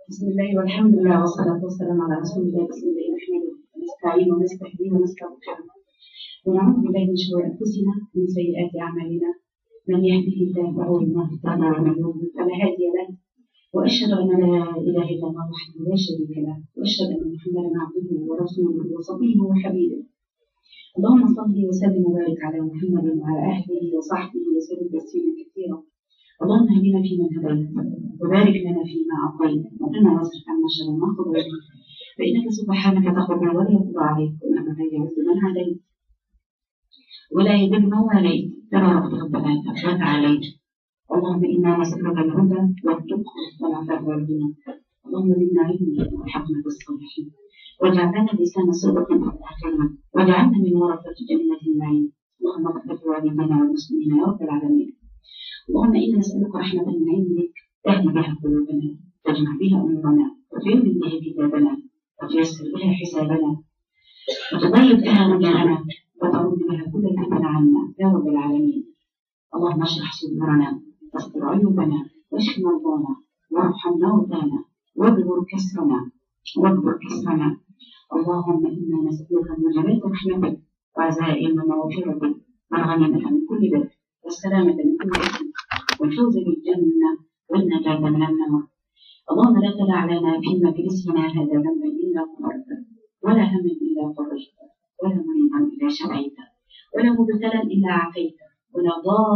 بسم الله والحمد لله والصلاة والسلام على رسول الله بسم الله نحمده ونستعين ونستهديه ونستغفره ونعوذ بالله من شرور أنفسنا ومن سيئات أعمالنا من يهده الله فهو المهتدي ومن يضلل فلا هادي له وأشهد أن لا إله إلا الله وحده لا شريك له وأشهد أن محمدا عبده ورسوله وصفيه وحبيبه اللهم صل وسلم وبارك على محمد وعلى أهله وصحبه وسلم تسليما كثيرا اللهم اهدنا فيمن هديت وبارك لنا فيما اعطيت وقنا واصرف عنا شر ما قضيت فانك سبحانك تقضي ولا يقضى عليك وانك لا يعز من هديت ولا يذل من واليت تبارك ربنا وتعاليت اللهم انا نسالك الهدى والتقى والعفاف والغنى اللهم زدنا علما والحقنا بالصالحين واجعلنا لسان صدق في الاخره واجعلنا من ورثه جنه النعيم اللهم اغفر لوالدينا والمسلمين يا رب العالمين اللهم إنا نسألك رحمة من عندك تهدي بها قلوبنا تجمع بها أمورنا وتيمن بها كتابنا وتيسر بها حسابنا وتضيق بها رجعنا وترد بها كل الفتن عنا يا رب العالمين اللهم اشرح صدورنا واستر عيوبنا واشف مرضانا وارحم موتانا واجبر كسرنا واجبر كسرنا اللهم إنا نسألك موجبات رحمتك وعزائم مغفرتك والغنيمة من كل بر والسلامة من كل إثم والفوز بالجنة والنجاة من النار اللهم لا تدع لنا في مجلسنا هذا ذنبا إلا غفرته ولا هم إلا فرجته ولا مريضا إلا شفيته ولا مبتلا إلا عافيته ولا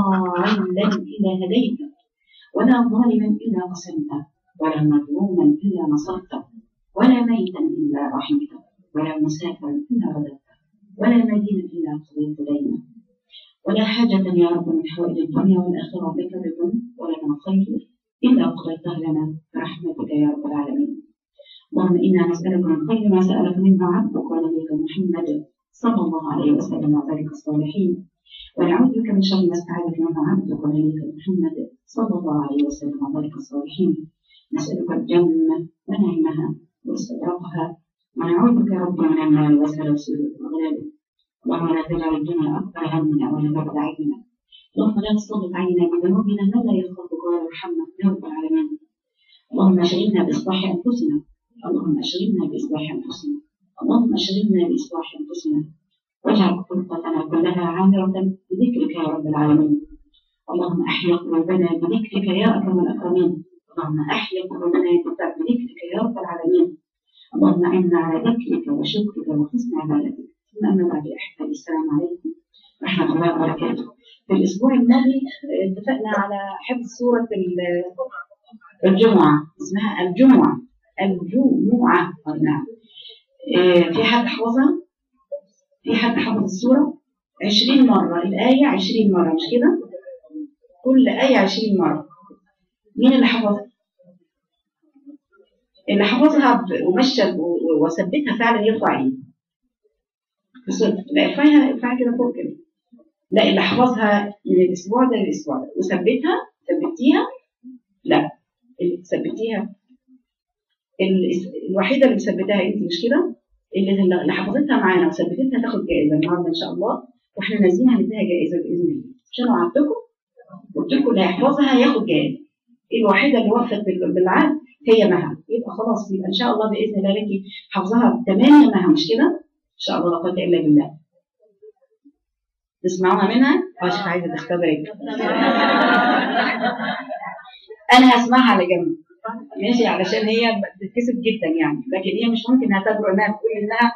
ضالا إلا هديته ولا ظالما إلا قسمته ولا مظلوما إلا نصرته ولا ميتا إلا رحمته ولا مسافرا إلا رددته ولا مدينا إلا قضيت دينه ولا حاجة يا رب من حوائج الدنيا والآخرة لك بكم ولنا خير إلا قضيتها لنا برحمتك يا رب العالمين اللهم إنا نسألك من خير ما سألك منه عبدك ونبيك محمد صلى الله عليه وسلم وبارك الصالحين ونعوذ بك من شر ما استعاذك منه عبدك ونبيك محمد صلى الله عليه وسلم وبارك الصالحين نسألك الجنة ونعيمها واستبرقها ونعوذ بك يا رب من النار وسلاسل وغلال اللهم لا تجعل الدنيا أكبر همنا ولا مبلغ علمنا اللهم لا تسلط علينا بذنوبنا ما لا يخافك ولا يرحمنا يا رب العالمين اللهم اشغلنا بإصلاح أنفسنا اللهم اشغلنا بإصلاح أنفسنا اللهم اشغلنا بإصلاح أنفسنا واجعل خطتنا كلها عامرة بذكرك يا رب العالمين اللهم أحيا قلوبنا بذكرك يا أكرم الأكرمين اللهم أحيا قلوبنا بذكرك يا رب العالمين اللهم أعنا على ذكرك وشكرك وحسن عبادتك ثم أما بعد أحبابي السلام عليكم ورحمة الله وبركاته. في الأسبوع الماضي اتفقنا على حفظ سورة الجمعة اسمها الجمعة الجمعة نعم. في حد حفظها؟ في حد حفظ السورة؟ 20 مرة الآية 20 مرة مش كده؟ كل آية 20 مرة. مين اللي حفظها؟ اللي حفظها ومشى وثبتها فعلا يرفع ايده. لا ارفعيها ارفعيها كده فوق كده لا اللي حفظها من الاسبوع ده للاسبوع ده وثبتها ثبتيها لا اللي ثبتيها الوحيده اللي مثبتاها انت مش كده اللي اللي حفظتها معانا وثبتتها تاخد جائزه النهارده ان شاء الله واحنا نازلين هنديها جائزه باذن الله عشان وعدتكم قلت لكم اللي هيحفظها هياخد جائزه الوحيده اللي وفت بالعهد هي مها يبقى خلاص يبقى ان شاء الله باذن الله لك حافظها تمام يا مها مش كده ان شاء الله لا قوه الا بالله تسمعوها منها عشان عايزه تختبرك انا هسمعها على جنب ماشي علشان هي بتتكسف جدا يعني لكن هي مش ممكن هتجرؤ انها تقول انها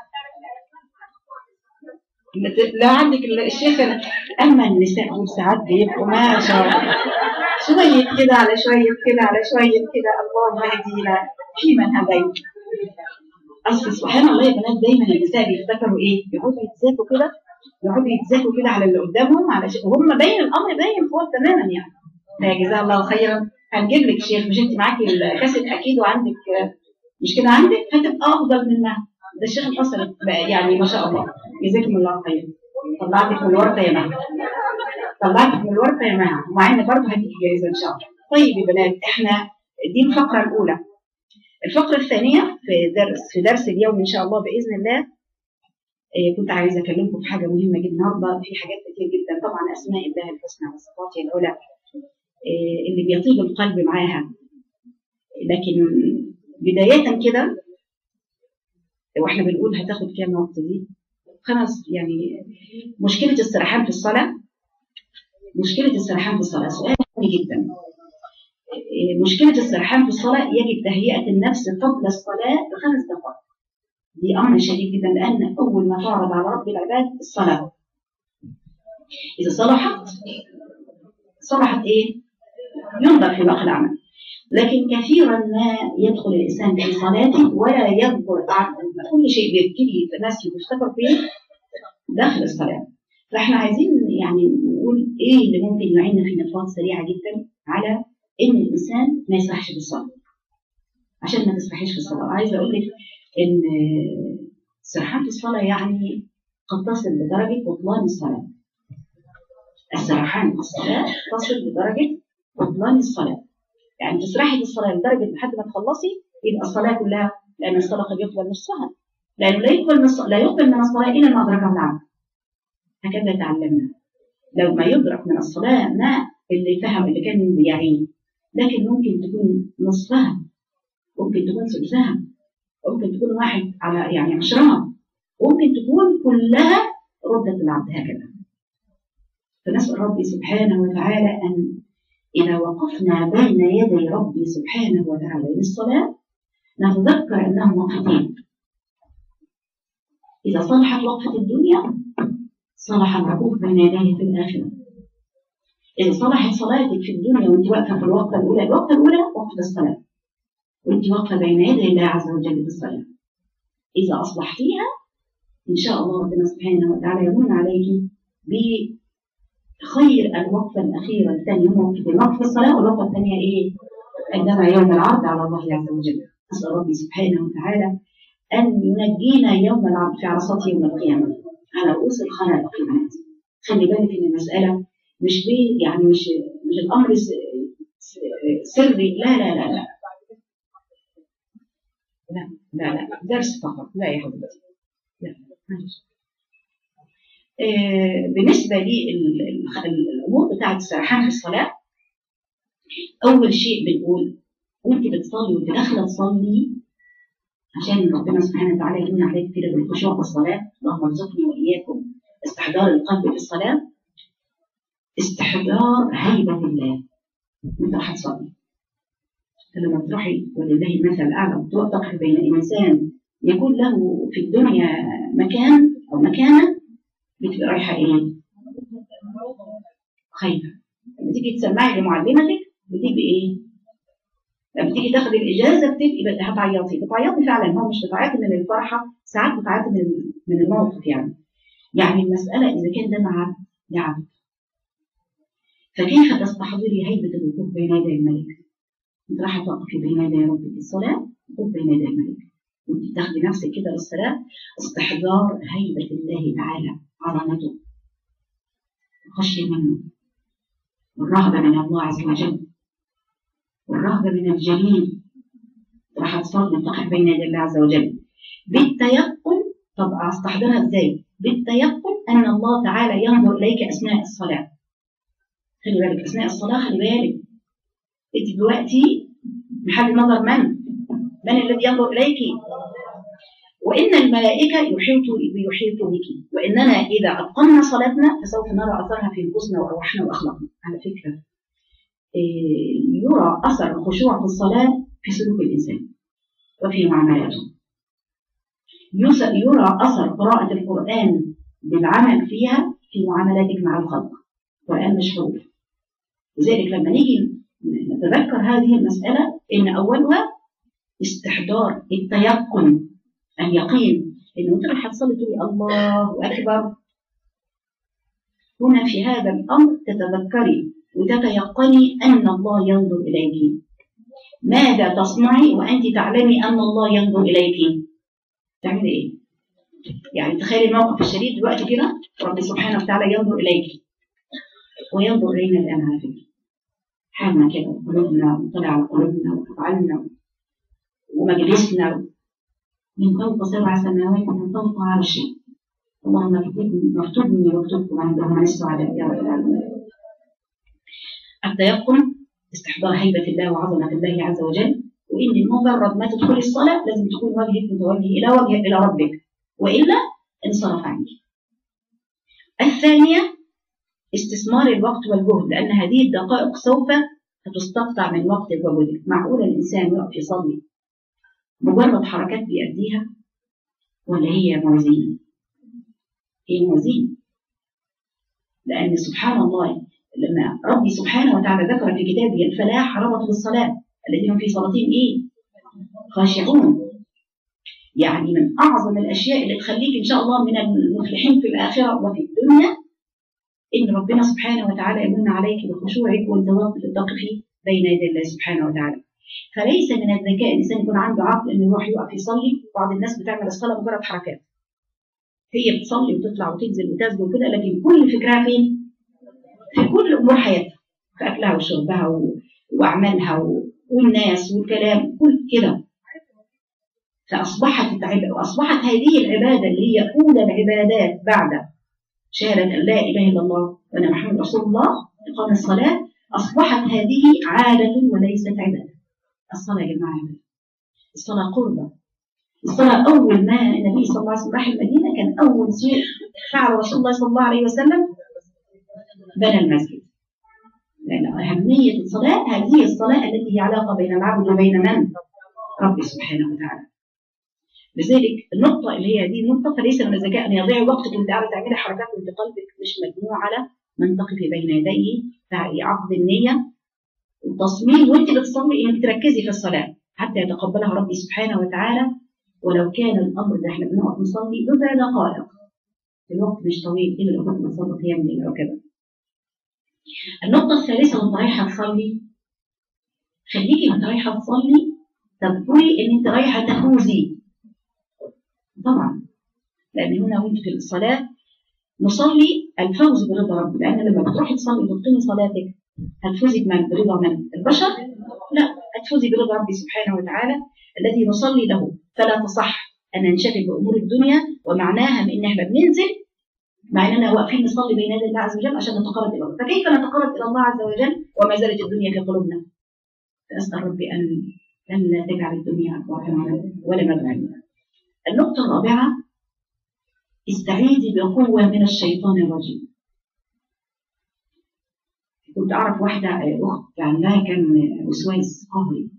لا عندك الشيخ اما النساء دول ساعات بيبقوا ما شاء الله شويه كده على شويه كده على شويه كده اللهم اهدينا في من هديت اصل سبحان الله يا بنات دايما النساء بيفتكروا ايه؟ يقعدوا يتذاكوا كده يقعدوا يتذاكوا كده على اللي قدامهم علشان وهم باين الامر باين فوق تماما يعني فجزاه الله خيرا هنجيب لك شيخ مش انت معاكي الكاسيت اكيد وعندك مش كده عندك هتبقى افضل منها ده الشيخ الحسن يعني ما شاء الله جزاكم الله خير طلعتك من الورطه يا مها طلعتك من الورطه يا مها ومعانا برضه هديك جايزه ان شاء الله طيب يا بنات احنا دي الفقره الاولى الفقرة الثانية في درس في درس اليوم إن شاء الله بإذن الله إيه كنت عايزة أكلمكم في حاجة مهمة جدا النهاردة في حاجات كتير جدا طبعا أسماء الله الحسنى وصفاته العلى إيه اللي بيطيب القلب معاها لكن بداية كده واحنا بنقول هتاخد كام وقت دي خمس يعني مشكلة السرحان في الصلاة مشكلة السرحان في الصلاة سؤال مهم جدا مشكلة السرحان في الصلاة يجب تهيئة النفس قبل الصلاة بخمس دقائق دي أمر شديد جدا لأن أول ما تعرض على رب العباد الصلاة إذا صلحت صلحت إيه؟ ينظر في باقي العمل لكن كثيرا ما يدخل الإنسان في صلاته ولا يذكر كل شيء بيبتدي الناس يفتكر فيه داخل الصلاة فاحنا عايزين يعني نقول ايه اللي ممكن يعيننا في نقاط سريعه جدا على ان الانسان ما يسرحش في الصلاه عشان ما تسرحيش في الصلاه عايزه اقول لك ان السرحان في الصلاه يعني قد تصل لدرجه بطلان الصلاه السرحان في الصلاه تصل لدرجه بطلان الصلاه يعني تسرحي في الصلاه لدرجه لحد ما تخلصي يبقى الصلاه كلها لان الصلاه قد يقبل نصها لانه لا يقبل من لا يقبل من الصلاه الا ما ادركه العبد هكذا تعلمنا لو ما يدرك من الصلاه ما اللي فهم اللي كان يعني لكن ممكن تكون نصفها ممكن تكون ثلثها ممكن تكون واحد على يعني عشرها ممكن تكون كلها ردة العبد هكذا فنسأل ربي سبحانه وتعالى أن إذا وقفنا بين يدي ربي سبحانه وتعالى للصلاة نتذكر أنه وقفتين إذا صلحت وقفة الدنيا صلح الوقوف بين يديه في الآخرة إذا صلحت صلاتك في الدنيا وأنت واقفة في الوقفة الأولى الوقفة الأولى وقفة الصلاة وأنت واقفة بين يدي الله عز وجل في الصلاة إذا أصلحتيها إن شاء الله ربنا سبحانه وتعالى يمن عليك بخير الوقفة الأخيرة الثانية هم وقفة الصلاة والوقفة الثانية إيه؟ عندما يوم العرض على الله عز وجل أسأل ربي سبحانه وتعالى أن ينجينا يوم العرض في عرصات يوم القيامة على رؤوس الخلائق في البنات خلي بالك ان المساله مش بيه يعني مش مش الامر سري لا لا لا لا لا لا لا درس فقط لا يا حبيبتي لا آه بالنسبه للامور بتاعه السرحان في الصلاه اول شيء بنقول وانت بتصلي وانت داخله تصلي عشان ربنا سبحانه وتعالى يمن عليك كده بالخشوع في الصلاة اللهم ارزقني وإياكم استحضار القلب في الصلاة استحضار هيبة الله وانت راح تصلي لما تروحي ولله المثل الأعلى تقف بين إنسان يكون له في الدنيا مكان أو مكانة بتبقى رايحة إيه؟ خايفة لما تيجي تسمعي لمعلمتك بتبقي إيه؟ لما تيجي تاخدي الاجازه بتبقي هتعيطي بتعيطي فعلا هو مش بتعيطي من الفرحه ساعات بتعيطي من من الموقف يعني يعني المساله اذا كان ده مع لعب فكيف تستحضري هيبه الوقوف بين يدي الملك؟ انت رايحه توقفي بين يدي ربك الصلاه وقوف بين يدي الملك وانت تاخدي نفسك كده للصلاه استحضار هيبه الله تعالى عظمته الخشيه منه والرهبه من الله عز وجل والرهبة من الجليل راح تصلي تقف بين يدي الله عز وجل بالتيقن طب استحضرها ازاي؟ بالتيقن ان الله تعالى ينظر اليك اثناء الصلاه. خلي بالك اثناء الصلاه خلي بالك انت دلوقتي محل نظر من؟ من الذي ينظر اليك؟ وان الملائكه يحيطوا بيحيطوا بك واننا اذا اتقنا صلاتنا فسوف نرى اثرها في نفوسنا وارواحنا واخلاقنا على فكره يرى أثر الخشوع في الصلاة في سلوك الإنسان وفي معاملاته يرى أثر قراءة القرآن بالعمل فيها في معاملاتك مع الخلق القرآن مش حروف لذلك لما نيجي نتذكر هذه المسألة إن أولها استحضار التيقن اليقين إنه أنت راح تصلي تقولي الله أكبر هنا في هذا الأمر تتذكري وتتيقني أن الله ينظر إليك ماذا تصنعي وأنت تعلمي أن الله ينظر إليك تعملي إيه؟ يعني تخيلي الموقف الشديد دلوقتي كده رب سبحانه وتعالى ينظر إليك وينظر إلينا الآن على فكرة حالنا كده قلوبنا وطلع على قلوبنا وأفعالنا ومجلسنا من فوق سبع سماوات من فوق عرشي اللهم اكتبني واكتبكم عندهم السعداء يا رب العالمين التيقن استحضار هيبة الله وعظمة الله عز وجل وان مجرد ما تدخلي الصلاه لازم تكون وجهك متوجه الى وجه الى ربك والا انصرف عنك الثانيه استثمار الوقت والجهد لان هذه الدقائق سوف هتستقطع من وقتك وجهدك معقول الانسان يقف يصلي مجرد حركات بيأديها ولا هي موازين هي موازين لأن سبحان الله لما ربي سبحانه وتعالى ذكر في كتابه الفلاح ربط بالصلاة الذين في صلاتهم إيه؟ خاشعون يعني من أعظم الأشياء اللي تخليك إن شاء الله من المفلحين في الآخرة وفي الدنيا إن ربنا سبحانه وتعالى يمن عليك بخشوعك وأنت تقفي بين يدي الله سبحانه وتعالى فليس من الذكاء الإنسان يكون عنده عقل إنه يروح يقف يصلي بعض الناس بتعمل الصلاة مجرد حركات هي بتصلي وتطلع وتنزل وتسجد وكده لكن كل فكرها فين؟ في كل امور حياتها في اكلها وشربها و... واعمالها و... والناس والكلام كل كده فاصبحت العبادة واصبحت هذه العباده اللي هي اولى العبادات بعد شهاده ان لا اله الا الله وان محمد رسول الله اقام الصلاه اصبحت هذه عاده وليست عباده الصلاه يا جماعه عباده الصلاه قربه الصلاه اول ما النبي صلى الله عليه وسلم راح المدينه كان اول شيء فعل رسول الله صلى الله عليه وسلم بنى المسجد لأن أهمية الصلاة هذه الصلاة التي هي علاقة بين العبد وبين من؟ رب سبحانه وتعالى لذلك النقطة اللي هي دي النقطة فليس من الذكاء أن يضيع وقتك وأنت قاعدة تعملي حركات وأنت قلبك مش مجموع على من تقفي بين يديه عقد النية والتصميم وأنت بتصلي إنك تركزي في الصلاة حتى يتقبلها ربي سبحانه وتعالى ولو كان الأمر ده احنا بنقعد نصلي بضع دقائق الوقت مش طويل إلا لو كنت بصلي قيام الليل أو كده النقطة الثالثة وانت رايحة تصلي خليكي وانت رايحة تصلي تذكري ان انت رايحة تفوزي طبعا لان هنا وانت في الصلاة نصلي الفوز برضا رب لان لما بتروحي تصلي وتقيمي صلاتك هتفوزي بمن برضا من البشر لا هتفوزي برضا ربي سبحانه وتعالى الذي نصلي له فلا تصح ان ننشغل بامور الدنيا ومعناها بان احنا بننزل مع اننا واقفين نصلي بين يدي الله عز وجل عشان نتقرب الى الله فكيف نتقرب الى الله عز وجل وما زالت الدنيا في قلوبنا فاسال ربي ان ان لا تجعل الدنيا اكبر همنا ولا مبلغ النقطه الرابعه استعيذي بقوه من الشيطان الرجيم كنت اعرف واحده اخت عندها كان وسواس قهري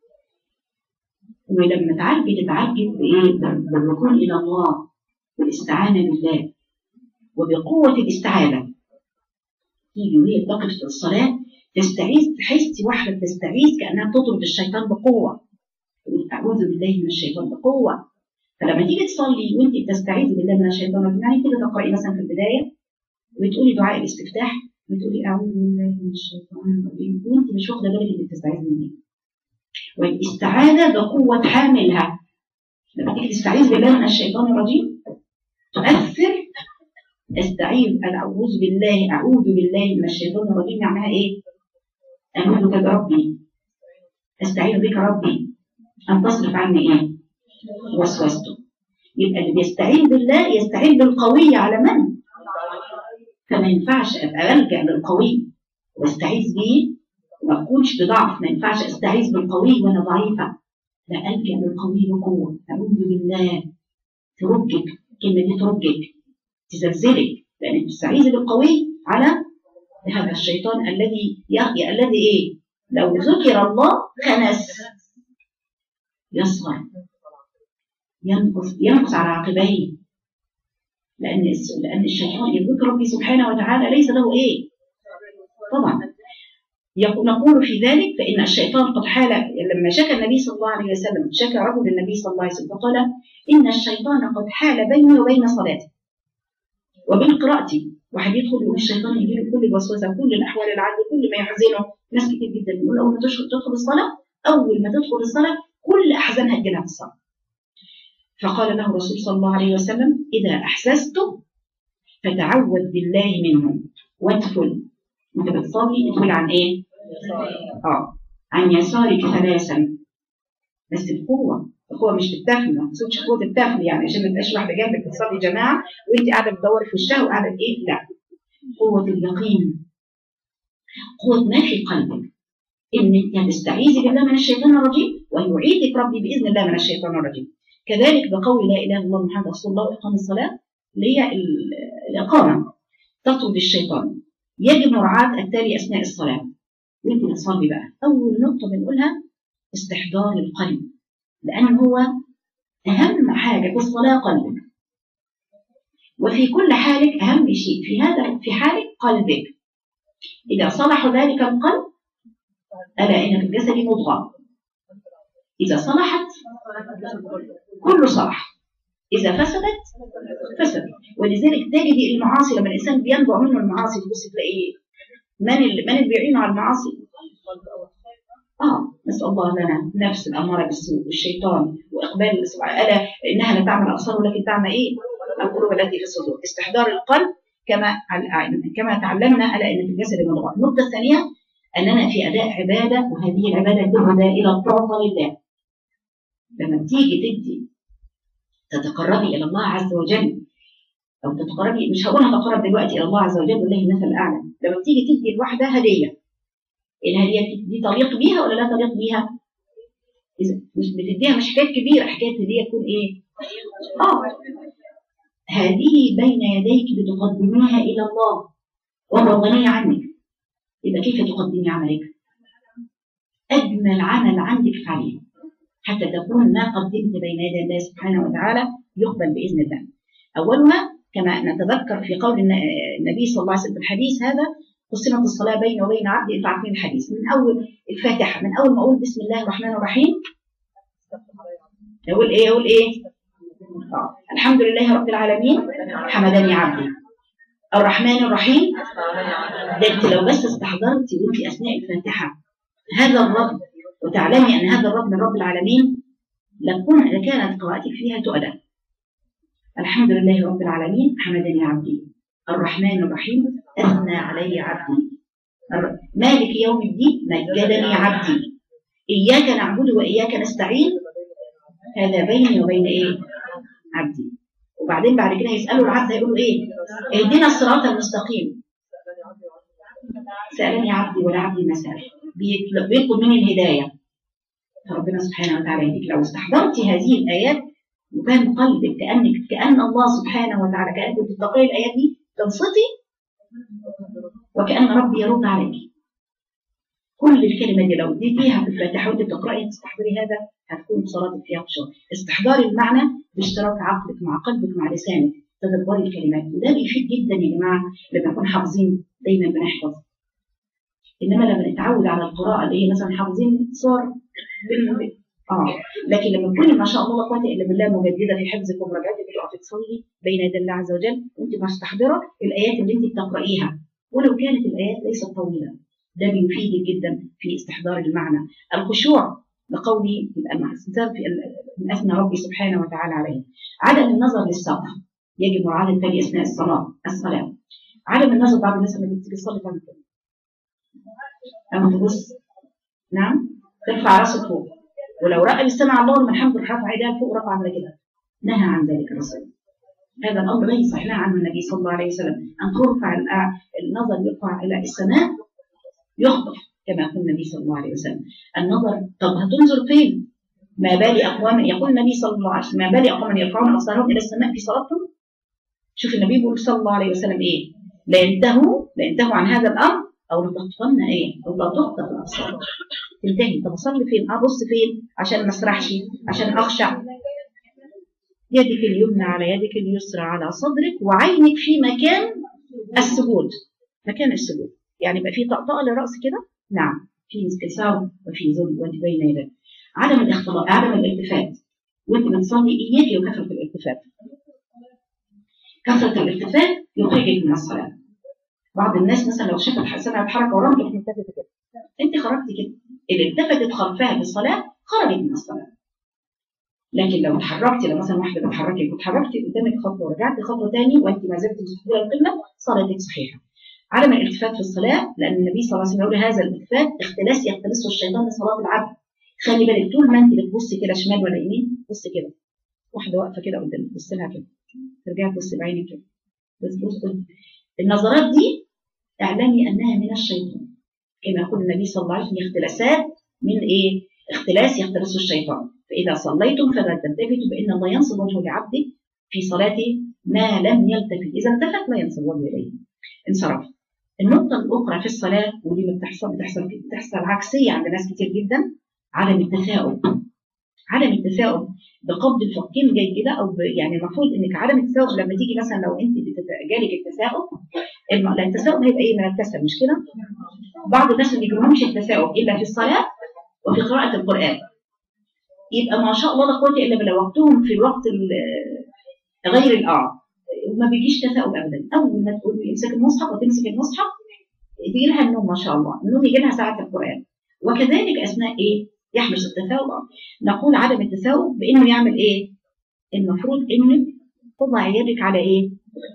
ولما تعالجت اتعالجت بايه؟ بالركون الى الله والاستعانه بالله وبقوة الاستعاذة تيجي وهي بتقف في الصلاة تستعيذ تحسي واحدة تستعيذ كأنها تطرد الشيطان بقوة تقول أعوذ بالله من الشيطان بقوة فلما تيجي تصلي وانت بتستعيذي بالله من الشيطان الرجيم يعني كده تقرأي مثلا في البداية وتقولي دعاء الاستفتاح بتقولي أعوذ بالله من الشيطان الرجيم وانت مش واخدة بالك انك بتستعيذي من ايه والاستعاذة بقوة حاملها لما تيجي تستعيذ بالله من الشيطان الرجيم تؤثر استعيذ اعوذ بالله اعوذ بالله من الشيطان الرجيم معناها ايه؟ اعوذ بك ربي استعيذ بك ربي ان تصرف عني ايه؟ وسوسته يبقى اللي بيستعين بالله يستعين بالقوي على من؟ فما ينفعش ابقى الجا للقوي واستعيذ بيه وما اكونش بضعف ما ينفعش استعيذ بالقوي وانا ضعيفه لا الجا للقوي بقوه اعوذ بالله ترجك الكلمه دي ترجك تزلزلك لانك تستعيذ بالقوي على هذا الشيطان الذي ي... الذي ايه لو ذكر الله خنس يصغر ينقص ينقص على عقبيه لان لان الشيطان يذكر ربي سبحانه وتعالى ليس له ايه طبعا نقول في ذلك فإن الشيطان قد حال لما شكى النبي صلى الله عليه وسلم شكى رجل النبي صلى الله عليه وسلم فقال إن الشيطان قد حال بيني وبين صلاتي وبين قراءتي واحد يدخل يقول الشيطان يجي له كل الوسوسه كل الاحوال العاديه كل ما يحزنه ناس كتير جدا يقول اول ما تدخل الصلاه اول ما تدخل الصلاه كل احزانها تجيلها في الصلاه فقال له الرسول صلى الله عليه وسلم اذا احسست فتعوذ بالله منهم وادخل انت بتصلي ادخل عن ايه؟ اه عن يسارك ثلاثا بس بقوه القوه مش بالتفل ما تقصدش قوه التفل يعني عشان ما تبقاش واحده جنبك بتصلي جماعه وانت قاعده بتدوري في وشها وقاعده ايه لا قوه اليقين قوه ما في قلبك انك تستعيذي بالله من الشيطان الرجيم ويعيذك ربي باذن الله من الشيطان الرجيم كذلك بقول لا اله الا الله محمد رسول الله واقام الصلاه اللي هي ال- الاقامه تطرد الشيطان يجب مراعاه التالي اثناء الصلاه وانت بتصلي بقى اول نقطه بنقولها استحضار القلب لان هو اهم حاجه في الصلاه قلبك وفي كل حالك اهم شيء في هذا في حالك قلبك اذا صلح ذلك القلب الا ان في الجسد مضغه اذا صلحت كله صلح اذا فسدت فسد ولذلك تجد المعاصي لما الانسان بينبع منه المعاصي تبص تلاقيه من اللي من اللي بيعينه على المعاصي اه نسال الله لنا نفس الاماره بالسوء والشيطان واقبال السبع- الا انها لا تعمل الابصار ولكن تعمل ايه؟ القلوب التي في الصدور استحضار القلب كما عل- كما تعلمنا الا ان في الجسد مضغه النقطه الثانيه اننا في اداء عباده وهذه العباده تهدى الى الطاعه لله لما تيجي تدي تتقربي الى الله عز وجل او تتقربي مش هقول هتقرب دلوقتي الى الله عز وجل والله المثل الاعلى لما تيجي تدي الواحده هديه الهديه دي طريق بيها ولا لا طريق بيها؟ إذا مش بتديها مش حكايه كبيره حكايه هديه تكون ايه؟ اه هذه بين يديك بتقدميها الى الله وهو غني عنك يبقى كيف تقدمي عملك؟ اجمل عمل عندك فعليه حتى تكون ما قدمت بين يدي الله سبحانه وتعالى يقبل باذن الله. اولها كما نتذكر في قول الن- النبي صلى الله عليه وسلم في الحديث هذا قسمت الصلاه بيني وبين عبدي انتوا عارفين الحديث من اول الفاتحه من اول ما اقول بسم الله الرحمن الرحيم اقول ايه اقول ايه؟ آه. الحمد لله رب العالمين حمدني عبدي الرحمن الرحيم ده انت لو بس استحضرتي وانت اثناء الفاتحه هذا الرب وتعلمي ان هذا الرب من رب العالمين لكون لكانت قراءتك فيها تؤدى الحمد لله رب العالمين حمدني عبدي الرحمن الرحيم اثنى علي عبدي الر- مالك يوم الدين مجدني عبدي اياك نعبد واياك نستعين هذا بيني وبين ايه عبدي وبعدين بعد كده يسالوا العبد هيقولوا ايه اهدنا الصراط المستقيم سالني عبدي ولا عبدي ما سال بيطلب بيطلب مني الهدايه فربنا سبحانه وتعالى يهديك لو استحضرتي هذه الايات وكان قلبك كانك كان الله سبحانه وتعالى كانك بتتقي الايات دي تنصتي وكان ربي يرد عليك كل الكلمه دي لو اديتيها في الفاتحه وانت بتقراي تستحضري هذا هتكون صلاتك فيها خشوع استحضار المعنى باشتراك عقلك مع قلبك مع لسانك تدبري الكلمات وده بيفيد جدا يا جماعه لما نكون حافظين دايما بنحفظ انما لما نتعود على القراءه اللي هي مثلا حافظين صور بال- اه لكن لما تكوني ما شاء الله لا قوه الا بالله مجدده في حفظك ومراجعتك بتقفي تصلي بين يدي الله عز وجل وانت مستحضره الايات اللي انت بتقرايها ولو كانت الايات ليست طويله ده بيفيدك جدا في استحضار المعنى الخشوع لقولي يبقى الاستنزاف في ال- من اثنى ربي سبحانه وتعالى عليه عدم النظر للسقف يجب مراعاه التالي اثناء الصلاه الصلاه عدم النظر بعض الناس لما بتيجي تصلي تعمل كده اما تبص نعم ترفع راسك فوق ولو رأى بالسمع الله لمن حمده رفع ايديها فوق رفع عمل كده نهى عن ذلك الرسول هذا الامر غير صحيح نهى عنه النبي صلى الله عليه وسلم ان ترفع الأع- النظر يرفع الى السماء يخطف كما يقول النبي صلى الله عليه وسلم النظر طب هتنظر فين ما بال اقوام يقول النبي صلى الله عليه وسلم ما بال اقوام يرفعون ابصارهم الى السماء في صلاتهم شوف النبي بيقول صلى الله عليه وسلم ايه لا ينتهوا لا ينتهوا عن هذا الامر او لتخطفن ايه او لا تخطف الابصار تنتهي طب اصلي فين ابص فين عشان ما اسرحش عشان اخشع يدك اليمنى على يدك اليسرى على صدرك وعينك في مكان السجود مكان السجود يعني يبقى في طقطقه للراس كده نعم في انكسار وفي ذل وانت بين يديك عدم الاختلاط عدم الالتفات وانت بتصلي اياك وكثره الالتفات كثره الالتفات يخرجك من الصلاه بعض الناس مثلا لو شافت حسنه بحركه وراها تروح ملتفته كده انت خرجتي كده اللي التفتت خلفها في الصلاه خرجت من الصلاه لكن لو اتحركتي لو مثلا واحده بتحركك واتحركتي قدامك خطوه ورجعتي خطوه تاني وانت ما زلت مستقبله القبله صلاتك صحيحه عدم الالتفات في الصلاه لان النبي صلى الله عليه وسلم يقول هذا الالتفات اختلاس يختلسه الشيطان لصلاه العبد خلي بالك طول ما انت بتبصي كده شمال ولا يمين بصي كده واحده واقفه كده قدامك بصي لها كده ترجعي تبصي بعينك كده بس بص النظرات دي اعلمي انها من الشيطان كما يقول النبي صلى الله عليه وسلم اختلاسات من ايه؟ اختلاس يختلسه الشيطان فاذا صليتم فلا تلتفتوا فان الله ينصب وجهه لعبده في صلاته ما لم يلتفت اذا التفت لا ينصب وجهه اليه انصرف النقطة الأخرى في الصلاة ودي بتحصل بتحصل بتحصل عكسية عند ناس كتير جدا عدم التثاؤب عدم التثاؤب بقبض الفقين جاي كده او ب- يعني المفروض انك عدم التثاؤب لما تيجي مثلا لو انت بتت- جالك التثاؤب الم- لا، التثاؤب هيبقى ايه من الكسل مش كده؟ بعض الناس ما بيجيلهمش التثاؤب الا في الصلاه وفي قراءه القران يبقى ما شاء الله لا قوه الا بالله وقتهم في الوقت ال- غير القاع ما بيجيش تثاؤب ابدا اول ما تقول امسك المصحف وتمسك المصحف يجي لها النوم ما شاء الله النوم يجي لها ساعه القران وكذلك اثناء ايه يحدث التثاؤب نقول عدم التثاؤب بانه يعمل ايه المفروض انك تضع يدك على ايه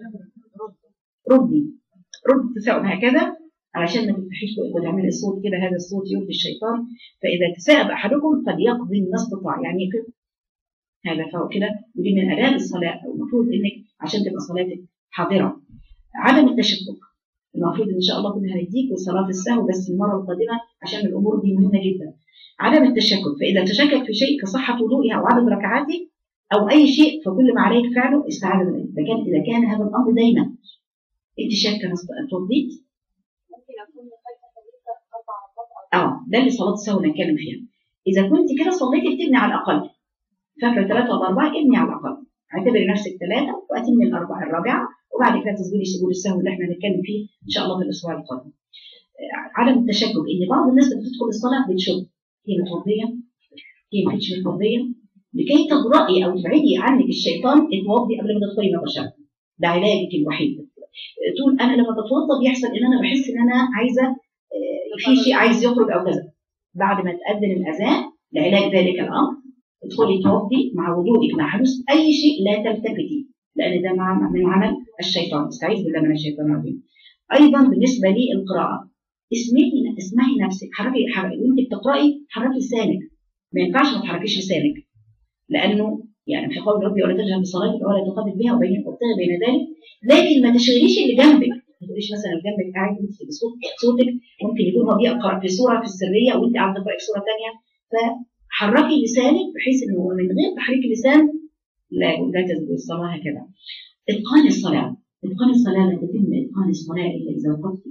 ردي رد التثاؤب هكذا علشان ما تفتحيش بقك وتعملي الصوت كده هذا الصوت يرضي الشيطان فاذا تثاءب احدكم فليقضي ما استطاع يعني كده هذا فهو كده ودي من اداب الصلاه المفروض انك عشان تبقى صلاتك حاضره عدم التشكك المفروض ان شاء الله كنا هنديك صلاه السهو بس المره القادمه عشان الامور دي مهمه جدا عدم التشكك فاذا تشكك في شيء كصحه وضوئها او عدد ركعاته او اي شيء فكل ما عليك فعله استعاذ بالله اذا كان اذا كان هذا الامر دايما انت شاكه توضيت ممكن اكون خايفه فلسه اربع ركعات اه ده اللي صلاه السهو نتكلم فيها اذا كنت كده صليتي بتبني على الاقل فاكره ثلاثه ولا اربعه ابني على الاقل اعتبري نفسك ثلاثه واتمي الاربعه الرابعه وبعد كده تسجلي سجود السهو اللي احنا هنتكلم فيه ان شاء الله في الاسبوع القادم آه، عدم التشكك ان بعض الناس اللي بتدخل الصلاه بتشك هي متوضيه هي ما كانتش متوضيه لكي تبرئي او تبعدي عنك الشيطان اتوضي قبل ما تدخلي مباشره ده علاجك الوحيد طول انا لما بتوضى بيحصل ان انا بحس ان انا عايزه آه، في شيء عايز يخرج او كذا بعد ما تأذن الاذان لعلاج ذلك الامر ادخلي توضي مع وضوءك مع حدوث اي شيء لا تلتفتي لان ده مع من عمل الشيطان استعيذ بالله من الشيطان الرجيم ايضا بالنسبه لي القراءه اسمعي اسمعي نفسك حركي حركي وانت بتقراي حركي لسانك ما ينفعش ما تحركيش لسانك لانه يعني في قول ربي ولا تجهل بصلاتك ولا تقابل بها وبين وابتغي بين ذلك لكن ما تشغليش اللي جنبك ما تقوليش مثلا اللي جنبك قاعد انت بصوت صوتك ممكن يكون هو بيقرا في سوره في السريه وانت قاعده تقراي في سوره ثانيه فحركي لسانك بحيث انه من غير تحريك اللسان لا لا تزول الصلاه هكذا اتقان الصلاه اتقان الصلاه لا تتم اتقان الصلاه الا اذا وقفت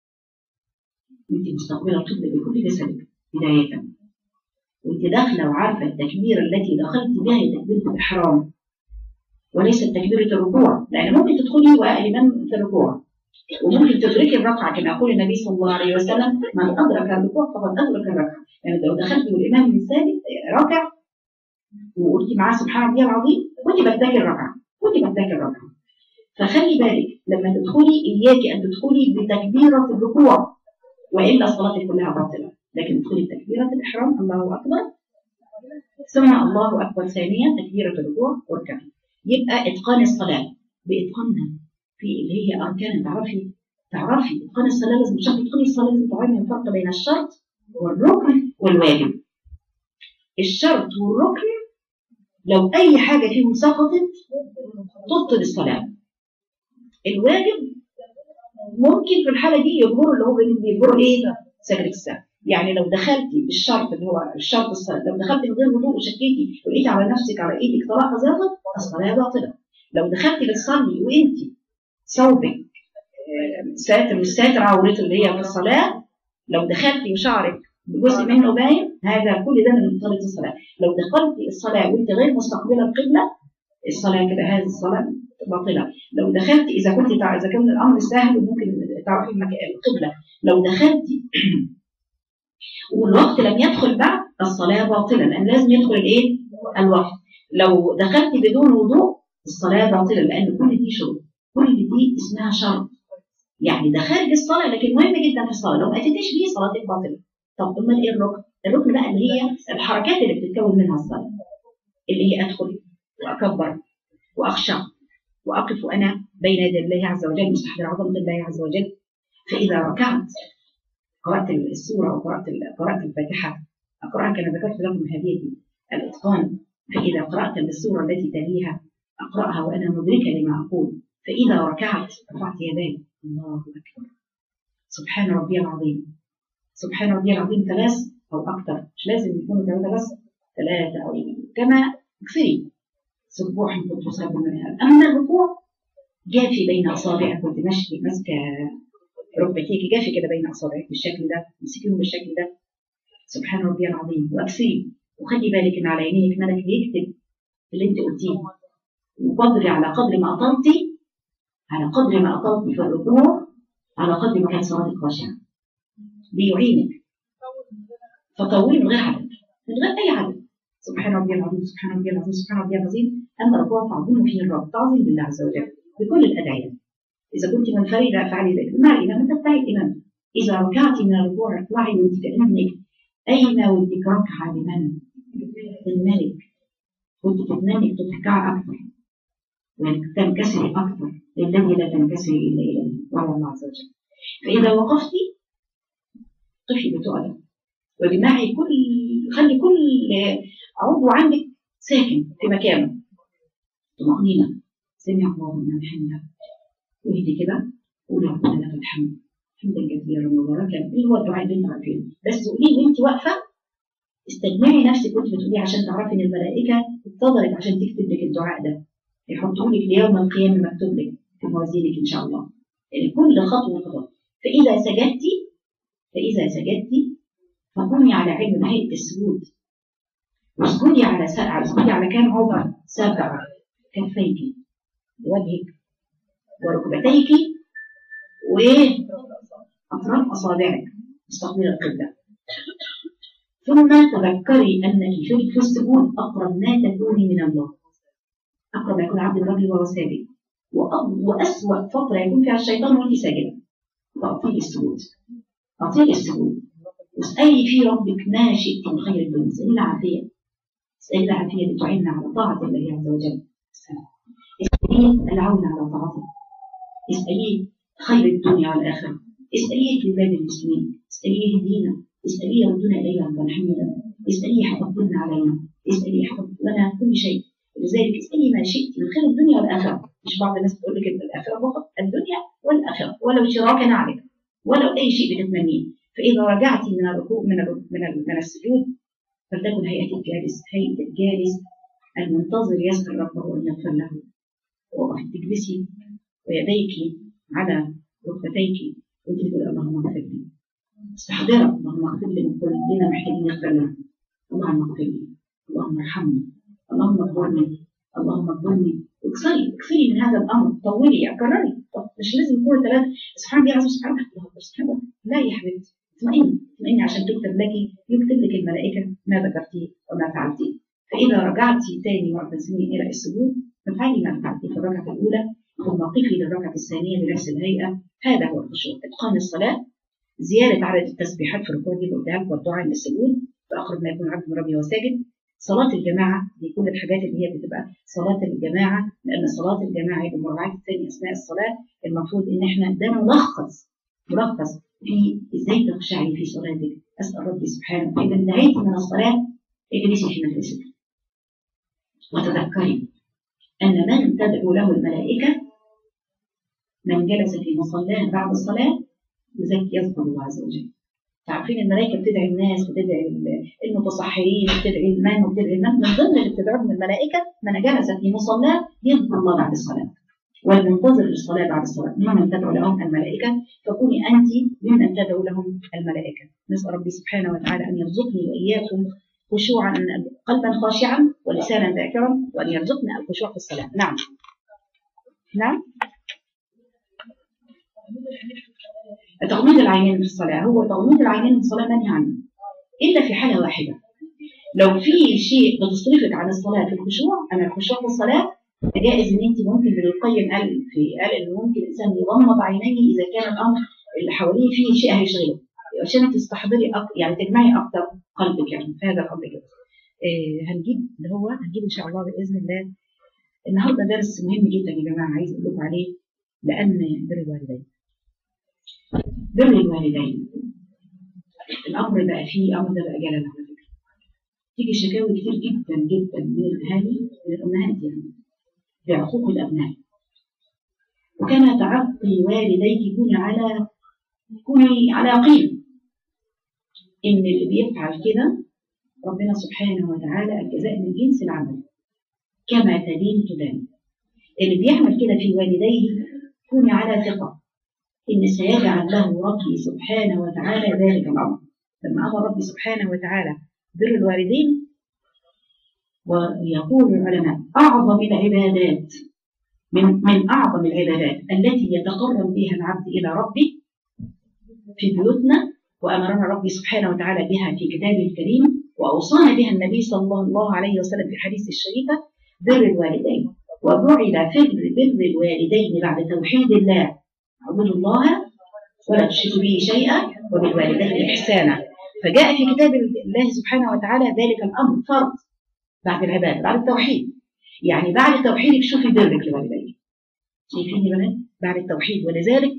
انت مستقبله القبله بكل جسدك بدايه وانت داخله وعارفه التكبيره التي دخلت بها هي تكبيره الاحرام وليست تكبيره الركوع لان ممكن تدخلي والامام في الركوع وممكن تدركي الركعه كما يقول النبي صلى الله عليه وسلم من ادرك الركوع فقد ادرك الركعه يعني لو دخلت والامام من ثابت راكع وقلتي معاه سبحان ربي العظيم كنت بتذاكر الركعه كنت بتذاكر الركعه فخلي بالك لما تدخلي اياك ان تدخلي بتكبيره الركوع والا صلاتك كلها باطله لكن ادخلي بتكبيره الاحرام الله اكبر ثم الله اكبر ثانيا تكبيره الركوع واركعي يبقى اتقان الصلاه باتقانها في اللي هي اركان تعرفي تعرفي اتقان الصلاه لازم عشان تدخلي الصلاه لازم تعرفي الفرق بين الشرط والركن والواجب الشرط والركن لو اي حاجه فيهم سقطت تبطل الصلاه الواجب ممكن في الحاله دي يجبروا اللي هو بيجبروا ايه سجدة السهو يعني لو دخلتي بالشرط اللي هو الشرط الصلاه لو دخلتي من غير وضوء وشكيتي ولقيتي على نفسك على ايدك طلاقه زاغت الصلاه باطله لو دخلتي بتصلي وانت ثوبك آه، ساتر مش ساتر عورته اللي هي في الصلاه لو دخلتي وشعرك جزء منه باين هذا كل ده من مبطلة الصلاه لو دخلتي الصلاه وانت غير مستقبله القبله الصلاه كده هذه الصلاه باطله لو دخلتي اذا كنت تع... اذا كان الامر سهل وممكن تعرفي المكان القبله لو دخلتي والوقت لم يدخل بعد الصلاه باطله لان لازم يدخل الايه الوقت لو دخلتي بدون وضوء الصلاه باطله لان كل دي شروط كل دي اسمها شرط يعني ده خارج الصلاه لكن مهم جدا في الصلاه لو ما اتيتيش بيه صلاتك باطله طب امال ايه الركن؟ الركن بقى اللي هي الحركات اللي بتتكون منها الصلاه اللي هي ادخل واكبر واخشع واقف انا بين يدي الله عز وجل مستحضر عظمه الله عز وجل فاذا ركعت قرات السوره او قرات قرات الفاتحه اقراها كما ذكرت لكم هذه الاتقان فاذا قرات السوره التي تليها اقراها وانا مدركه لما اقول فاذا ركعت رفعت يدي الله اكبر سبحان ربي العظيم سبحان ربي العظيم ثلاث أو أكثر مش لازم يكونوا ثلاثة بس ثلاثة أو كما اكثري سبوح كنت أصاب من هذا أما الركوع جافي بين أصابعك كنت ماشي ماسكة ركبتيك جافي كده بين أصابعك بالشكل ده امسكيهم بالشكل ده سبحان ربي العظيم واكثري وخلي بالك ان على يمينك ملك بيكتب اللي انت قلتيه وقدري على قدر ما اطلتي على قدر ما اطلتي في الركوع على قدر ما كانت صلاتك خاشعه بيعينك فطولي من غير عدد من غير اي عدد سبحان ربي العظيم سبحان ربي العظيم سبحان ربي العظيم اما الركوع فعظيم فيه الرب تعظيم لله عز وجل بكل الادعيه اذا كنت منفرده فعلي ذلك مع الامام تتبعي الامام اذا ركعتي من الركوع اطلعي وانت كانك أين ودك ركعة لمن؟ الملك كنت تتمنى تتكع أكثر وتنكسري أكثر للذي لا تنكسري إلا إليه وهو الله عز وجل فإذا وقفت قفي بتؤدب واجمعي كل خلي كل عضو عندك ساكن في مكانه طمأنينة سمع الله لمن حمده واهدي كده قولي ربنا لك الحمد حمدا كثيرا مباركا ايه هو الدعاء اللي انت عارفينه بس قوليه وانت واقفه استجمعي نفسك وانت بتقوليه عشان تعرفي ان الملائكه انتظرت عشان تكتب لك الدعاء ده يحطوا لك ليوم القيامه مكتوب لك في موازينك ان شاء الله يعني كل خطوه خطوه فاذا سجدتي فاذا سجدتي فقومي على علم هيئه السجود واسجدي على سبع اسجدي على كام عضو سبع كفيك وجهك وركبتيك وايه أطراف أصابعك مستقبل القبلة ثم تذكري أنك في في السجود أقرب ما تكوني من الله أقرب ما يكون عبد الرجل وهو ساجد وأب- وأسوأ فترة يكون فيها الشيطان وأنت ساجدة فأطيلي السجود أطيلي السجود واسألي في ربك ما شئت من خير الدنيا اسألي العافية اسألي العافية لتعيننا على طاعة الله عز وجل اسألي العون على طاعته اسألي خير الدنيا والآخرة اسأليه في بلاد المسلمين اسأليه يهدينا اسأليه يردنا إليه عن حميدا اسأليه يحفظنا علينا اسأليه يحفظ لنا كل شيء لذلك اسألي ما شئت من خير الدنيا والآخرة مش بعض الناس بتقول لك إن الآخرة فقط الدنيا والآخرة ولو شراك نعلك ولو أي شيء بتتمنيه فإذا رجعت من الركوع من الركوع من, ال- من السجود فلتكن هيئة الجالس هيئة الجالس المنتظر يسأل ربه أن يغفر له وقف تجلسي ويديك على ركبتيك وانت بتقول اللهم اغفر لي استحضرك اللهم اغفر لي من كلنا محتاجين نغفر لنا اللهم اغفر لي اللهم ارحمني اللهم اغفرني اللهم اغفرني اكسري اكسري من هذا الامر طولي كرري طب مش لازم يكون ثلاثة سبحان الله العظيم سبحان الله سبحان الله لا يا حبيبتي اطمئني اطمئني عشان تكتب لك يكتب لك الملائكة ما ذكرتيه وما فعلتيه فإذا رجعتي تاني مرة ثانية إلى السجود فافعلي ما فعلتيه في الركعة الأولى ثم قفي للركعة الثانية بنفس الهيئة هذا هو الخشوع إتقان الصلاة زيادة عدد التسبيحات في الركوع دي اللي قلتها لك والدعاء عند السجود فأقرب ما يكون عبد من ربي وساجد صلاة الجماعة دي كل الحاجات اللي هي بتبقى صلاة الجماعة لأن صلاة الجماعة يبقى مراعاة الثاني أثناء الصلاة المفروض إن إحنا ده ملخص ملخص في إزاي تخشعي في صلاتك أسأل ربي سبحانه فإذا انتهيت من الصلاة اجلسي في مجلسك وتذكري أن من تدعو له الملائكة من جلس في مصلاه بعد الصلاة يزكي يذكر الله عز وجل عارفين الملائكة بتدعي الناس وتدعي المتصحرين وتدعي المن وتدعي المن من ضمن اللي بتدعوهم الملائكة من جلس في مصلاه يذكر الله بعد الصلاة والمنتظر للصلاة بعد الصلاة ممن تدعو لهم الملائكة فكوني أنت ممن تدعو لهم الملائكة نسأل ربي سبحانه وتعالى أن يرزقني وإياكم خشوعا قلبا خاشعا ولسانا ذاكرا وأن يرزقنا الخشوع في الصلاة نعم نعم تغميض العينين في الصلاة هو تغميض العينين في الصلاة منهي عنه إلا في حالة واحدة لو في شيء بتصرفك عن الصلاة في الخشوع أنا الخشوع في الصلاة جائز إن أنت ممكن ابن القيم قال في قال إن ممكن الإنسان يغمض عينيه إذا كان الأمر اللي حواليه فيه شيء هيشغله عشان تستحضري أكتر يعني تجمعي أكتر قلبك يعني في هذا الأمر كده إيه هنجيب اللي هو هنجيب إن شاء الله بإذن الله النهارده درس مهم جدا يا جماعة عايز أقول لكم عليه لأن بر الوالدين بر الوالدين الامر بقى فيه امر ده بقى جلل على فكره تيجي شكاوي كتير جدا جدا من الاهالي من الامهات يعني بعقوق الابناء وكما تعقي والديك كوني على كوني على يقين إن اللي بيفعل كده ربنا سبحانه وتعالى الجزاء من جنس العمل كما تدين تدان اللي بيعمل كده في والديه كوني على ثقة إن سيجعل له ربي سبحانه وتعالى ذلك الأمر لما أمر ربي سبحانه وتعالى بر الوالدين ويقول العلماء أعظم العبادات من من أعظم العبادات التي يتقرب بها العبد إلى ربه في بيوتنا وأمرنا ربي سبحانه وتعالى بها في كتابه الكريم وأوصانا بها النبي صلى الله عليه وسلم في الحديث الشريفة بر الوالدين وجعل فعل بر الوالدين بعد توحيد الله اعبدوا الله ولا تشركوا به شيئا وبالوالدين إحسانا فجاء في كتاب الله سبحانه وتعالى ذلك الأمر فرض بعد العبادة بعد التوحيد يعني بعد توحيدك شوفي برك لوالديك شايفين يا بنات بعد التوحيد ولذلك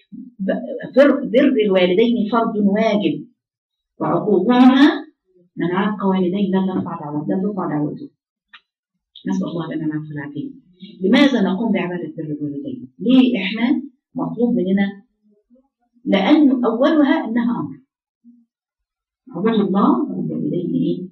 بر, بر الوالدين فرض واجب وعقوقهما من عاق والديه لا ترفع دعوته لا ترفع دعوته نسأل الله لنا العفو والعافية لماذا نقوم بعبادة بر الوالدين؟ ليه احنا مطلوب مننا؟ لأن أولها أنها أمر عباد الله والوالدين إيه؟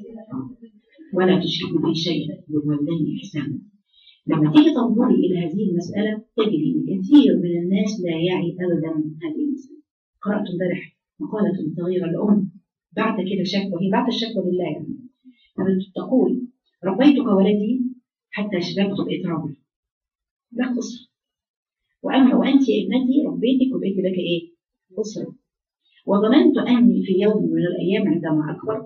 ولا تشركوا به شيئا بالوالدين إحسانا لما تيجي تنظري إلى هذه المسألة تجري أن كثير من الناس لا يعي أبدا هذه المسألة قرأت امبارح مقالة صغيرة الأم بعد كده شكوى هي بعد الشكوى لله يعني تقول ربيتك ولدي حتى شببت بقيت راجل لك أسرة وأما وأنت يا ابنتي ربيتك وبقيت لك إيه؟ أسرة وظننت أني في يوم من الأيام عندما أكبر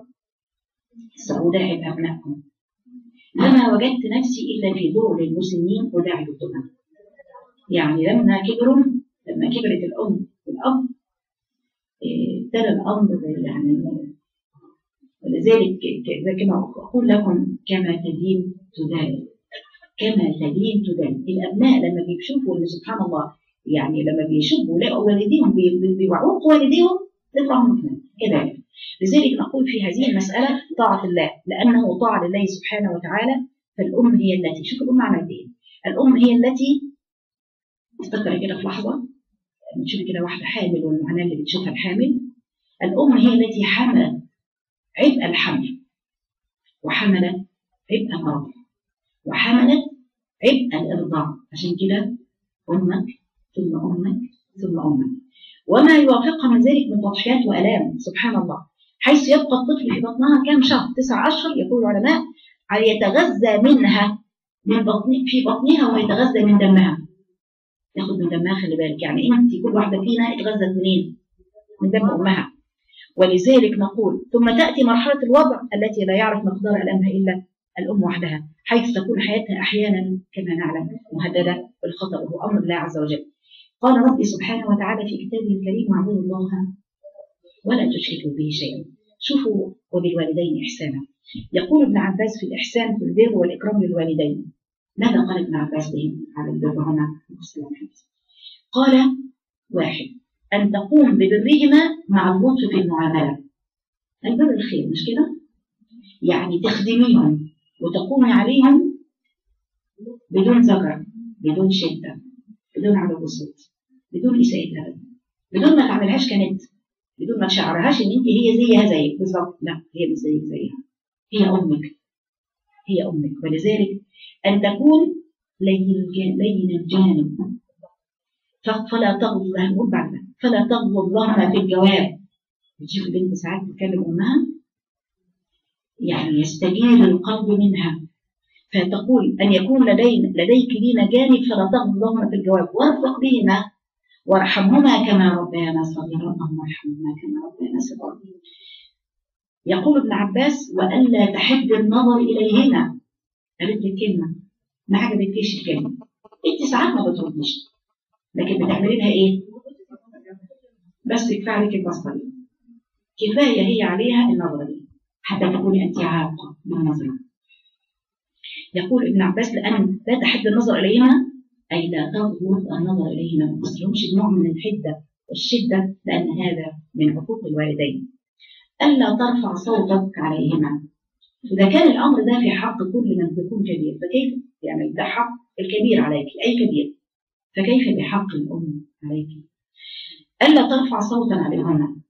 سأداعب أبنائكم لما وجدت نفسي إلا في دور المسلمين أداعبتها يعني لما كبروا لما كبرت الأم والأب ابتدى الأمر يعني ولذلك كما أقول لكم كما تدين تدان كما تدين تدان الأبناء لما بيشوفوا إن سبحان الله يعني لما بيشوفوا يلاقوا والديهم بيوعوق والديهم تطلعهم كمان كذلك لذلك نقول في هذه المسألة طاعة الله لأنه طاعة لله سبحانه وتعالى فالأم هي التي شوف الأم عملت إيه الأم هي التي افتكر كده في لحظة بتشوفي كده واحدة حامل والمعاناة اللي بتشوفها الحامل الأم هي التي حملت عبء الحمل وحملت عبء المرض وحملت عبء الإرضاع عشان كده أمك ثم أمك ثم أمك وما يوافقها من ذلك من تضحيات وآلام سبحان الله حيث يبقى الطفل في بطنها كم شهر تسع أشهر يقول العلماء يتغذى منها من بطن في بطنها ويتغذى من دمها ياخد من دمها خلي بالك يعني انت كل واحده فينا اتغذت منين؟ من دم امها ولذلك نقول ثم تاتي مرحله الوضع التي لا يعرف مقدار الامها الا الام وحدها حيث تكون حياتها احيانا كما نعلم مهدده بالخطر وهو امر الله عز وجل قال ربي سبحانه وتعالى في كتابه الكريم واعبدوا الله ولا تشركوا به شيئا شوفوا وبالوالدين احسانا يقول ابن عباس في الاحسان في البر والاكرام للوالدين ماذا قال ابن عباس بهم على البر هنا قال واحد أن تقوم ببرهما مع اللطف في المعاملة البر الخير مش كده؟ يعني تخدميهم وتقومي عليهم بدون زجر بدون شدة بدون علو صوت بدون إساءة أدب بدون ما تعملهاش كنت بدون ما تشعرهاش ان انت هي زيها زيك بالظبط لا هي مش زيك زيها هي امك هي امك ولذلك ان تكون لين لين الجانب فلا تغض لها نقول بعد فلا تغض لها في الجواب بتشوف البنت ساعات تتكلم امها يعني يستجيل القلب منها فتقول ان يكون لدي لديك لينا جانب فلا تغض لهما في الجواب وارفق بهما وارحمهما كما ربيانا صغيرا اللهم ارحمهما كما ربيانا صغيرا يقول ابن عباس والا تحد النظر اليهما قالت لي كلمه ما عجبتكيش الكلمه انت ساعات ما بترديش لكن بتعملي لها ايه بس كفايه عليك البصره دي كفايه هي عليها النظره دي حتى تكوني انت عاقه بالنظره يقول ابن عباس لان لا تحد النظر اليهما أي لا تغضب النظر إليهما ما تصلهمش بنوع من الحدة والشدة لأن هذا من حقوق الوالدين ألا ترفع صوتك عليهما إذا كان الأمر ده في حق كل من يكون كبير فكيف يعني ده حق الكبير عليك أي كبير فكيف بحق الأم عليك ألا ترفع صوتا عليهما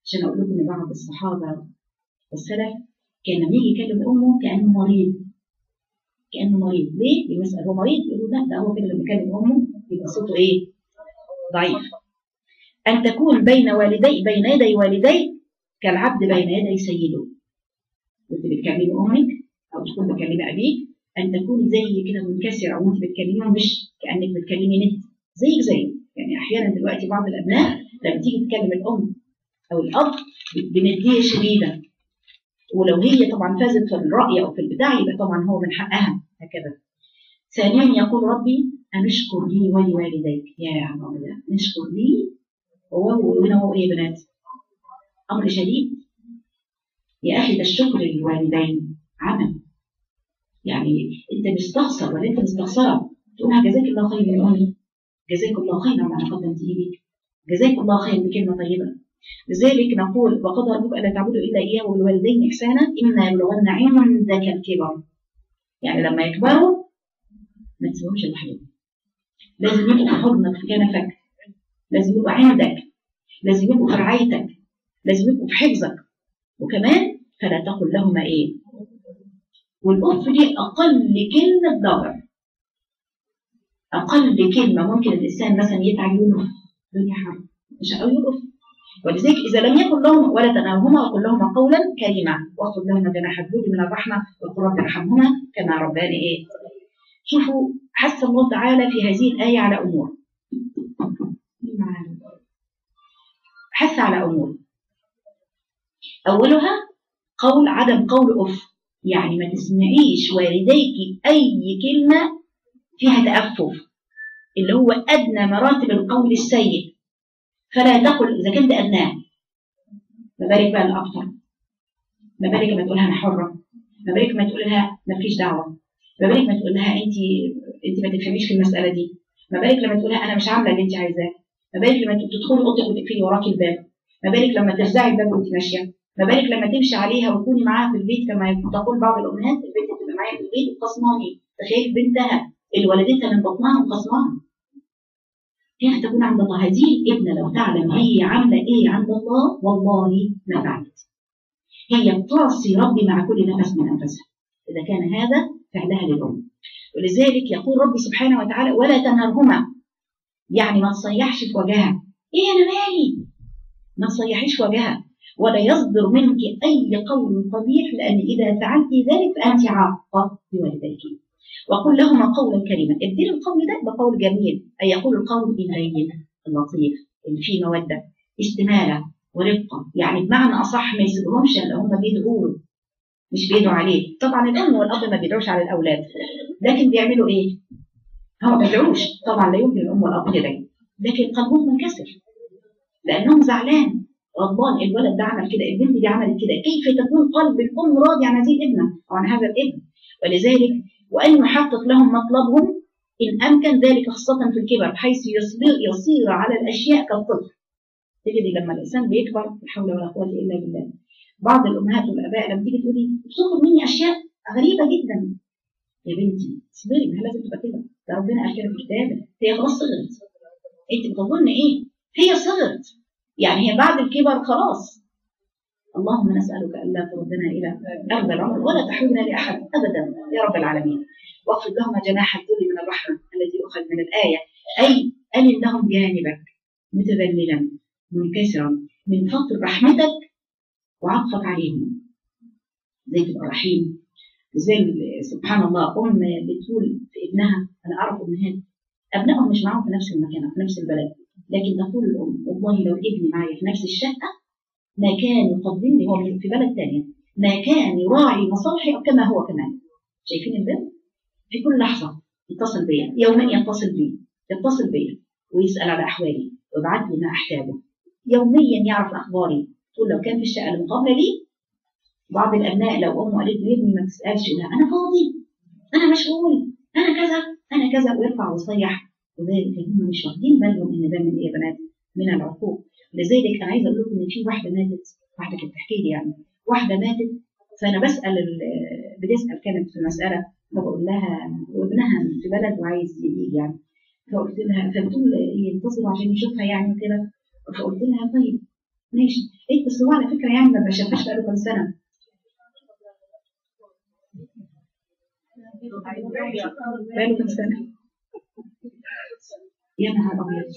عشان اقول لكم ان بعض الصحابه والسلف كان لما يجي يكلم امه كانه مريض كانه مريض ليه؟ يسال هو مريض يقولوا لا ده هو كده لما يكلم امه يبقى صوته ايه؟ ضعيف ان تكون بين والدي بين يدي والدي كالعبد بين يدي سيده كنت بتكلمي امك او تكون بتكلمي ابيك ان تكوني زي كده منكسره وانت بتكلميهم مش كانك بتكلمي نت زيك زيه يعني احيانا دلوقتي بعض الابناء لما تيجي تكلم الام او الاب بنديه شديده ولو هي طبعا فازت في الراي او في البتاع يبقى طبعا هو من حقها هكذا ثانيا يقول ربي ان اشكر لي ولوالديك يا عم الله نشكر لي هو وهنا هو ايه يا بنات امر شديد يا اخي ده الشكر للوالدين عمل يعني انت مستخسر ولا انت مستخسره تقولها جزاك الله خير يا امي جزاك الله خيرا على قدمت ايدك جزاك الله خير بكلمه طيبه لذلك نقول وقضى ربك الا تعبدوا الا اياه وبالوالدين احسانا اما يبلغن عندك الكبر يعني لما يكبروا ما تسيبهمش لوحدهم لازم يبقوا في حضنك في كنفك لازم يبقوا عندك لازم يبقوا في رعايتك لازم يبقوا في حفظك وكمان فلا تقل لهما ايه والاف دي اقل كلمه ضرر اقل كلمه ممكن الانسان مثلا يتعب يقول له الدنيا حرب مش هقول يقف ولذلك اذا لم يكن لهم ولا تنهرهما وقل لهما قولا كريما واخفض لهما جناح الذل من الرحمه وقل رب ارحمهما كما رباني ايه شوفوا حث الله تعالى في هذه الايه على امور حث على امور اولها قول عدم قول اف يعني ما تسمعيش والديك اي كلمه فيها تأفف اللي هو أدنى مراتب القول السيء فلا تقل إذا كنت أدناه ما بالك بقى الأكثر ما بالك ما تقولها أنا حرة ما بالك ما تقولها ما فيش دعوة ما بالك ما تقولها أنت أنت ما تفهميش في المسألة دي ما بالك لما تقولها أنا مش عاملة اللي أنت عايزاه ما بالك لما تدخلي أوضتك وتقفلي وراكي الباب ما بالك لما ترزعي الباب وأنت ماشية ما بالك لما تمشي عليها وتكوني معاها في البيت كما تقول بعض الأمهات البنت تبقى معايا في البيت وخصماني تخيل بنتها اللي ولدتها من بطنها وخصمها كيف تكون عند الله هذه الابنة لو تعلم هي عاملة ايه عند الله والله ما فعلت هي بتعصي ربي مع كل نفس من انفسها اذا كان هذا فعلها للام ولذلك يقول ربي سبحانه وتعالى ولا تنهرهما يعني ما تصيحش في وجهها ايه انا مالي ما تصيحيش في وجهها ولا يصدر منك اي قول قبيح لان اذا فعلت ذلك فانت عاقه بوالديك وقل لهما قولا كريما ابدل القول ده بقول جميل أي يقول القول اللين اللطيف اللي فيه مودة استمالة ورقة يعني بمعنى أصح ما يسيبهمش إلا هم بيدعوا له مش بيدعوا عليه طبعا الأم والأب ما بيدعوش على الأولاد لكن بيعملوا إيه؟ هم ما بيدعوش طبعا لا يمكن الأم والأب يدعوا لكن قلبهم منكسر لأنهم زعلان غضبان الولد ده عمل كده البنت دي عملت كده كيف تكون قلب الأم راضي عن هذه الابنة أو عن هذا الابن ولذلك وأن يحقق لهم مطلبهم إن أمكن ذلك خاصة في الكبر بحيث يصير, يصير على الأشياء كالطفل تجدي لما الإنسان بيكبر لا حول ولا قوة إلا بالله بعض الأمهات والآباء لما تيجي تقولي بتطلب مني أشياء غريبة جدا يا بنتي اصبري ما لازم تبقى كده ده ربنا قال كده في كتابه هي خلاص صغرت انت بتظن ايه؟ هي صغرت يعني هي بعد الكبر خلاص اللهم نسألك ألا تردنا إلى أرض العمر ولا تحولنا لأحد أبدا يا رب العالمين واخفض لهما جناح الذل من الرحمة التي أخذ من الآية أي ألن لهم جانبك متذللا منكسرا من فضل رحمتك وعطفك عليهم زي تبقى رحيم زي سبحان الله أم بتقول في ابنها أنا أعرف أمهات أبنائهم مش معاهم في نفس المكان في نفس البلد لكن تقول الأم والله لو ابني معايا في نفس الشقة ما كان يقدم لي هو في بلد ثانية ما كان يراعي مصالحي كما هو كمان شايفين البنت في كل لحظة يتصل بيا يوميا يتصل بي يتصل بيا ويسأل على أحوالي ويبعت لي ما أحتاجه يوميا يعرف أخباري تقول لو كان في الشقة المقابلة لي بعض الأبناء لو أمه قالت له ابني ما تسألش لا أنا فاضي أنا مشغول أنا كذا أنا كذا ويرفع ويصيح وذلك هم مش واخدين بالهم إن ده من إيه يا بنات من العقوق لذلك انا عايزه اقول لكم ان في واحده ماتت واحده كانت بتحكي لي يعني واحده ماتت فانا بسال بتسال كانت في مساله فبقول لها وابنها في بلد وعايز يجي يعني فقلت لها فبتقول ينتظروا عشان يشوفها يعني وكده فقلت لها طيب ماشي ايه بس هو على فكره يعني ما شافهاش بقاله كام سنه بقاله كام سنه يا نهار ابيض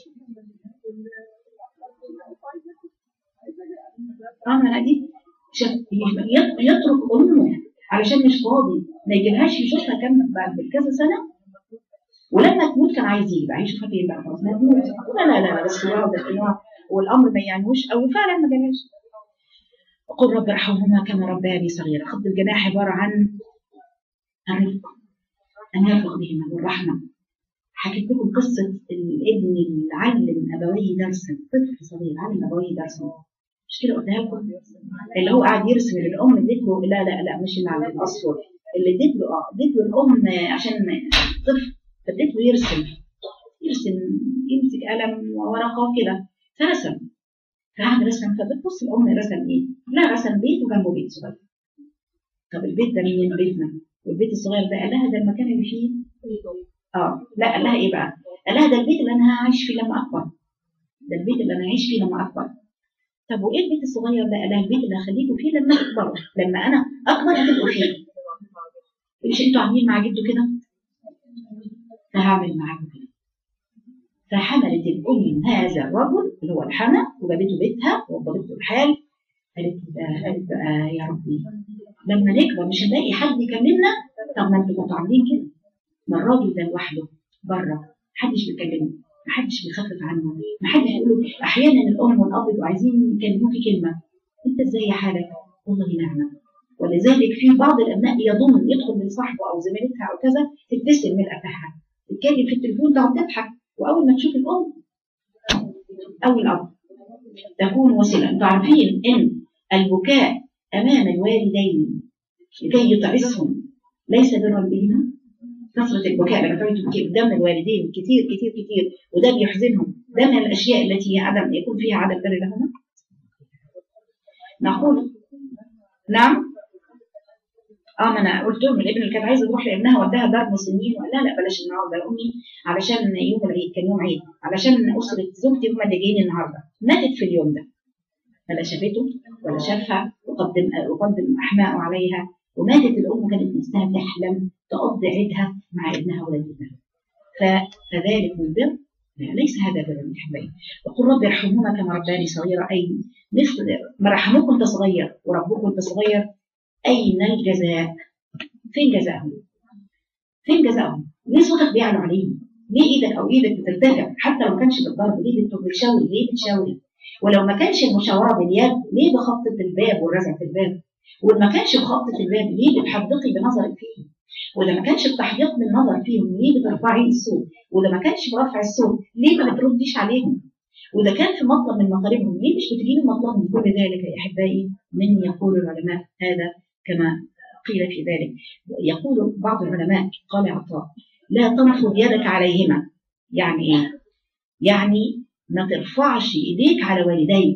اه ما انا دي شاف- يت- يترك امه علشان مش فاضي ما يجيبهاش يشوفها كام بعد كذا سنه ولما تموت كان عايز يجي بقى يشوفها فين بقى خلاص ما تموت لا لا لا بس هو ده هو والامر ما يعنيهوش او فعلا ما جابهاش وقل رب ارحمهما كما ربياني صغيرا خط الجناح عباره عن الرفق ان يرفق بهما بالرحمه حكيت لكم قصه الابن اللي علم ابويه درسا طفل صغير علم ابويه درسا مش كده قلتها لكم اللي هو قاعد يرسم الام اديت له لا لا لا مش مع الاصفر اللي اديت له اه اديت له الام عشان طفل فاديت له يرسم يرسم يمسك قلم وورقه كده فرسم فقعد رسم فبتبص الام رسم ايه؟ لا رسم بيت وجنبه بيت صغير طب البيت ده مين بيتنا والبيت الصغير ده قال لها ده المكان اللي فيه اه لا قال لها ايه بقى؟ قال لها ده البيت اللي انا هعيش فيه لما اكبر ده البيت اللي انا هعيش فيه لما اكبر طب وايه البيت الصغير ده؟ قال لها البيت اللي هخليكوا فيه لما تكبروا لما انا اكبر هتبقوا فيه مش انتوا عاملين مع جده كده؟ فهعمل معاكم كده فحملت الام هذا الرجل اللي هو الحنى وجابته بيتها ووضبت له الحال قالت بقى قالت بقى يا ربي لما نكبر مش هنلاقي حد يكلمنا طب ما انتوا كنتوا عاملين كده ما الراجل ده لوحده بره محدش بيكلمه محدش بيخفف عنه محدش يقول له احيانا الام والاب بيبقوا عايزين يكلموكي كلمه انت ازاي حالك والله نعمه ولذلك في بعض الابناء يضم يدخل من صاحبه او زميلتها او كذا تبتسم من قفاها تتكلم في التليفون تقعد تضحك واول ما تشوف الام او الاب تكون وسيله انتوا عارفين ان البكاء امام الوالدين لكي يطعسهم ليس برا بهما كثرة البكاء لما تقعدوا تبكي قدام الوالدين كتير كتير كتير وده بيحزنهم ده من الاشياء التي هي عدم يكون فيها عدم بر لهما نقول نعم اه ما انا قلت لهم الابن اللي كانت عايزه تروح لابنها وداها دار مسنين وقال لها لا بلاش النهارده يا امي علشان يوم العيد كان يوم عيد علشان اسره زوجتي هم اللي جايين النهارده ماتت في اليوم ده فلا شافته ولا شافها وقدم وقدم احماءه عليها وماتت الام كانت نفسها تحلم تقضي عيدها مع ابنها ولا ابنها ف- فذلك من البر لا ليس هذا بر من حبايب وقل رب ارحمهما كما رباني صغيرة أي مثل ما رحموك وانت صغير وربوك وانت صغير أين الجزاء؟ فين جزاءهم؟ فين جزاءهم؟ ليه صوتك بيعلو عليهم؟ ليه ايدك او ايدك بترتجع حتى لو ما كانش بالضرب ليه بت- بتشاوري؟ ليه بتشاوري؟ ولو ما كانش المشاوره باليد ليه بخبطه الباب والرزع في الباب؟ وما كانش بخبطه الباب ليه بتحدقي بنظرك فيه؟ وإذا ما كانش التحديق بالنظر فيهم ليه بترفعي الصوت؟ وإذا ما كانش برفع الصوت ليه ما بترديش عليهم؟ وإذا كان في مطلب من مطالبهم ليه مش بتجيبي مطلبهم؟ كل ذلك يا أحبائي من يقول العلماء هذا كما قيل في ذلك يقول بعض العلماء قال عطاء لا تنفض يدك عليهما يعني ايه؟ يعني ما ترفعش ايديك على والديك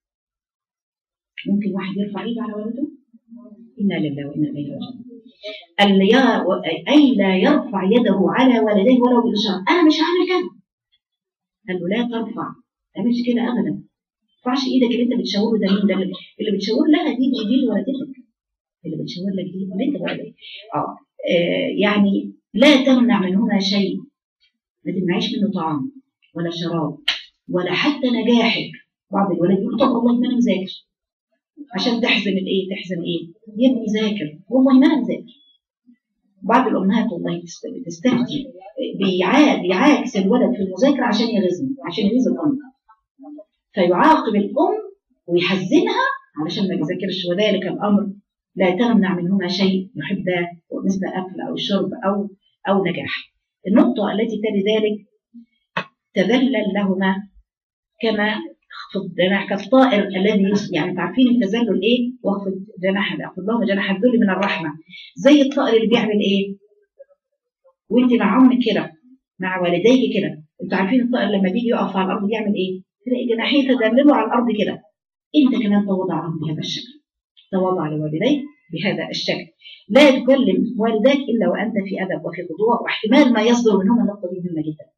ممكن واحد يرفع ايده على والده؟ انا لله وانا اليه راجعون اللي يا- اي لا يرفع يده على والديه ولو بالاشاره انا مش هعمل كده قال له لا ترفع ما تعملش كده ابدا ما ترفعش ايدك اللي انت بتشاوره ده مين ده اللي بتشاور لها دي دي دي والدتك اللي بتشاور لك دي بنت والدتك اه آه، يعني لا تمنع منهما شيء ما تمنعيش منه طعام ولا شراب ولا حتى نجاحك بعض الولاد يقول طب والله ما انا مذاكر عشان تحزن الايه تحزن ايه يا ابني ذاكر والله ما انا مذاكر بعض الامهات والله بتست- بتستفتي بيعا- بيعاكس الولد في المذاكره عشان يغيظني عشان يغيظ الام فيعاقب الام ويحزنها علشان ما يذاكرش وذلك الامر لا تمنع منهما شيء يحباه مثل اكل او شرب او او نجاح النقطه التي تلي ذلك تذلل لهما كما خفض جناح كالطائر الذي يس- يعني انتوا عارفين التذلل ايه؟ واخفض جناح اخفض لهما جناح الذل من الرحمه زي الطائر اللي بيعمل ايه؟ وانت مع امك كده مع والديك كده انتوا عارفين الطائر لما بيجي يقف على الارض بيعمل ايه؟ تلاقي جناحيه تدلله على الارض كده انت كمان تواضع لهم بهذا الشكل تواضع لوالديك بهذا الشكل لا تكلم والديك الا وانت في ادب وفي خضوع واحتمال ما يصدر منهما النقطه دي مهمه جدا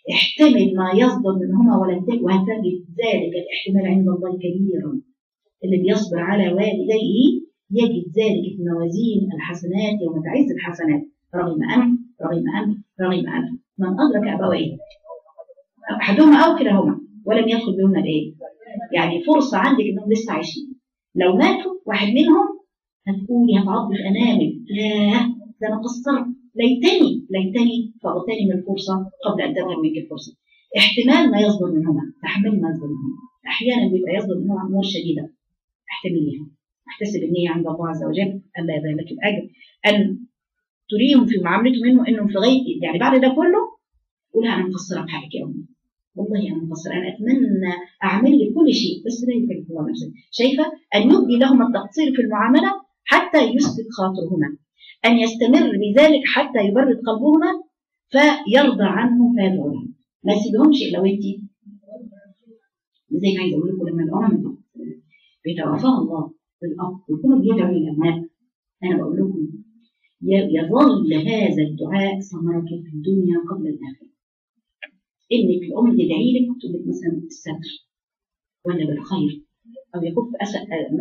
احتمل ما يصدر منهما ولن تجد وهتجد ذلك الاحتمال عند الله كبيرا اللي بيصبر على والديه يجد ذلك في موازين الحسنات يوم تعز الحسنات رغم أنف رغم أنف رغم أنف من أدرك أبويه أحدهما أو كلاهما ولم يدخل بهما الإيه؟ يعني فرصة عندك إنهم لسه عايشين لو ماتوا واحد منهم هتقولي هتعض في أنامل ياه ده أنا قصرت ليتني ليتني فاغتنم الفرصة قبل أن تذهب منك الفرصة احتمال ما يصدر منهما تحمل ما يصدر منهما أحيانا بيبقى يصدر منهما أمور شديدة احتمليها احتسب النية عند الله عز وجل ألا يضيع لك الأجر أن تريهم في معاملته منه انهم في غايه يعني بعد ده كله قولها انا مقصره في حقك يا امي والله انا مقصره انا اتمنى اعمل لك كل شيء بس لا يكلف الله نفسا شايفه ان يبدي لهما التقصير في المعامله حتى يسبق خاطرهما ان يستمر بذلك حتى يبرد قلبهما فيرضى عنه فيدعو له ما يسيبهمش الا وانت زي ما عايزه اقول لكم لما الام بيتوفاها الله بالاب ويكونوا بيدعوا للابناء انا بقول لكم يظل هذا الدعاء ثمرته في الدنيا قبل الآخرة إنك الأم تدعي لك تقول لك مثلا بالستر ولا بالخير أو يكف أسأل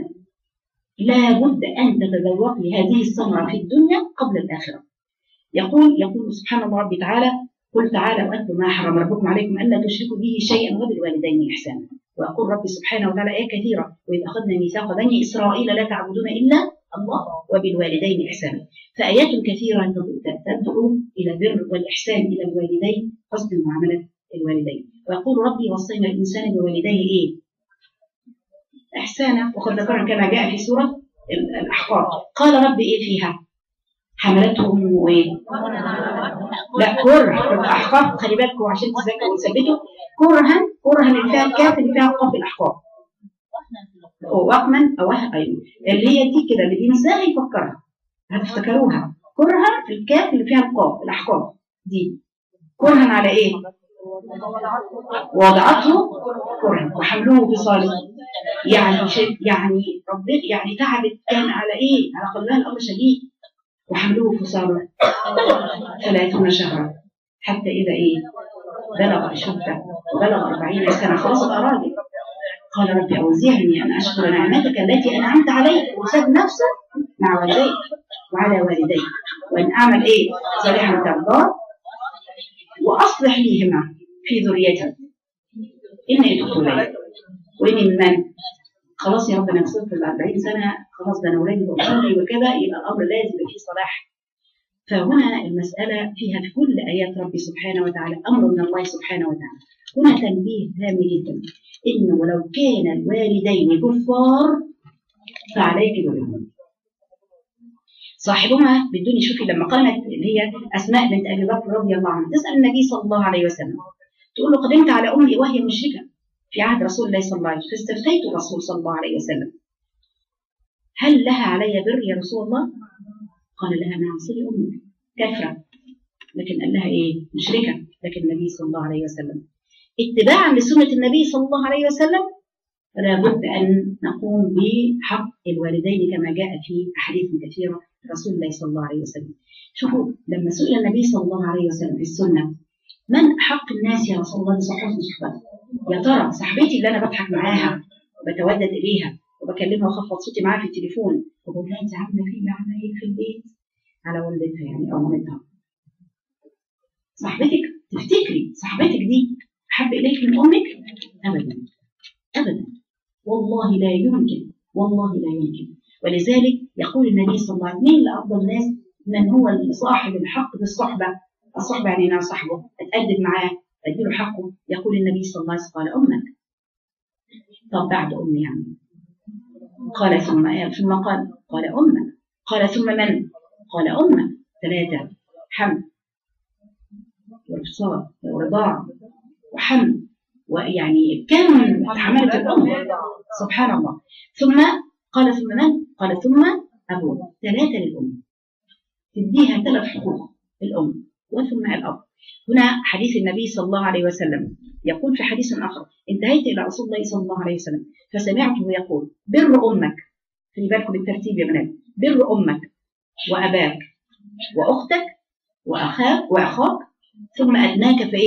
لابد أن تتذوقي هذه الثمرة في الدنيا قبل الآخرة يقول يقول سبحان الله ربي تعالى قل تعالى وأتلوا ما حرم ربكم عليكم ألا تشركوا به شيئا وبالوالدين إحسانا ويقول ربي سبحانه وتعالى آية كثيرة وإذ أخذنا ميثاق بني إسرائيل لا تعبدون إلا الله وبالوالدين إحسانا فآيات كثيرة تدعو إلى البر والإحسان إلى الوالدين حسن معاملة الوالدين ويقول ربي وصينا الإنسان بوالديه إيه؟ إحسانا وقد ذكرنا كما جاء في سورة الأحقاف قال رب إيه فيها؟ حملته أمه إيه؟ لا كره الأحقاف خلي بالكم عشان تذكروا وتثبتوا كرها كرها اللي فيها الكاف اللي فيها القاف الأحقاف وقما أو أيوه اللي هي دي كده اللي دي ازاي يفكرها هتفتكروها كرها في الكاف اللي فيها القاف الاحقاف دي كرها على ايه وضعته كرها وحمله في صالح يعني شيء يعني رب يعني تعبت كان على ايه على قلبها الامر شديد وحمله في صالح ثلاثون شهرا حتى اذا ايه بلغ اشده وبلغ أربعين سنه خلاص بقى راجل قال ربي أوزعني أن أشكر نعمتك التي أنعمت علي وساب نفسه مع والدي وعلى والدي وأن أعمل إيه صالحا ترضاه وأصلح ليهما في ذريتي إني تبت إليك وإني من خلاص يا رب أنا وصلت ل 40 سنة خلاص ده أنا ولادي بقولي وكذا يبقى الأمر لازم يبقى فيه صلاح فهنا المسألة فيها في كل آيات ربي سبحانه وتعالى أمر من الله سبحانه وتعالى هنا تنبيه هام جدا إنه ولو كان الوالدين كفار فعليك برهما صاحبهما بدون شوفي لما قامت اللي هي أسماء بنت أبي بكر رضي الله عنها تسأل النبي صلى الله عليه وسلم تقول له قدمت على أمي وهي مشركة في عهد رسول الله صلى الله عليه وسلم فاستفتيت الرسول صلى الله عليه وسلم هل لها علي بر يا رسول الله؟ قال لها نعم صلي أمك كافرة لكن قال لها إيه؟ مشركة لكن النبي صلى الله عليه وسلم اتباعا لسنة النبي صلى الله عليه وسلم فلا بد أن نقوم بحق الوالدين كما جاء في أحاديث كثيرة رسول الله صلى الله عليه وسلم شوفوا لما سئل النبي صلى الله عليه وسلم في السنة من أحق الناس يا رسول الله بصحبة صحبتي يا ترى صاحبتي اللي أنا بضحك معاها وبتودد إليها وبكلمها وخفض صوتي معاها في التليفون وبقول لها أنت عاملة في عاملة إيه في البيت على والدتها يعني أو مامتها صاحبتك تفتكري صاحبتك دي أحب إليك من أمك أبدا أبدا والله لا يمكن والله لا يمكن ولذلك يقول النبي صلى الله عليه وسلم مين لأفضل الناس من هو صاحب الحق بالصحبة الصحبة يعني أنا صاحبه أتأدب معاه أديله حقه يقول النبي صلى الله عليه وسلم قال أمك طب بعد أمي يعني قال ثم ثم قال قال أمك قال ثم من قال أمك ثلاثة حمل وإفصال ورضاع وحمل ويعني كم حملت الأم سبحان الله ثم قال ثم من قال ثم أبوه ثلاثة للأم تديها ثلاث حقوق الأم وثم الأب هنا حديث النبي صلى الله عليه وسلم يقول في حديث آخر انتهيت إلى رسول الله صلى الله عليه وسلم فسمعته يقول بر أمك خلي بالكم بالترتيب يا بنات بر أمك وأباك وأختك وأخاك وأخاك ثم أدناك فإيه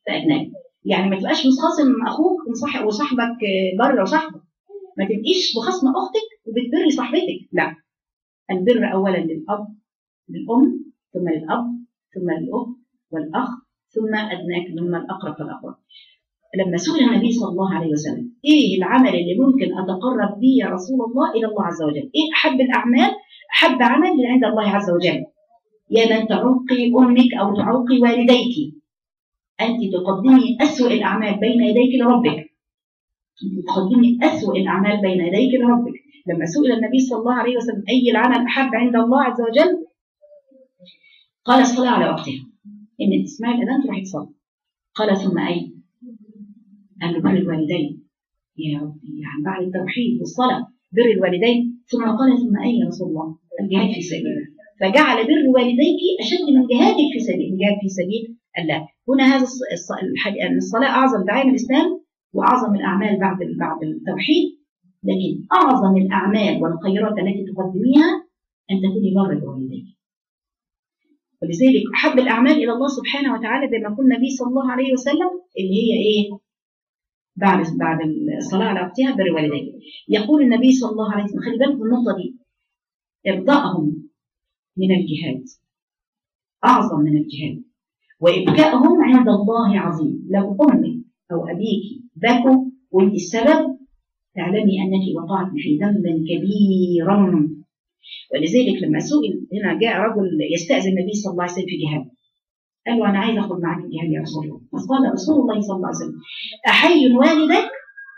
فأدناك يعني ما تبقاش مخاصم أخوك وصاح- وصاحبك آه، بره وصاحبك ما تبقيش بخصم أختك وبتبري صاحبتك لا البر أولا للأب للأم ثم للأب ثم للأخت والأخ ثم أدناك ثم الأقرب فالأقرب لما سئل النبي صلى الله عليه وسلم ايه العمل اللي ممكن اتقرب به يا رسول الله الى الله عز وجل؟ ايه احب الاعمال؟ احب عمل من عند الله عز وجل. يا من تعوقي امك او تعوقي والديك. انت تقدمي اسوء الاعمال بين يديك لربك. انت تقدمي اسوء الاعمال بين يديك لربك. لما سئل النبي صلى الله عليه وسلم اي العمل احب عند الله عز وجل؟ قال الصلاه على وقتها. ان تسمعي الاذان تروحي تصلي. قال ثم اي؟ قال له بر الوالدين يا ربي يعني بعد التوحيد والصلاة بر الوالدين ثم قال ثم أي يا رسول الله الجهاد في سبيل الله فجعل بر والديك أشد من جهادك في سبيل الجهاد في سبيل الله هنا هذا الص- الص- الحاج- أن الصلاة أعظم دعاية الإسلام وأعظم الأعمال بعد ال- بعد التوحيد لكن أعظم الأعمال والخيرات التي تقدميها أن تكوني بر بوالديك ولذلك أحب الأعمال إلى الله سبحانه وتعالى زي ما قال النبي صلى الله عليه وسلم اللي هي إيه؟ بعد بعد الصلاة على وقتها بر والديك يقول النبي صلى الله عليه وسلم خلي بالك من النقطة دي إرضائهم من الجهاد أعظم من الجهاد وإبكائهم عند الله عظيم لو أمك أو أبيك بكوا وأنت السبب تعلمي أنك وقعت في ذنبا كبيرا ولذلك لما سئل هنا جاء رجل يستأذن النبي صلى الله عليه وسلم في جهاد قال له أنا عايز أخذ معك الجهاد يا رسول الله فقال رسول الله صلى الله عليه وسلم أحي والدك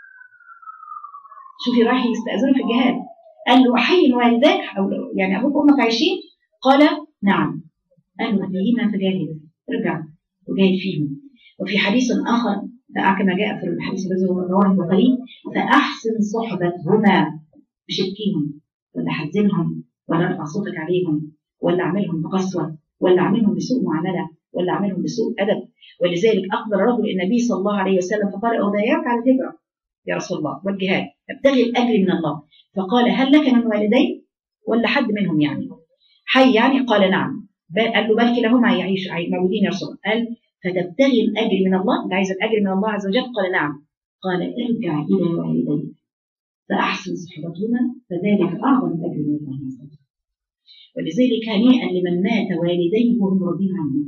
شوفي رايح يستأذنه في الجهاد قال له أحي والدك أو يعني أبوك وأمك عايشين قال نعم قال له فيهما فجاهد ارجع وجاهد فيهم وفي حديث آخر كما جاء في الحديث الذي رواه البخاري فأحسن صحبتهما مش ابكيهم ولا حزنهم ولا ارفع صوتك عليهم ولا اعملهم بقسوه ولا اعملهم بسوء معامله ولا اعملهم بسوء ادب ولذلك اقبل رجل النبي صلى الله عليه وسلم فقال ابايعك على الهجره يا رسول الله والجهاد ابتغي الاجر من الله فقال هل لك من والدين ولا حد منهم يعني حي يعني قال نعم بل- قال له بل كلاهما يعيش عي- موجودين يا رسول الله قال فتبتغي الاجر من الله انت عايز الاجر من الله عز وجل قال نعم قال ارجع الى والديك فأحسن صحبتهما فذلك أعظم أجر من الله عز وجل ولذلك هنيئا لمن مات والديه وهم راضين عنه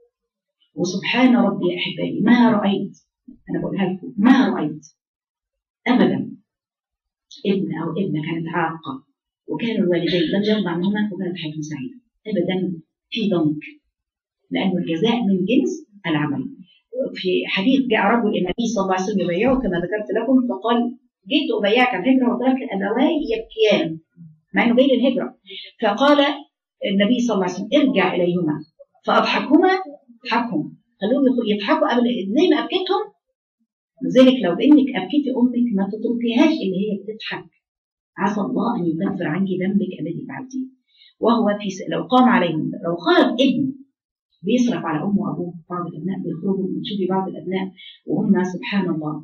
وسبحان ربي يا أحبائي ما رأيت أنا بقولها لكم ما رأيت أبدا ابن أو ابنة كانت عاقة وكانوا الوالدين لم يرضى عنهما وكانت حياتهم سعيدة أبدا في ضنك لأن الجزاء من جنس العمل في حديث جاء رجل النبي صلى الله عليه وسلم يبايعه كما ذكرت لكم فقال جئت أبايعك على الهجرة وترك أبواي يبكيان مع إنه جاي للهجرة فقال النبي صلى الله عليه وسلم ارجع إليهما فأضحكهما اضحكهم خلوهم يخ- يضحكوا قبل زي ما أبكيتهم لذلك لو بإنك أبكيتي أمك ما تتركيهاش اللي هي بتضحك عسى الله أن يكفر عنك ذنبك الذي فعلتيه وهو في س... لو قام عليهم لو خرج ابن بيصرف على أمه وأبوه بعض الأبناء بيخرجوا بتشوفي بعض الأبناء وهم سبحان الله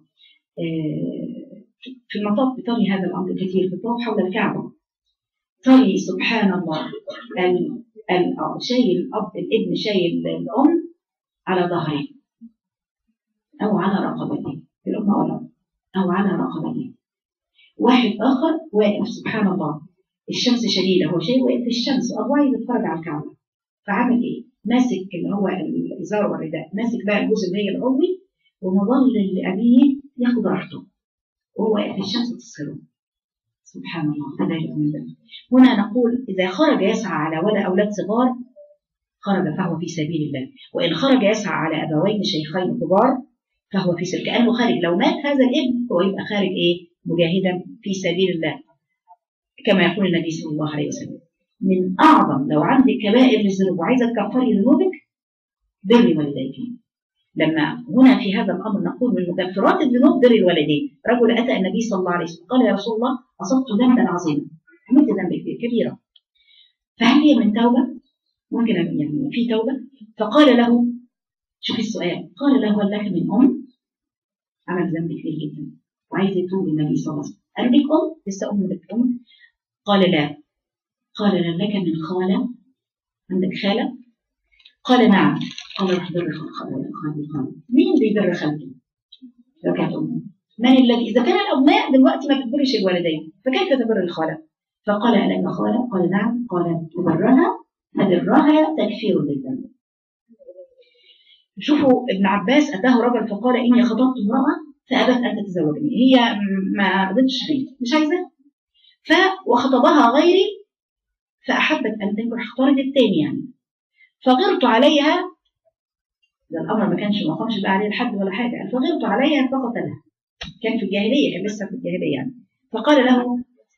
آه، في المطاف بتري هذا الأمر كثير في الطواف حول الكعبة تري سبحان الله ال- ال- آه، شايل الأب الابن شايل الأم على ظهره أو على رقبته الأم أو الأب أو على رقبته واحد آخر واقف سبحان الله الشمس شديدة هو شيء واقف في الشمس وأبوه عايز يتفرج على الكعبة فعمل إيه؟ ماسك اللي هو الإزار والرداء ماسك بقى الجزء اللي هي العلوي ومظل لأبيه ياخد راحته وهو واقف في الشمس تصهره سبحان الله كذلك من ذلك هنا نقول إذا خرج يسعى على ولا أولاد صغار خرج فهو في سبيل الله وإن خرج يسعى على أبوين شيخين كبار فهو في سبيل كأنه خارج لو مات هذا الابن هو يبقى خارج إيه مجاهدا في سبيل الله كما يقول النبي صلى الله عليه وسلم من أعظم لو عندك كبائر الذنوب وعايزة تكفري ذنوبك بري والديك لما هنا في هذا الامر نقول من مكفرات الذنوب بر الوالدين رجل اتى النبي صلى الله عليه وسلم قال يا رسول الله اصبت ذنبا عظيما عملت ذنب كبيرا فهل هي من توبه؟ ممكن أن- يعني في توبه فقال له شوف السؤال قال له هل لك من ام؟ عمل ذنب كبير جدا وعايز يتوب النبي صلى الله عليه وسلم قال لك ام؟ لسه ام لك ام؟ قال لا قال هل لك من خاله؟ عندك خاله؟ قال نعم قال روح بر خالي مين بيبر خالته؟ لو كانت أمه من الذي إذا كان الأبناء دلوقتي ما بتبرش الوالدين فكيف تبر الخالة؟ فقال ألك خالة؟ قال نعم قال تبرها فبرها تكفير للذنب شوفوا ابن عباس أتاه رجل فقال إني خطبت امرأة فأبت أن تتزوجني هي ما رضتش فيه مش عايزة ف وخطبها غيري فأحبت أن تنكح اختارت التاني يعني فغرت عليها ده الأمر ما كانش ما قامش بقى عليه الحد ولا حاجة فغرت عليها فقتلها كان في الجاهلية كان لسه في الجاهلية يعني فقال له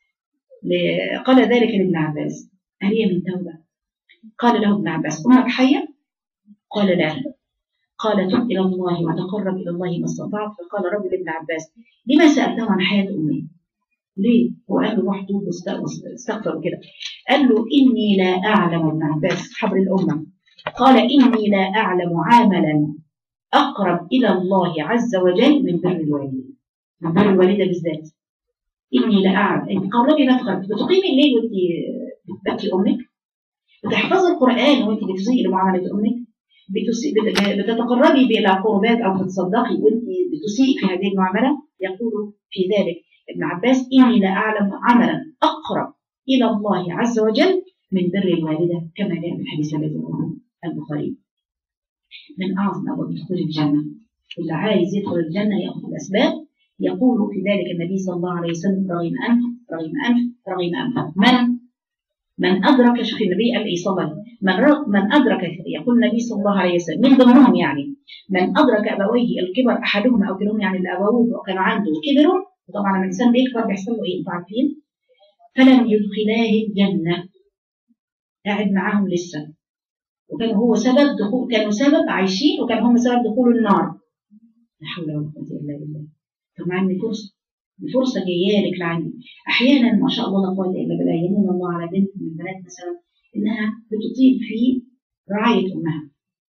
ل- قال ذلك لابن عباس هل هي من توبة؟ قال له ابن عباس أمك حية؟ قال لا قال تب إلى الله وتقرب إلى الله ما استطعت فقال رجل ابن عباس لما سألته عن حياة أمي؟ ليه؟ هو قال له روح توب واست- واستغفر وكده قال له إني لا أعلم ابن عباس حبر الأمة قال إني لا أعلم عملا أقرب إلى الله عز وجل من بر الوالدين من بر الوالدة بالذات إني لا أعلم أنت قربي ما تقربي بتقيمي الليل وأنت بتبكي أمك بتحفظي القرآن وأنت بتسيئي لمعاملة أمك بتسيء بت- بتتقربي إلى قربات أو تتصدقي وأنت بتسيء في هذه المعاملة يقول في ذلك ابن عباس إني لا أعلم عملا أقرب إلى الله عز وجل من بر الوالدة كما جاء في الحديث الذي رواه البخاري من أعظم أبواب دخول الجنة اللي عايز يدخل الجنة يأخذ الأسباب يقول في ذلك النبي صلى الله عليه وسلم رغم أنف رغم أنف رغم أنف من من أدرك شوف النبي قال إيه صلى الله عليه وسلم من, ر- من أدرك يقول النبي صلى الله عليه وسلم من ضمنهم يعني من أدرك أبويه الكبر أحدهما أو كلاهما يعني اللي أبوه كانوا عنده كبروا وطبعا لما الإنسان بيكبر بيحصل له إيه أنتوا عارفين فلم يدخلاه الجنة قاعد معاهم لسه وكان هو سبب دخول كانوا سبب عايشين وكان هم سبب دخول النار لا حول ولا قوة إلا بالله طب مع إن فرصة دي فرصة جاية لك لعندي أحيانا ما شاء الله لا قوة إلا بالله يمن الله على بنت من البنات مثلا إنها بتطيل في رعاية أمها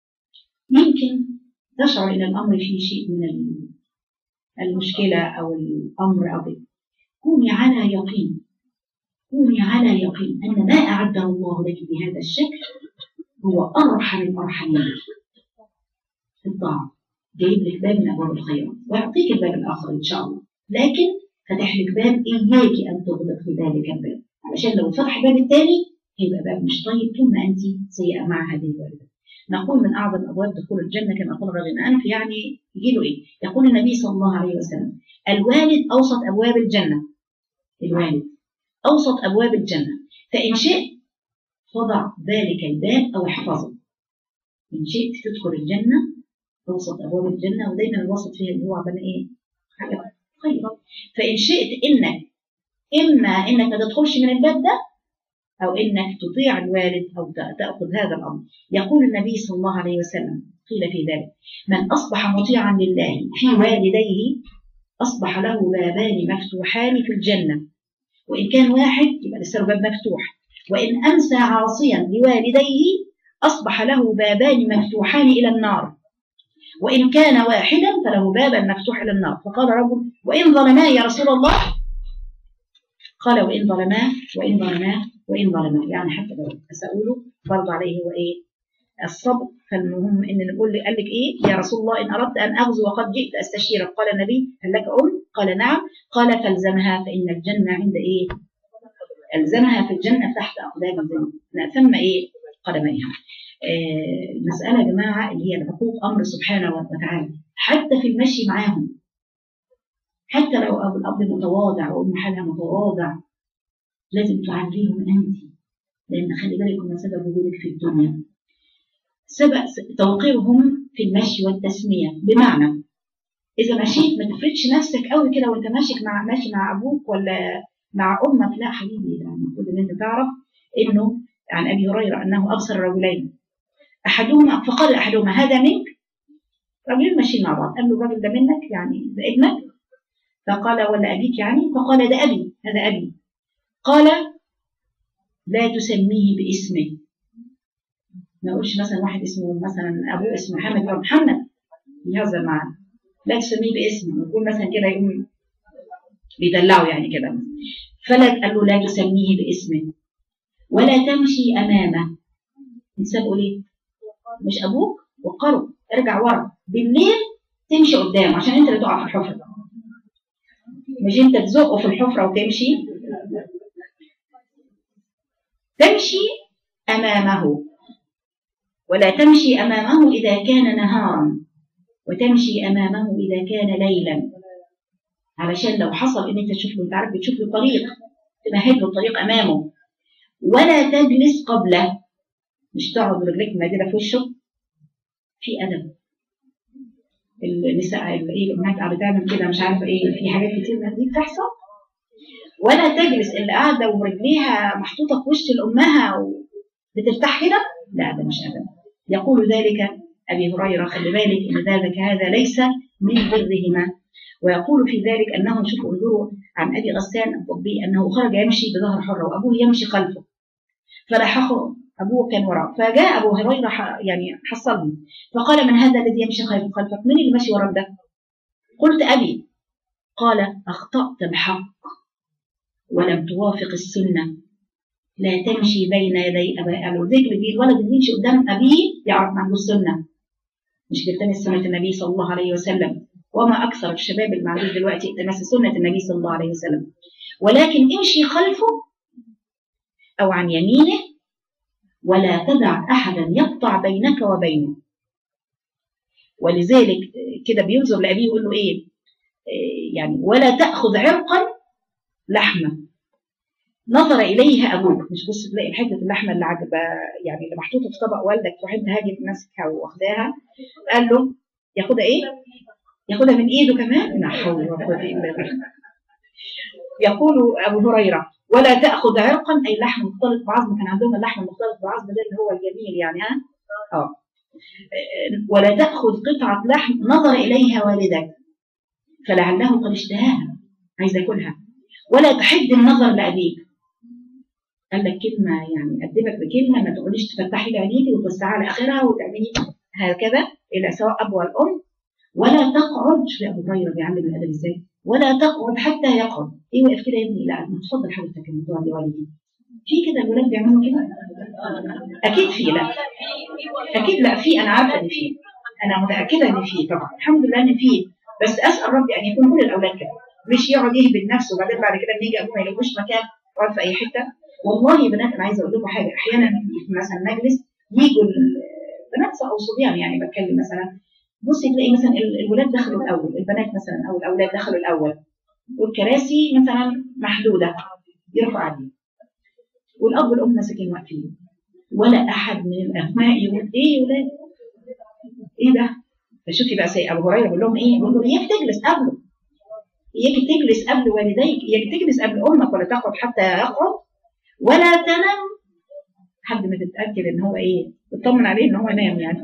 يمكن تشعر إن الأمر فيه شيء من ال- المشكلة أو الأمر أو كده كوني على يقين كوني على يقين أن ما أعده الله لك بهذا الشكل هو أرحم الأرحمين في الطاعة جايب لك باب من أبواب الخيرات ويعطيك الباب الآخر إن شاء الله لكن فتح لك باب إياك أن تغلق في ذلك الباب علشان لو فتح الباب الثاني هيبقى باب مش طيب طول ما أنت سيئة مع هذه الوالدة نقول من أعظم أبواب دخول الجنة كما قال رغم أنف يعني يجي له إيه؟ يقول النبي صلى الله عليه وسلم الوالد أوسط أبواب الجنة الوالد أوسط أبواب الجنة فإن شئت فضع ذلك الباب أو احفظه إن شئت تدخل الجنة أوسط أبواب الجنة ودايما الوسط فيها اللي هو عبارة إيه؟ حاجة خير فإن شئت إنك إما إنك ما تدخلش من الباب ده أو إنك تطيع الوالد أو تأخذ هذا الأمر يقول النبي صلى الله عليه وسلم قيل في ذلك من أصبح مطيعا لله في والديه أصبح له بابان مفتوحان في الجنة وإن كان واحد يبقى لسه باب مفتوح وإن أمسى عاصيا لوالديه أصبح له بابان مفتوحان إلى النار وإن كان واحدا فله بابا مفتوح إلى النار فقال رجل وإن ظلما يا رسول الله قال وإن ظلما وإن ظلما وإن ظلما يعني حتى لو أسأله فرض عليه هو إيه الصبر فالمهم إن نقول قال لك إيه يا رسول الله إن أردت أن أغزو وقد جئت أستشيرك قال النبي هل لك أم قال نعم قال فالزمها فإن الجنة عند إيه ألزمها في الجنة تحت أقدام الظلم ثم إيه قدميها آه المسألة يا جماعة اللي هي العقوق أمر سبحانه وتعالى حتى في المشي معاهم حتى لو أبو الأب متواضع وأم حالها متواضع لازم تعليهم أنت لأن خلي بالك هم سبب وجودك في الدنيا سبب توقيرهم في المشي والتسمية بمعنى إذا مشيت ما تفرضش نفسك قوي كده وأنت ماشي مع ماشي مع أبوك ولا مع أمك لا حبيبي ده المفروض إن أنت تعرف إنه عن أبي هريرة أنه أبصر رجلين أحدهما فقال أحدهما هذا منك رجلين ماشيين مع بعض قال له الراجل ده منك يعني ده ابنك فقال ولا أبيك يعني فقال ده أبي هذا أبي قال لا تسميه باسمه ما اقولش مثلا واحد اسمه مثلا ابوه اسمه محمد يقول محمد يهزر معاه لا تسميه باسمه يقول مثلا كده يقوم بيدلعه يعني كده فلا قال له لا تسميه باسمه ولا تمشي امامه انسان ليه مش ابوك وقروا ارجع ورا بالليل تمشي قدام عشان انت اللي تقع في الحفره مش انت تزقه في الحفره وتمشي تمشي امامه ولا تمشي امامه اذا كان نهارا وتمشي امامه اذا كان ليلا علشان لو حصل ان انت تشوف له انت عارف بتشوف له طريق تمهد له الطريق امامه ولا تجلس قبله مش تقعد رجليك مادله في وشه في ادب النساء ايه الامهات قاعده تعمل كده مش عارفه ايه في حاجات كتير من دي بتحصل ولا تجلس اللي قاعده ورجليها محطوطه في وش الامها وبترتاح كده لا ده مش ادب يقول ذلك ابي هريره خلي بالك ان ذلك هذا ليس من برهما ويقول في ذلك انه شوفوا انظروا عن ابي غسان الضبي انه خرج يمشي بظهر حره وابوه يمشي خلفه فلاحقه ابوه كان وراء فجاء ابو هريره ح- يعني حصلني فقال من هذا الذي يمشي خلف- خلفك من اللي ماشي وراك ده قلت ابي قال اخطات الحق ولم توافق السنه لا تمشي بين يدي ابي قالوا ذكر دي الولد اللي يمشي قدام ابيه يعرف عنده السنه مش بيلتمس سنه النبي صلى الله عليه وسلم وما اكثر الشباب اللي معروف دلوقتي التماس سنه النبي صلى الله عليه وسلم ولكن امشي خلفه او عن يمينه ولا تدع احدا يقطع بينك وبينه ولذلك كده بينظر لابيه يقول له ايه إيه يعني ولا تاخذ عرقا لحمه نظر اليها ابوك مش بص تلاقي حته اللحمه اللي عجبه يعني اللي محطوطه في طبق والدك تروح انت هاجي ماسكها واخداها قال له ياخدها ايه؟ ياخدها من ايده كمان؟ لا حول ولا قوه الا بالله يقول ابو هريره ولا تاخذ عرقا اي لحم مختلط بعظم كان عندهم اللحم المختلط بعظم ده اللي هو الجميل يعني ها؟ اه ولا تاخذ قطعه لحم نظر اليها والدك فلعله قد اشتهاها عايز ياكلها ولا تحد النظر لابيك قال لك كلمه يعني ادبك بكلمه ما تقوليش تفتحي لي عينيكي وتوسعي على اخرها وتعملي هكذا الى سواء اب والام ولا تقعد شوف ابو هريره بيعلم الادب ازاي ولا تقعد حتى يقعد ايه وقف كده يا ابني لا ما تفضل حضرتك ان تقعد لوالدي في كده الولاد بيعملوا كده اكيد في لا اكيد لا في انا عارفه ان في انا متاكده ان في طبعا الحمد لله ان في بس اسال ربي ان يكون كل الاولاد كده مش يقعد يهبل نفسه وبعدين بعد كده نيجي ابوه ما يلاقوش مكان يقعد في اي حته والله يا بنات انا عايزه اقول لكم حاجه احيانا في مثلا مجلس يجوا البنات او الصبيان يعني بتكلم مثلا بصي تلاقي مثلا ال- الولاد دخلوا الاول البنات مثلا او الاولاد دخلوا الاول والكراسي مثلا محدوده يروحوا قاعدين والاب والام ماسكين واقفين ولا احد من الابناء يقول ايه يا ولاد ايه ده فشوفي بقى سي ابو هريره بيقول لهم ايه بيقول له اياك تجلس قبله اياك تجلس قبل والديك اياك تجلس قبل امك ولا تقعد حتى يقعد ولا تنام لحد ما تتاكد ان هو ايه تطمن عليه ان هو نام يعني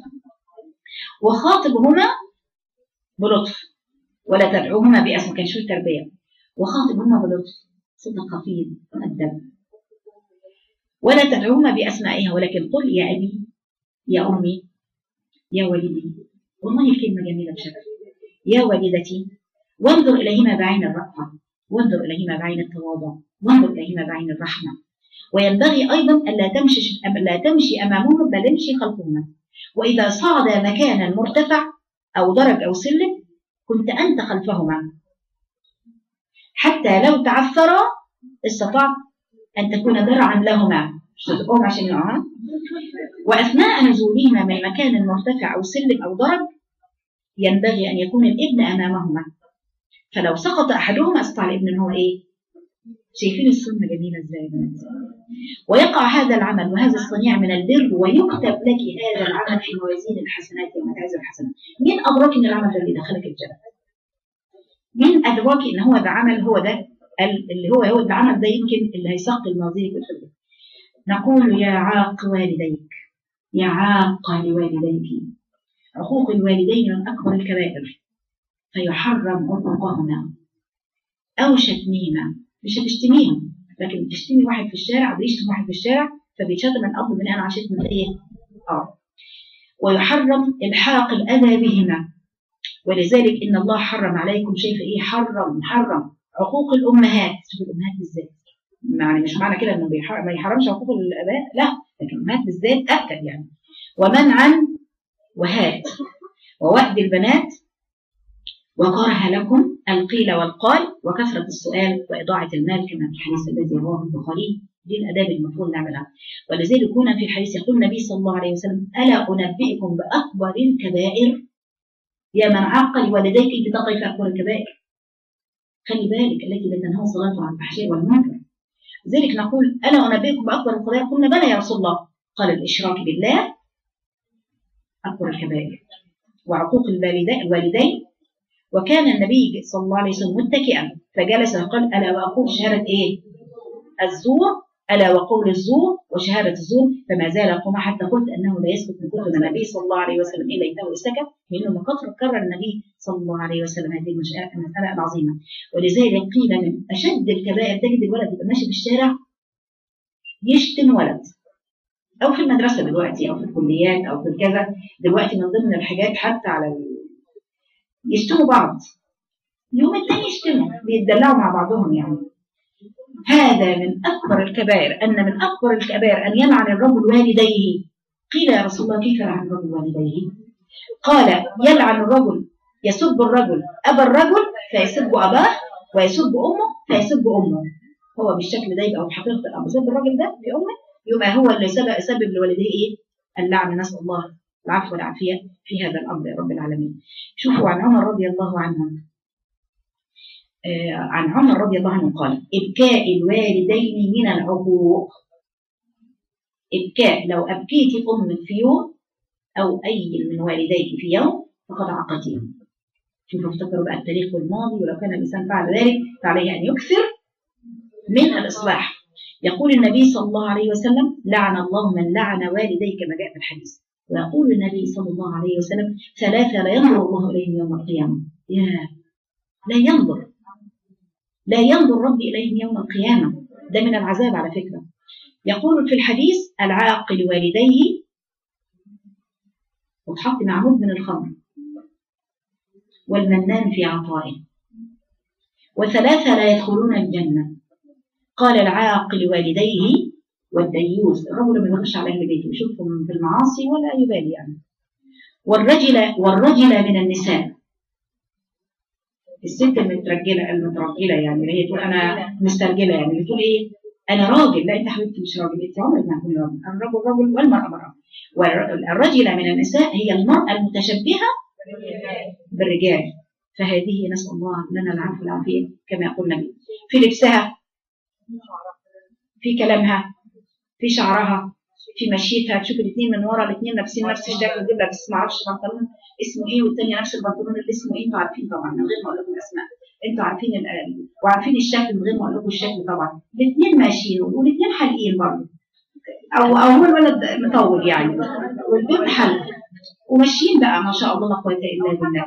وخاطبهما بلطف ولا تدعوهما باسم كان شو التربيه وخاطبهما بلطف صوت خفيض مؤدب ولا تدعوهما باسمائها ولكن قل يا ابي يا امي يا والدي والله كلمه جميله بشكل يا والدتي وانظر اليهما بعين الرأفه وانظر اليهما بعين التواضع وانظر اليهما بعين الرحمه وينبغي ايضا الا تمشي الا تمشي امامهما بل امشي خلفهما واذا صعد مكانا مرتفع او درج او سلم كنت انت خلفهما حتى لو تعثرا استطعت ان تكون درعا لهما مش تدقهم عشان يقعوا واثناء نزولهما من مكان مرتفع او سلم او درج ينبغي ان يكون الابن امامهما فلو سقط احدهما استطاع الابن ان هو ايه شايفين السنه جميله ازاي يا بنات ويقع هذا العمل وهذا الصنيع من البر ويكتب لك هذا العمل في موازين الحسنات يوم تعز الحسنات مين ادراك ان العمل ده اللي دخلك الجنه مين ادراك ان هو ده عمل هو ده ال- اللي هو هو ده عمل ده يمكن اللي هيثقل موازينك ويدخلك نقول يا عاق والديك يا عاق لوالديك عقوق الوالدين من اكبر الكبائر فيحرم عقوقهما او شتمهما مش هتشتميهم لكن تشتمي واحد في الشارع او بيشتم واحد في الشارع فبيتشتم الاب بناء على شتم الايه؟ اه ويحرم الحاق الاذى بهما ولذلك ان الله حرم عليكم شايفه ايه؟ حرم حرم عقوق الامهات شوف الامهات بالذات يعني مش معنى كده انه بيحرم ما يحرمش عقوق الاباء لا لكن الامهات بالذات اكد يعني ومنعا وهات ووأد البنات وكره لكم القيل والقال وكثرة السؤال وإضاعة المال كما في الحديث الذي رواه البخاري دي الآداب المفروض نعملها ولذلك هنا في الحديث يقول النبي صلى الله عليه وسلم ألا أنبئكم بأكبر الكبائر يا من عاقل والديك أنت تقي في أكبر الكبائر خلي بالك التي لا تنهى صلاته عن الفحشاء والمنكر لذلك نقول ألا أنبئكم بأكبر الكبائر قلنا بلى يا رسول الله قال الإشراك بالله أكبر الكبائر وعقوق الوالدين الوالدين وكان النبي صلى الله عليه وسلم متكئا فجلس وقال ألا وأقول شهادة إيه؟ الزور ألا وقول الزور وشهادة الزور فما زال يقوم حتى قلت أنه لا يسكت من كتب النبي صلى الله عليه وسلم إلا يتاه سكت لأنه من كثر كرر النبي صلى الله عليه وسلم هذه المسألة المسألة العظيمة ولذلك قيل من أشد الكبائر تجد الولد يبقى ماشي في الشارع يشتم ولد أو في المدرسة دلوقتي أو في الكليات أو في الكذا دلوقتي من ضمن الحاجات حتى على ال... يشتموا بعض يوم التاني يشتموا بيتدلعوا مع بعضهم يعني هذا من أكبر الكبائر أن من أكبر الكبائر أن يلعن الرجل والديه قيل يا رسول الله كيف يلعن الرجل والديه قال يلعن الرجل يسب الرجل أبا الرجل فيسب أباه ويسب أمه فيسب أمه هو بالشكل ده يبقى بحقيقة الأمر سب الراجل ده في أمه يبقى هو اللي سبب, سبب لوالديه إيه؟ اللعن نسأل الله العفو والعافية في هذا الأمر يا رب العالمين شوفوا عن عمر رضي الله عنه آه عن عمر رضي الله عنه قال إبكاء الوالدين من العقوق إبكاء لو أبكيت أمك في يوم أو أي من والديك في يوم فقد عقتيه شوفوا افتكروا بقى التاريخ والماضي ولو كان الإنسان فعل ذلك فعليه أن يكثر من الإصلاح يقول النبي صلى الله عليه وسلم لعن الله من لعن والديه كما جاء في الحديث ويقول النبي صلى الله عليه وسلم ثلاثة لا ينظر الله إليهم يوم القيامة يا لا ينظر لا ينظر ربي إليهم يوم القيامة ده من العذاب على فكرة يقول في الحديث العاقل والديه وتحط معمود من الخمر والمنان في عطائه وثلاثة لا يدخلون الجنة قال العاقل والديه والديوث الرجل ما يخش على اهل بيته يشوفهم في المعاصي ولا يبالي يعني والرجل والرجل من النساء الست المترجله المترجله يعني اللي هي تقول انا مسترجله يعني اللي تقول ايه انا راجل لا انت حبيبتي مش راجل انت عمرك ما هتكوني راجل الرجل رجل والمراه مراه والرجل من النساء هي المراه المتشبهه بالرجال فهذه نسال الله لنا العفو والعافيه كما يقول النبي في لبسها في كلامها في شعرها في مشيتها تشوف الاثنين من ورا الاثنين لابسين نفس الشكل دول بس ما اعرفش بنطلون اسمه ايه والثانيه نفس البنطلون اللي اسمه ايه انتوا عارفين طبعا من غير ما اقول لكم الاسماء انتوا عارفين الآن وعارفين الشكل من غير ما اقول لكم الشكل طبعا الاثنين ماشيين والاثنين حالقين برضه او او هو الولد مطول يعني والبنت حلق وماشيين بقى ما شاء الله لا قوه الا بالله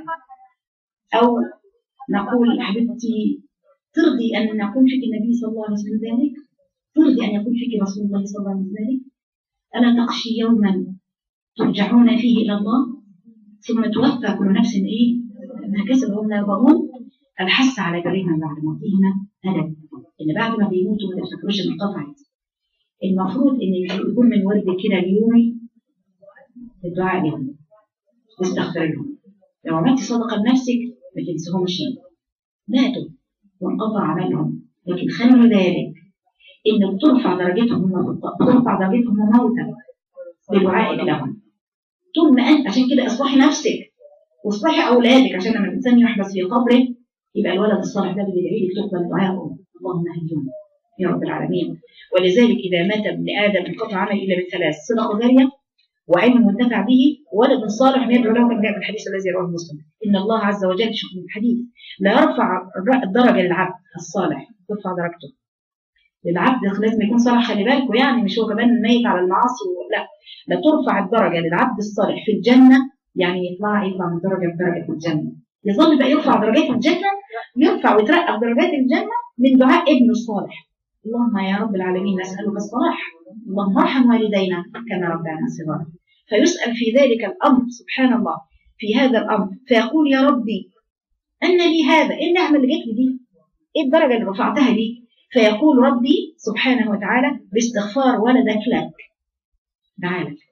او نقول حبيبتي ترضي ان نكون فيك النبي صلى الله عليه وسلم ذلك ترضي ان يكون فيك رسول الله صلى الله عليه وسلم ذلك ألا تخشي يوما ترجعون فيه إلى الله ثم توفى كل نفس إيه ما كسب هم يرضون الحث على برهما بعد موتهما أدب إن بعد ما بيموتوا ما تفتكروش إن انقطعت المفروض إن يكون من ورد كده اليومي الدعاء لهم واستغفر لهم لو عملت صدقة بنفسك ما تنسهمش ماتوا وانقطع عملهم لكن خلوا ذلك انك ترفع درجتهم ترفع درجتهم موتا بدعائك لهم طول ما انت عشان كده اصلحي نفسك واصلحي اولادك عشان لما الانسان يحبس في قبره يبقى الولد الصالح ده اللي بيدعي لك تقبل دعائه اللهم اهدهم يا رب العالمين ولذلك اذا مات ابن ادم انقطع عمل الا بثلاث صدقه جاريه وعلم منتفع به ولد صالح يدعو له كما جاء في الحديث الذي رواه مسلم ان الله عز وجل شوف الحديث لا يرفع الدرجه للعبد الصالح ترفع درجته للعبد لازم يكون صالح خلي بالكم يعني مش هو كمان ميت على المعاصي لا لا ترفع الدرجة للعبد الصالح في الجنة يعني يطلع يطلع من درجة لدرجة في الجنة يظل بقى يرفع درجات في الجنة يرفع ويترقى في درجات الجنة من دعاء ابنه الصالح اللهم يا رب العالمين نسألك الصلاح اللهم ارحم والدينا كما ربنا صغارا فيسأل في ذلك الأمر سبحان الله في هذا الأمر فيقول يا ربي أن لي هذا إيه النعمة اللي جت لي دي إيه الدرجة اللي رفعتها لي فيقول ربي سبحانه وتعالى باستغفار ولدك لك دعالك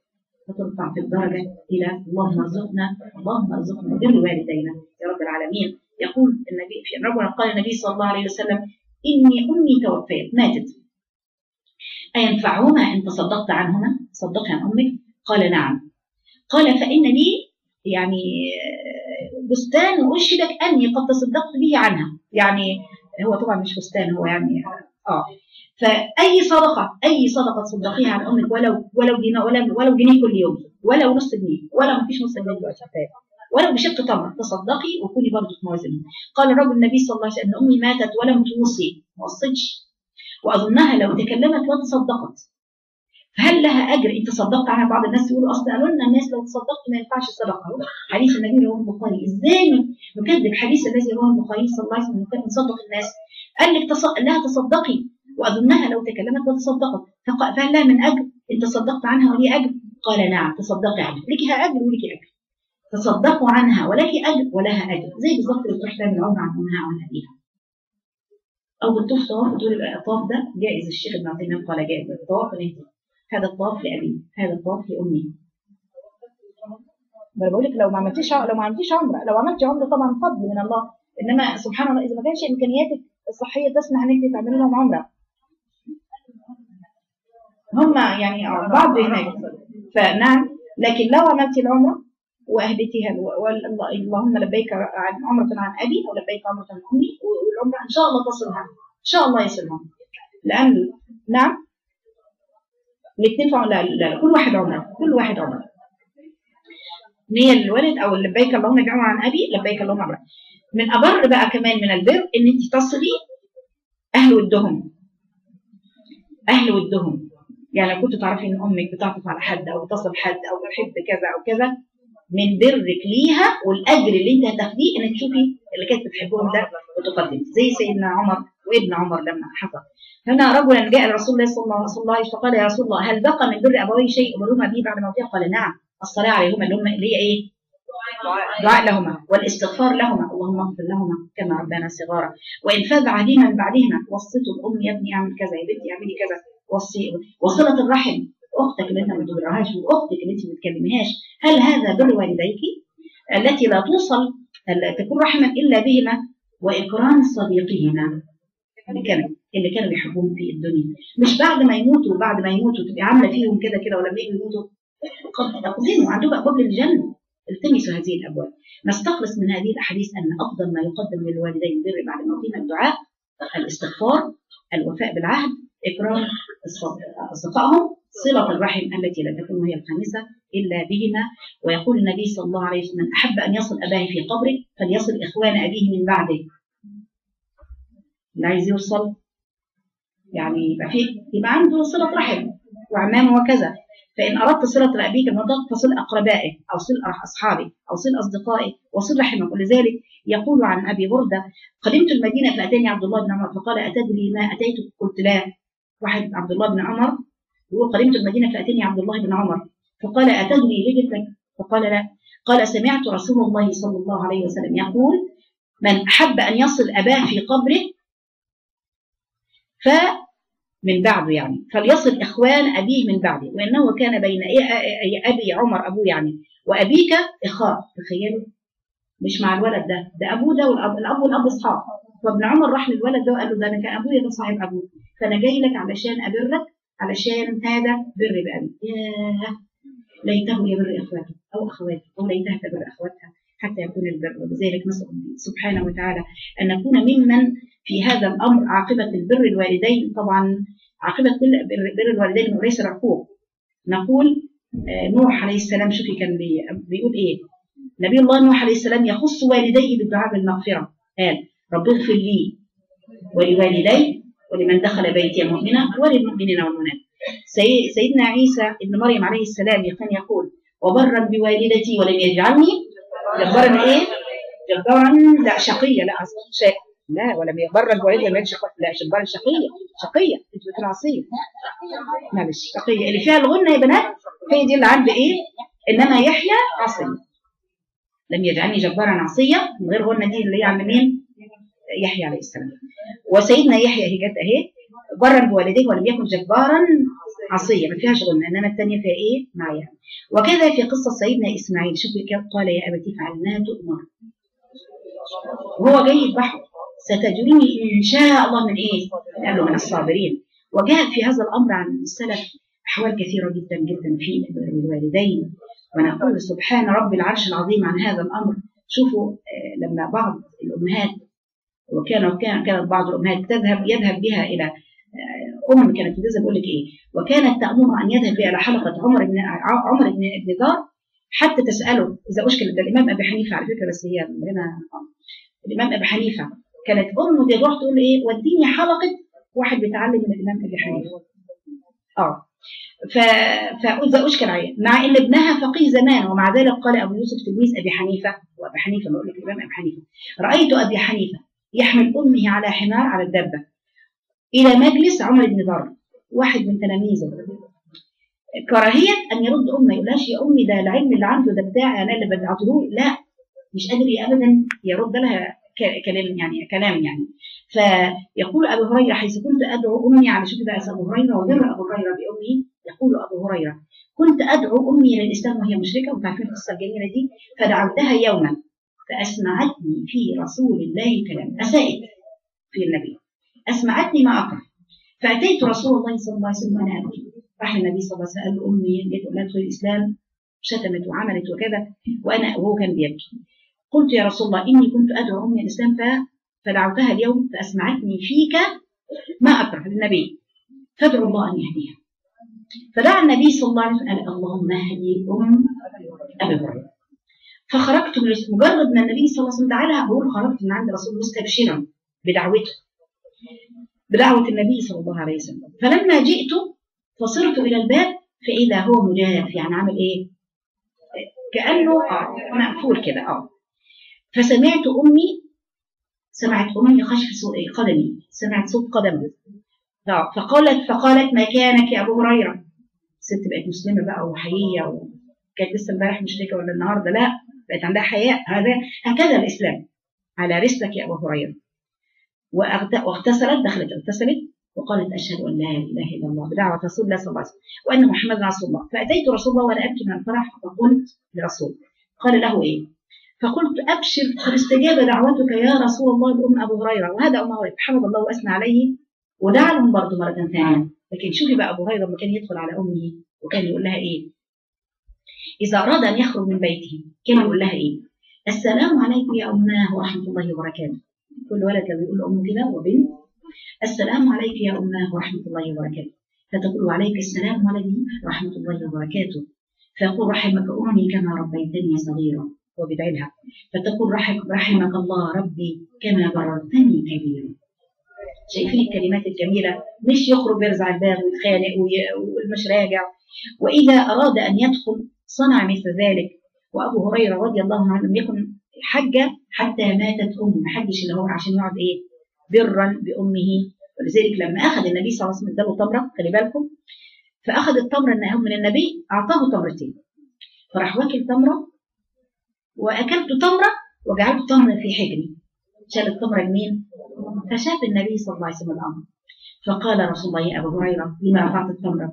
فترفع في الدرجة إلى اللهم ارزقنا اللهم ارزقنا بر والدينا يا رب العالمين يقول النبي في ربنا قال النبي صلى الله عليه وسلم إني أمي توفيت ماتت أينفعهما إن تصدقت عنهما صدقي عن أمك قال نعم قال فإن لي يعني آه، بستان وأشهدك أني قد تصدقت به عنها يعني هو طبعا مش بستان هو يعني اه فأي صدقة أي صدقة تصدقيها عن أمك ولو ولو جنيه ولا ولو جنيه كل يوم ولو نص جنيه ولا ما فيش نص جنيه دلوقتي حتى ولو بشق تمر تصدقي وكوني برضه موازنة قال الرجل النبي صلى الله عليه وسلم ان امي ماتت ولم توصي ما وصتش واظنها لو تكلمت وتصدقت فهل لها اجر ان تصدقت عنها بعض الناس يقولوا اصل قالوا لنا الناس لو تصدقت ما ينفعش الصدقه حديث النبي رواه البخاري ازاي نكذب حديث الذي رواه البخاري صلى الله عليه وسلم نكذب نصدق الناس قال لك تص... لها تصدقي واظنها لو تكلمت وتصدقت فق- فهل لها من اجر ان تصدقت عنها ولي اجر قال نعم تصدقي عنها لك اجر ولك اجر تصدقوا عنها ولك اجر ولها اجر زي بالظبط اللي بتروح تعمل عمره عن امها او عن ابيها او بتطوف طواف وتقول يبقى الطواف ده جائز الشيخ ابن عثيمين قال جائز الطواف لهدي هذا الطواف لابي هذا الطواف لامي ما بقول لك لو ما عملتيش لو ما عملتيش عمره لو عملتي عمره طبعا فضل من الله انما سبحان الله اذا ما كانش امكانياتك الصحيه تسمح ان انت تعملي لهم عمره هم يعني آه، بعض هناك فنعم لكن لو عملتي العمره واهديتيها والله- اللهم لبيك عن عمره عن ابي ولبيك عمره عن امي والعمره ان شاء الله تصلها ان شاء الله يصلهم لان نعم الاثنين فعلا لا, لا لا كل واحد عمره كل واحد عمره نية الولد او لبيك اللهم بعمر عن ابي لبيك اللهم عمره من ابر بقى كمان من البر ان انت تصلي اهل ودهم اهل ودهم يعني لو كنت تعرفي ان امك بتعطف على حد او بتصل حد او بتحب كذا او كذا من برك ليها والاجر اللي انت هتاخديه انك تشوفي اللي كانت بتحبهم ده وتقدم زي سيدنا عمر وابن عمر لما حصل هنا رجلا جاء لرسول الله صلى الله صلى الله عليه وسلم فقال يا رسول الله هل بقى من بر ابوي شيء امرهما به بعد موتهما قال نعم الصلاه عليهما اللي هم اللي هي ايه دعاء لهما والاستغفار لهما اللهم اغفر لهما كما ربنا صغارا وان فاز عليهما من بعدهما وصيته الام يا ابني اعمل كذا يا بنتي اعملي كذا وصي وصله الرحم اختك اللي انت ما بتبرهاش واختك اللي انت ما بتكلمهاش هل هذا بر والديك التي لا توصل لا تكون رحما الا بهما واكرام صديقهما اللي كانوا اللي كانوا بيحبوهم في الدنيا مش بعد ما يموتوا بعد ما يموتوا تبقي عامله فيهم كده كده ولما يجوا يموتوا قد اقدموا عندهم ابواب للجنه التمسوا هذه الابواب نستخلص من هذه الاحاديث ان افضل ما يقدم للوالدين البر بعد موتهما الدعاء الاستغفار الوفاء بالعهد اكرام أصدق- اصدقائهم صله الرحم التي لا تكون هي الخامسه الا بهما ويقول النبي صلى الله عليه وسلم من احب ان يصل اباه في قبره فليصل اخوان ابيه من بعده اللي عايز يوصل يعني يبقى في يبقى عنده صله رحم وعمامه وكذا فإن أردت صلة أبيك المنطق فصل أقربائه أو صل أصحابه أو صل أصدقائه وصل رحمك ولذلك يقول عن أبي بردة قدمت المدينة فأتاني عبد الله بن عمر فقال أتدري ما أتيت قلت لا واحد عبد الله بن عمر يقول قدمت المدينة فأتاني عبد الله بن عمر فقال أتدري ليه جيت لك فقال لا قال سمعت رسول الله صلى الله عليه وسلم يقول من أحب أن يصل أباه في قبره ف من بعده يعني فليصل إخوان أبيه من بعده وإنه كان بين إيه- إيه- أبي عمر أبوه يعني وأبيك إخاء تخيلوا مش مع الولد ده ده أبوه ده والأب الأب والأب أصحاب فابن عمر راح للولد ده وقال له ده أنا كان أبويا ده صاحب أبوه فأنا جاي لك علشان أبرك علشان هذا بر بأبي ياه ليته يبر إخواته أو أخواته أو ليتها تبر أخواتها حتى يكون البر ولذلك نسأل الله سبحانه وتعالى أن نكون ممن في هذا الأمر عاقبة البر الوالدين طبعا عاقبة كل بر بر الوالدين وليس العقوق نقول آه، نوح عليه السلام شوفي كان بي- بيقول إيه نبي الله نوح عليه السلام يخص والديه بالدعاء بالمغفرة قال رب اغفر لي ولوالدي ولمن دخل بيتي مؤمنا وللمؤمنين والمؤمنات سي- سيدنا عيسى ابن مريم عليه السلام كان يقول وبرا بوالدتي ولم يجعلني جبارا ايه؟ جبارا لا شقية لا أصلاً شيء لا ولم يبرا بوالدتي ولم يجعل لا جبارا شقية شقية انت بتقول عصية معلش شقية اللي فيها الغنة يا بنات هي دي اللي عند ايه؟ انما يحيى عصية لم يجعلني جبارا عصية من غير غنة دي اللي هي عند مين؟ يحيى عليه السلام وسيدنا يحيى هي جت اهي برا بوالديه ولم يكن جبارا عصيه ما فيهاش غنه انما الثانيه فيها ايه معايا وكذا في قصه سيدنا اسماعيل شوفي كيف قال يا ابتي افعل ما تؤمر وهو جاي يذبحه ستجرني ان شاء الله من ايه؟ قالوا من الصابرين وجاء في هذا الامر عن السلف احوال كثيره جدا جدا في الوالدين ونقول سبحان رب العرش العظيم عن هذا الامر شوفوا آه، لما بعض الامهات وكان كان كانت بعض الامهات تذهب يذهب بها الى آه، ام كانت تذهب بقول لك ايه وكانت تامر ان يذهب بها الى حلقه عمر بن عمر بن بن دار حتى تساله اذا اشكل ده الامام ابي حنيفه على فكره بس هي هنا الامام ابي حنيفه كانت امه دي تروح تقول ايه وديني حلقه واحد بيتعلم من الامام ابي حنيفه اه ف... فاذا اشكل عليه مع ان ابنها فقيه زمان ومع ذلك قال ابو يوسف تلميذ ابي حنيفه وابي حنيفه بقول لك الامام ابي حنيفه رايت ابي حنيفه يحمل امه على حمار على الدبه الى مجلس عمر بن ضر واحد من تلاميذه كراهيه ان يرد امه يقولهاش يا امي ده العلم اللي عنده ده بتاعي انا اللي بدعته له لا مش قادر ابدا يرد لها ك- كلام يعني كلام يعني فيقول ابو هريره حيث كنت ادعو امي على شوف بقى ابو هريره وبر ابو هريره بامه يقول ابو هريره كنت ادعو امي الى الاسلام وهي مشركه وانتم عارفين القصه الجميله دي فدعوتها يوما فاسمعتني في رسول الله كلام اساءت في النبي اسمعتني ما اكره فاتيت رسول الله صلى الله عليه وسلم وانا ابكي راح النبي صلى الله عليه وسلم قال امي جيت قلت لها الاسلام شتمت وعملت وكذا وانا وهو كان بيبكي قلت يا رسول الله اني كنت ادعو امي الاسلام ف- فدعوتها اليوم فاسمعتني فيك ما اكره للنبي فادعو الله ان يهديها فدعا النبي صلى الله عليه وسلم قال اللهم اهدي ام ابي هريره فخرجت من مجرد ما النبي صلى الله عليه وسلم دعا لها بقول خرجت من عند رسول الله مستبشرا بدعوته بدعوه النبي صلى الله عليه وسلم فلما جئت فصرت الى الباب فاذا هو مجاف يعني عامل ايه؟ كانه اه مقفول كده اه فسمعت امي سمعت امي خشف صو- قدمي سمعت صوت قدمي ف- فقالت فقالت مكانك يا ابو هريره الست بقت مسلمه بقى وحقيقيه وكانت لسه امبارح مشركه ولا النهارده لا بقت عندها حياء هذا هكذا الاسلام على رسلك يا ابو هريره وأغت- واغتسلت دخلت اغتسلت وقالت اشهد ان لا اله الا الله بدعوه رسول الله صلى الله عليه وسلم وان محمدا رسول الله فاتيت رسول الله وانا ابكي من الفرح فقلت لرسول قال له ايه؟ فقلت ابشر قد استجاب دعوتك يا رسول الله بام ابو هريره وهذا ام هريره حمد الله واثنى عليه ودعا لهم برضه مره ثانيه لكن شوفي بقى ابو هريره لما كان يدخل على امه وكان يقول لها ايه؟ اذا اراد ان يخرج من بيته كان يقول لها ايه؟ السلام عليكم يا اماه ورحمه الله وبركاته كل ولد لو يقول لامه كده وبنت السلام عليك يا اماه ورحمه الله وبركاته فتقول وعليك السلام ولدي ورحمه الله وبركاته فيقول رحمك امي كما ربيتني صغيرا وبدعي لها فتقول رحمك, رحمك الله ربي كما بررتني كبيرا شايفين الكلمات الجميلة مش يخرج يرزع الباب ويتخانق وي- ومش راجع وإذا أراد أن يدخل صنع مثل ذلك وأبو هريرة رضي الله عنه لم يكن حجة حتى ماتت أمه ما حجش إلا هو عشان يقعد إيه برا بأمه ولذلك لما أخذ النبي صلى الله عليه وسلم اداله تمرة خلي بالكم فأخذ التمرة إنه من النبي أعطاه تمرتين فراح واكل تمرة وأكلت تمرة وجعلت تمرة في حجري شال التمرة لمين؟ فشاف النبي صلى الله عليه وسلم الأمر فقال رسول الله يا أبو هريرة لما رفعت التمرة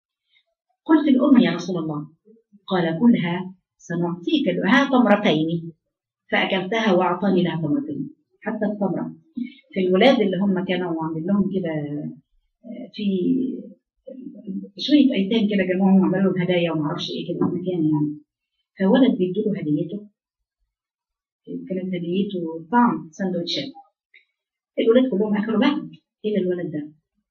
قلت الأم يا رسول الله قال كلها سنعطيك لها تمرتين فأكلتها وأعطاني لها تمرتين حتى التمرة في الولاد اللي هم كانوا عاملين لهم كده آه، في شوية أيتام كده جمعهم وعملوا لهم هدايا وما أعرفش إيه كده مكان يعني فولد بيدوا له هديته كانت هديته طعم سندوتشات الولاد كلهم اكلوا بعض الا الولد ده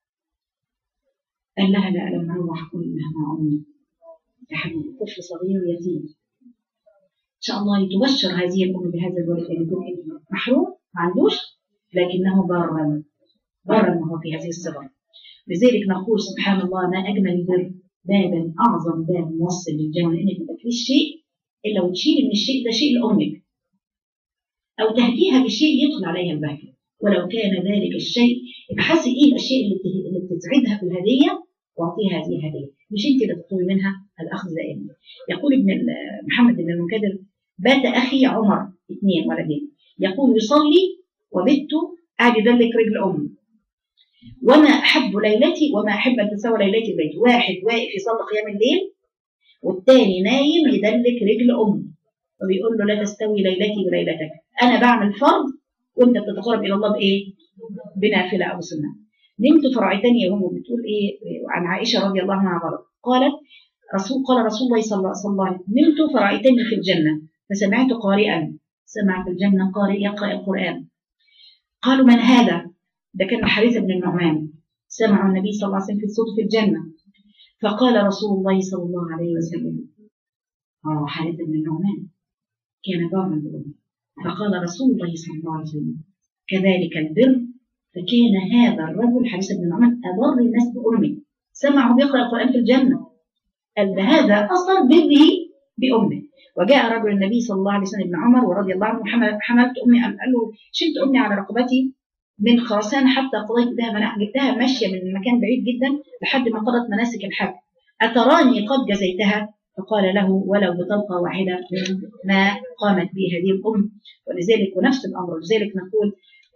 قال لها لا لما اروح كلها مع امي يا حبيبي طفل صغير يتيم ان شاء الله تبشر هذه الام بهذا الولد ان يكون ابنه محروم ما عندوش لكنه برا برا ما هو في هذه الصغر لذلك نقول سبحان الله ما اجمل البر بابا اعظم باب موصل للجنه انك ما تاكليش شيء الا وتشيل من الشيء ده شيء لامك او تهديها بشيء يدخل عليها البهجه ولو كان ذلك الشيء ابحثي ايه الاشياء اللي بت- اللي بتسعدها في الهديه واعطيها هذه الهديه مش انت اللي تطلبي منها الاخذ دائما يقول ابن ال- محمد بن المنكدر بات اخي عمر اثنين ولدين يقول يصلي وبت قاعد يدلك رجل امه وما أحب ليلتي وما أحب أن تسوى ليلتي ببيت واحد واقف يصلي قيام الليل والتاني نايم يدلك رجل أمه وبيقول له لا تستوي ليلتي بليلتك أنا بعمل فرض وأنت بتتقرب إلى الله بإيه؟ بنافلة أو سنة نمت فرأيتني يا أمه بتقول إيه عن عائشة رضي الله عنها غلط قالت رسول قال رسول الله صلى الله عليه وسلم نمت فرأيتني في الجنة فسمعت قارئا سمع في الجنة قارئ يقرأ القرآن قالوا من هذا؟ ده كان حارثة بن النعمان سمع النبي صلى الله عليه وسلم في الصوت في الجنة فقال رسول الله صلى الله عليه وسلم اه حارثة بن النعمان كان بارا بأمه فقال رسول الله صلى الله عليه وسلم كذلك البر فكان هذا الرجل حارثة بن النعمان أبر الناس بأمه سمعه بيقرأ القرآن في الجنة قال هذا أثر بره بأمه وجاء رجل النبي صلى الله عليه وسلم ابن عمر ورضي الله عنه حمل- حملت امي أم قال له شلت امي على رقبتي من خراسان حتى قضيت بها مناح جبتها ماشيه من مكان بعيد جدا لحد ما قضت مناسك الحج اتراني قد جزيتها فقال له ولو بطلقه واحده ما قامت به هذه الام ولذلك ونفس الامر ولذلك نقول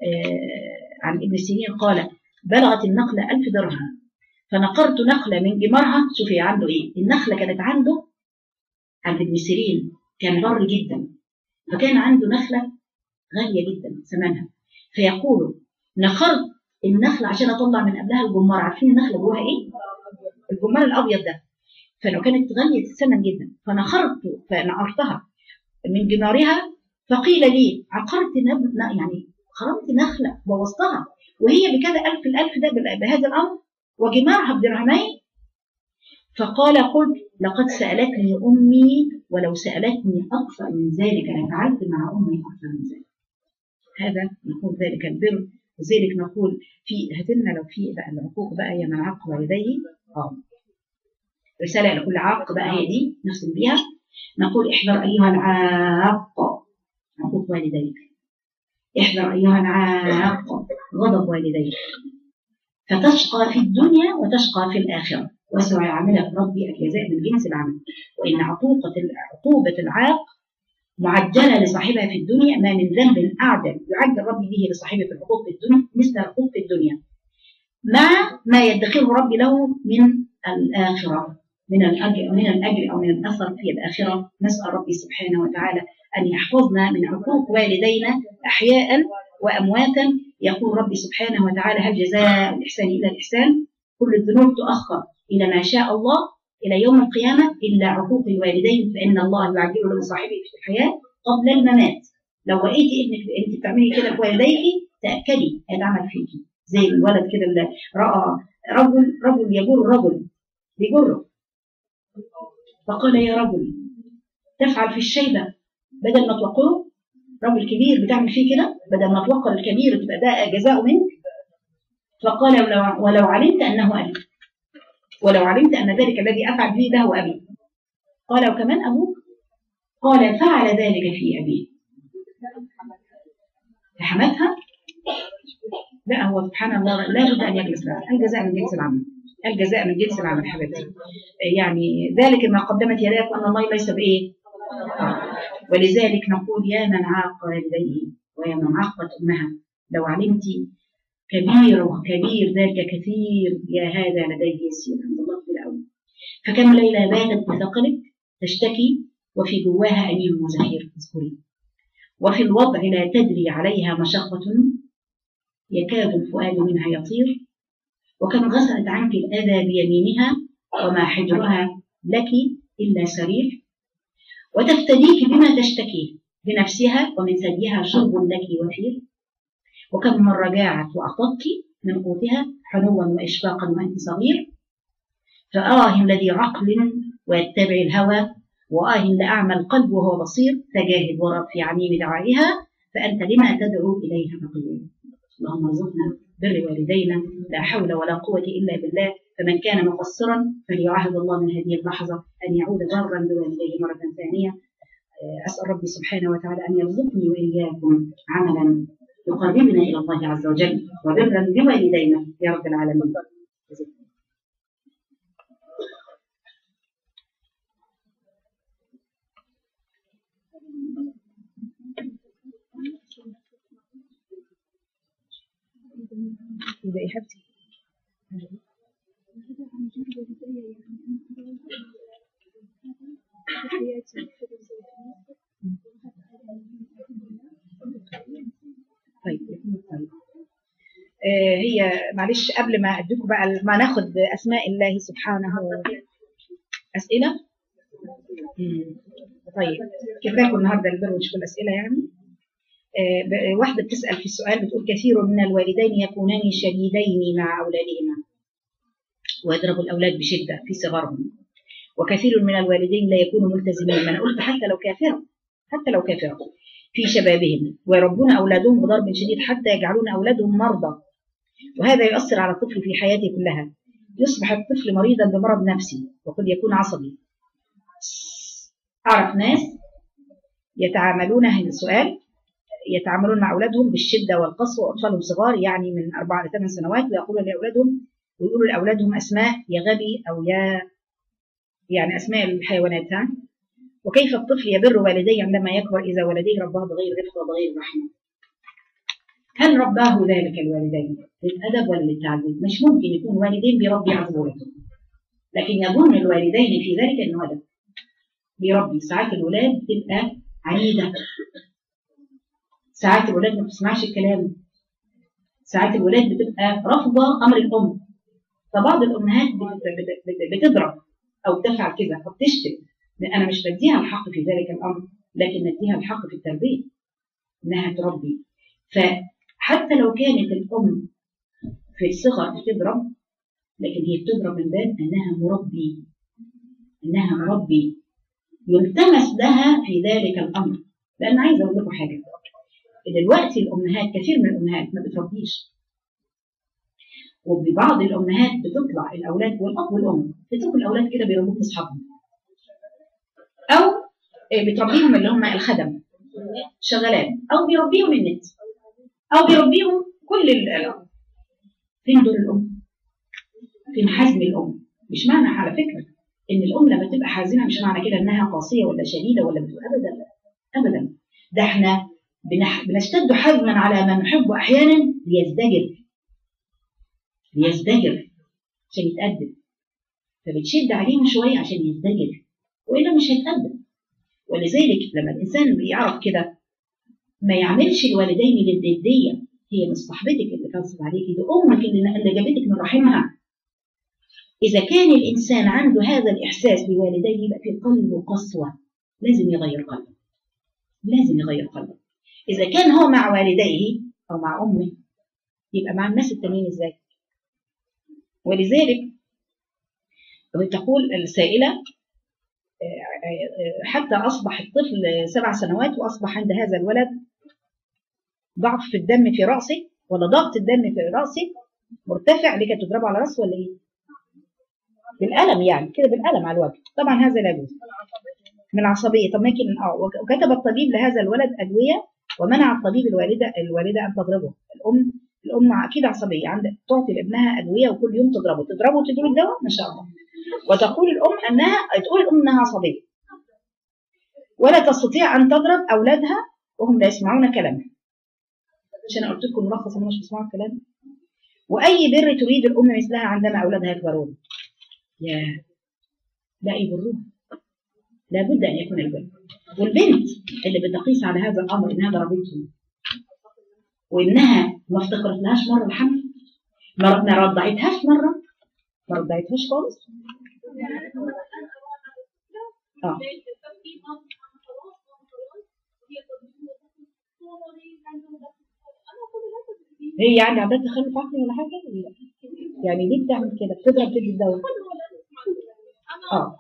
آه عن ابن سيرين قال بلغت النقله ألف درهم فنقرت نخله من جمارها شوفي عنده ايه النخله كانت عنده عند ابن سيرين كان بر جدا فكان عنده نخلة غالية جدا ثمنها فيقول نخرت النخلة عشان أطلع من قبلها الجمار عارفين النخلة جواها إيه؟ الجمار الأبيض ده فلو كانت غالية الثمن جدا فنخرت فنقرتها من جمارها فقيل لي عقرت نب... يعني خرمت نخلة بوظتها وهي بكذا ألف الألف ده بهذا الأمر وجمارها بدرهمين فقال قلت لقد سألتني أمي ولو سألتني أكثر من ذلك لفعلت مع أمي أكثر من ذلك هذا نقول ذلك البر وذلك نقول في هتلنا لو في بقى العقوق بقى يا من عق والديه اه رسالة لكل عاق بقى هي دي نختم بيها نقول احذر أيها العاق عقوق والديك احذر أيها العاق غضب والديك فتشقى في الدنيا وتشقى في الآخرة وسيعاملك ربي الجزاء من جنس العمل وإن عقوبة عقوبة العاق معجلة لصاحبها في الدنيا ما من ذنب أعجل يعجل ربي به لصاحبه في الحقوق في الدنيا مثل الحقوق في الدنيا مع ما يدخره ربي له من الآخرة من الأجر من الأجر أو من الأثر في الآخرة نسأل ربي سبحانه وتعالى أن يحفظنا من عقوق والدينا أحياء وأمواتا يقول ربي سبحانه وتعالى هل جزاء الإحسان إلا الإحسان كل الذنوب تؤخر إلى ما شاء الله إلى يوم القيامة إلا عقوق الوالدين فإن الله يعجل له صاحبه في الحياة قبل الممات لو رأيتي ابنك أنت بتعملي كده بوالديك تأكدي هيتعمل فيكي زي الولد كده اللي رأى رجل رجل يجر رجل بيجره فقال يا رجل تفعل في الشيبة بدل ما توقره رجل كبير بتعمل فيه كده بدل ما توقر الكبير تبقى ده جزاء منك فقال ولو, ولو علمت أنه أبي ولو علمت أن ذلك الذي أفعل فيه ده هو أبي قال وكمان أبوك قال فعل ذلك في أبيه فحمتها لا هو سبحان الله لا بد أن يجلس لها الجزاء من جنس العمل الجزاء من جنس العمل حبيبتي يعني ذلك ما قدمت يداك أن الله ليس بإيه ولذلك نقول يا من عاق والديه ويا من عاقت أمها لو علمت كبير وكبير ذلك كثير يا هذا لديه يسير عند الله في الأول فكم ليلة باتت بثقلك تشتكي وفي جواها أنين وزهير اذكري وفي الوضع لا تدري عليها مشقة يكاد الفؤاد منها يطير وكم غسلت عنك الأذى بيمينها وما حجرها لك إلا سرير وتفتديك بما تشتكيه بنفسها ومن ثديها شرب لك وفير وكم مرة جاعت وأعطتك من قوتها حنوا وإشفاقا وأنت صغير فآه الذي عقل ويتبع الهوى وآه لأعمى القلب وهو بصير فجاهد ورب في عميم دعائها فأنت لما تدعو إليها فقير اللهم ارزقنا بر والدينا لا حول ولا قوة إلا بالله فمن كان مقصرا فليعهد الله من هذه اللحظة أن يعود برا بوالديه مرة ثانية أسأل ربي سبحانه وتعالى أن يرزقني وإياكم عملا يقربنا إلى الله عز وجل وبرا بوالدينا يا رب العالمين إذا إحبتي طيب طيب آه، هي معلش قبل ما اديكم بقى ما ناخد اسماء الله سبحانه اسئله مم. طيب كفاكم النهارده البر ونشوف الاسئله يعني آه، ب- واحده بتسال في السؤال بتقول كثير من الوالدين يكونان شديدين مع اولادهما ويضرب الاولاد بشده في صغرهم وكثير من الوالدين لا يكونوا ملتزمين ما انا قلت حتى لو كافرا حتى لو كافرا في شبابهم ويربون اولادهم بضرب شديد حتى يجعلون اولادهم مرضى وهذا يؤثر على الطفل في حياته كلها يصبح الطفل مريضا بمرض نفسي وقد يكون عصبي أعرف ناس يتعاملون هذا السؤال يتعاملون مع أولادهم بالشدة والقسوة وأطفالهم صغار يعني من أربع لثمان سنوات ويقولون لأولادهم ويقولوا لأولادهم أسماء يا غبي أو يا يعني أسماء الحيوانات ها وكيف الطفل يبر والديه عندما يكبر إذا والديه رباه بغير رفق وبغير رحمة هل رباه ذلك الوالدين للأدب ولا للتعذيب مش ممكن يكون والدين بيربي عزولتهم لكن يظن الوالدين في ذلك انه أدب بيربي ساعات الولاد بتبقى عنيدة ساعات الولاد ما بتسمعش الكلام ساعات الولاد بتبقى رافضة أمر الأم فبعض الأمهات بت- بت- بت- بتضرب أو تفعل كذا أو تشتم أنا مش بديها الحق في ذلك الأمر لكن نديها الحق في التربية إنها تربي فحتى لو كانت الأم في الصغر بتضرب لكن هي بتضرب من باب انها مربي انها مربي يلتمس لها في ذلك الامر لان عايزه اقول لكم حاجه دلوقتي الامهات كثير من الامهات ما بتربيش وببعض الامهات بتطلع الاولاد والاب والام بتطلع الاولاد كده بيربوهم اصحابهم او إيه، بتربيهم اللي هم الخدم شغالات او بيربيهم النت او بيربيهم كل ال- فين دور الام فين حزم الام مش معنى على فكره ان الام لما تبقى حازمه مش معنى كده انها قاسيه ولا شديده ولا بتبقى ابدا ابدا ده احنا بنح... بنشتد حزما على من نحبه احيانا ليزدجر ليزدجر عشان يتأدب فبتشد عليهم شويه عشان يزدجر والا مش هيتأدب ولذلك لما الانسان بيعرف كده ما يعملش الوالدين للنديه هي مش صاحبتك اللي كانت عليكي دي امك اللي اللي جابتك من رحمها إذا كان الإنسان عنده هذا الإحساس بوالديه يبقى في قلبه قسوة لازم يغير قلبه لازم يغير قلبه إذا كان هو مع والديه أو مع أمه يبقى مع الناس التانيين إزاي ولذلك تقول السائلة آه، آه، حتى أصبح الطفل سبع سنوات وأصبح عند هذا الولد ضعف في الدم في رأسه ولا ضغط الدم في رأسه مرتفع لكي تضربه على رأسه ولا إيه؟ بالقلم يعني كده بالقلم على الوجه طبعا هذا لا يجوز من العصبيه طب ممكن اه وك- وكتب الطبيب لهذا الولد ادويه ومنع الطبيب الوالده الوالده ان تضربه الام الام اكيد عصبيه عندها تعطي لابنها ادويه وكل يوم تضربه تضربه وتديله الدواء ما شاء الله وتقول الام انها تقول الام انها عصبيه ولا تستطيع ان تضرب اولادها وهم لا يسمعون كلامها عشان قلت لكم ملخص هم مش بيسمعوا الكلام واي بر تريد الام مثلها عندما اولادها يكبرون يا لا يبروها لابد ان يكون البر والبنت اللي بتقيس على هذا الامر انها ضربته وانها ما افتكرتلهاش مره الحمل ما ما رضعتهاش مره ما رضعتهاش خالص اه هي يعني عندها تخلف عقلي ولا حاجه لا. يعني ليه بتعمل كده بتضرب تدي الدواء اه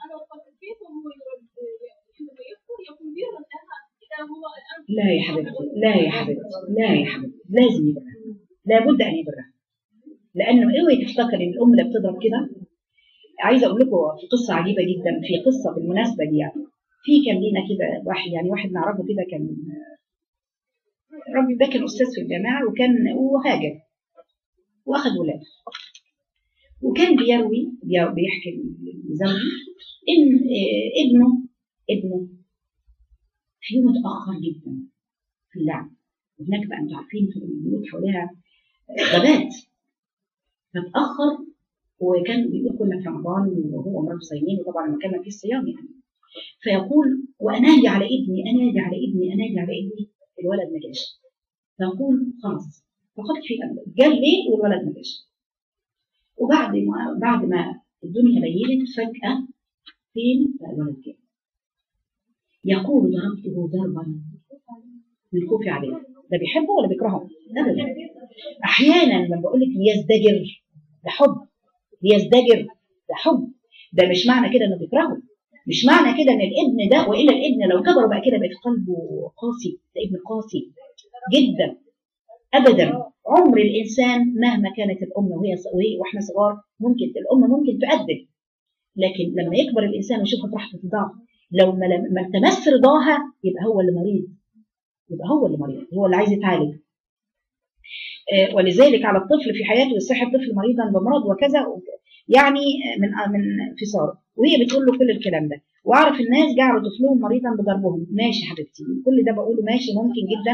لا يا حبيبتي لا يا حبيبتي لا يا حبيبتي لازم يبرها لابد ان يبرها لانه اوعي تفتكر ان الام اللي بتضرب كده عايزه اقول لكم في قصه عجيبه جدا في قصه بالمناسبه دي يعني في كان لينا كده واحد يعني واحد نعرفه كده كان الراجل ده كان استاذ في الجامعه وكان وهاجر واخد ولاده وكان بيروي بي- بيحكي لزوجي ان آه، ابنه ابنه في يوم اتاخر جدا في اللعب وهناك بقى انتوا عارفين في البيوت حواليها غابات فاتاخر وكان بيقول كنا في رمضان وهو ومراته صايمين وطبعا لما كان في الصيام يعني فيقول وانادي على ابني انادي على ابني انادي على ابني الولد ما جاش فيقول خلاص فقد في امل جه ليه والولد ما جاش وبعد ما بعد ما الدنيا ليلت فجاه فين بقى الولد جه يقول ضربته ضربا من خوفي عليه ده بيحبه ولا بيكرهه؟ ابدا احيانا لما بقول لك يزدجر ده حب يزدجر ده حب ده مش معنى كده انه بيكرهه مش معنى كده ان الابن ده والا الابن لو كبر بقى كده بقى في قلبه قاسي ده ابن قاسي جدا ابدا عمر الانسان مهما كانت الام وهي وهي واحنا صغار ممكن الام ممكن تؤدب لكن لما يكبر الانسان ويشوفها تحت ضعف لو ما ما التمس رضاها يبقى هو اللي مريض يبقى هو اللي مريض هو اللي عايز يتعالج آه، ولذلك على الطفل في حياته يصح الطفل مريضا بمرض وكذا يعني من من انفصار وهي بتقول له كل الكلام ده واعرف الناس جعلوا طفلهم مريضا بضربهم ماشي حبيبتي كل ده بقوله ماشي ممكن جدا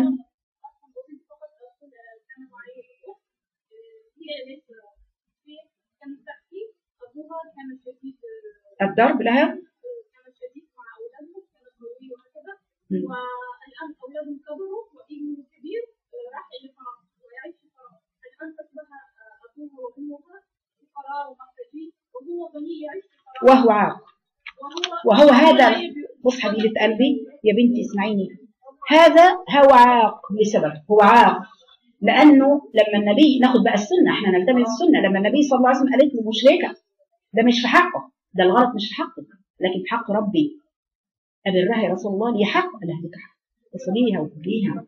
أبوها كان شديد الضرب لها كان شديد مع أولاده كان قوي وهكذا مم. والآن أولادهم كبروا وابنه كبير راح إلى فرنسا ويعيش في فرنسا الآن أصبح أبوها وأمها فقراء ومحتاجين وهو غني يعيش في فرنسا وهو عاق وهو وهو هذا بص حبيبة قلبي يا بنتي اسمعيني هذا هو عاق لسبب هو عاق لأنه لما النبي ناخد بقى السنة احنا نلتمس السنة لما النبي صلى الله عليه وسلم قالت له مشركة ده مش في حقه ده الغلط مش في حقك لكن في حق ربي أبرها يا رسول الله لي حق قال لها لك حق اصليها وكليها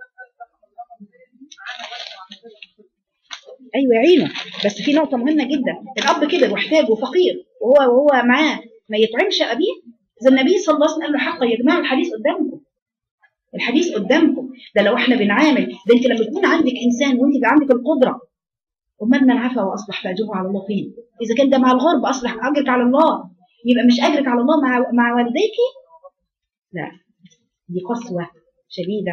ايوه يعينه بس في نقطه مهمه جدا الاب كبر واحتاج وفقير وهو وهو معاه ما يطعمش ابيه زي النبي صلى الله عليه وسلم قال له حقا يا جماعه الحديث قدامكم الحديث قدامكم ده لو احنا بنعامل ده انت لما تكون عندك انسان وانت بقى عندك القدره ومن من عفا واصلح فاجره على الله فين اذا كان ده مع الغرب اصلح اجرك على الله يبقى مش اجرك على الله مع مع والديك لا دي قسوه شديده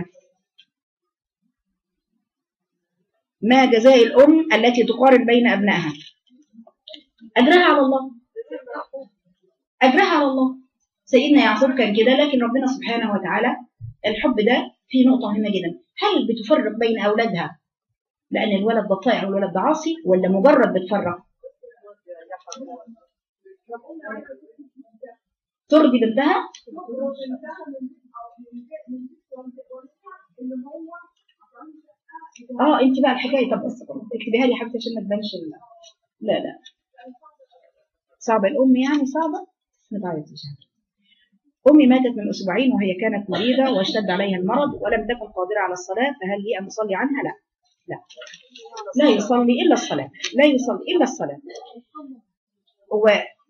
ما جزاء الام التي تقارن بين ابنائها اجرها على الله اجرها على الله سيدنا يعقوب كان كده لكن ربنا سبحانه وتعالى الحب ده في نقطه مهمه جدا هل بتفرق بين اولادها لان الولد ده طائع والولد ده عاصي ولا مجرد بتفرق ترضي بنتها اه انت بقى الحكايه طب بس اكتبيها لي يا حبيبتي عشان ما تبانش ال- لا لا صعبه الام يعني صعبه ما تعيطيش امي ماتت من اسبوعين وهي كانت مريضه واشتد عليها المرض ولم تكن قادره على الصلاه فهل هي ان تصلي عنها لا لا لا يصلي الا الصلاه لا يصلي الا الصلاه هو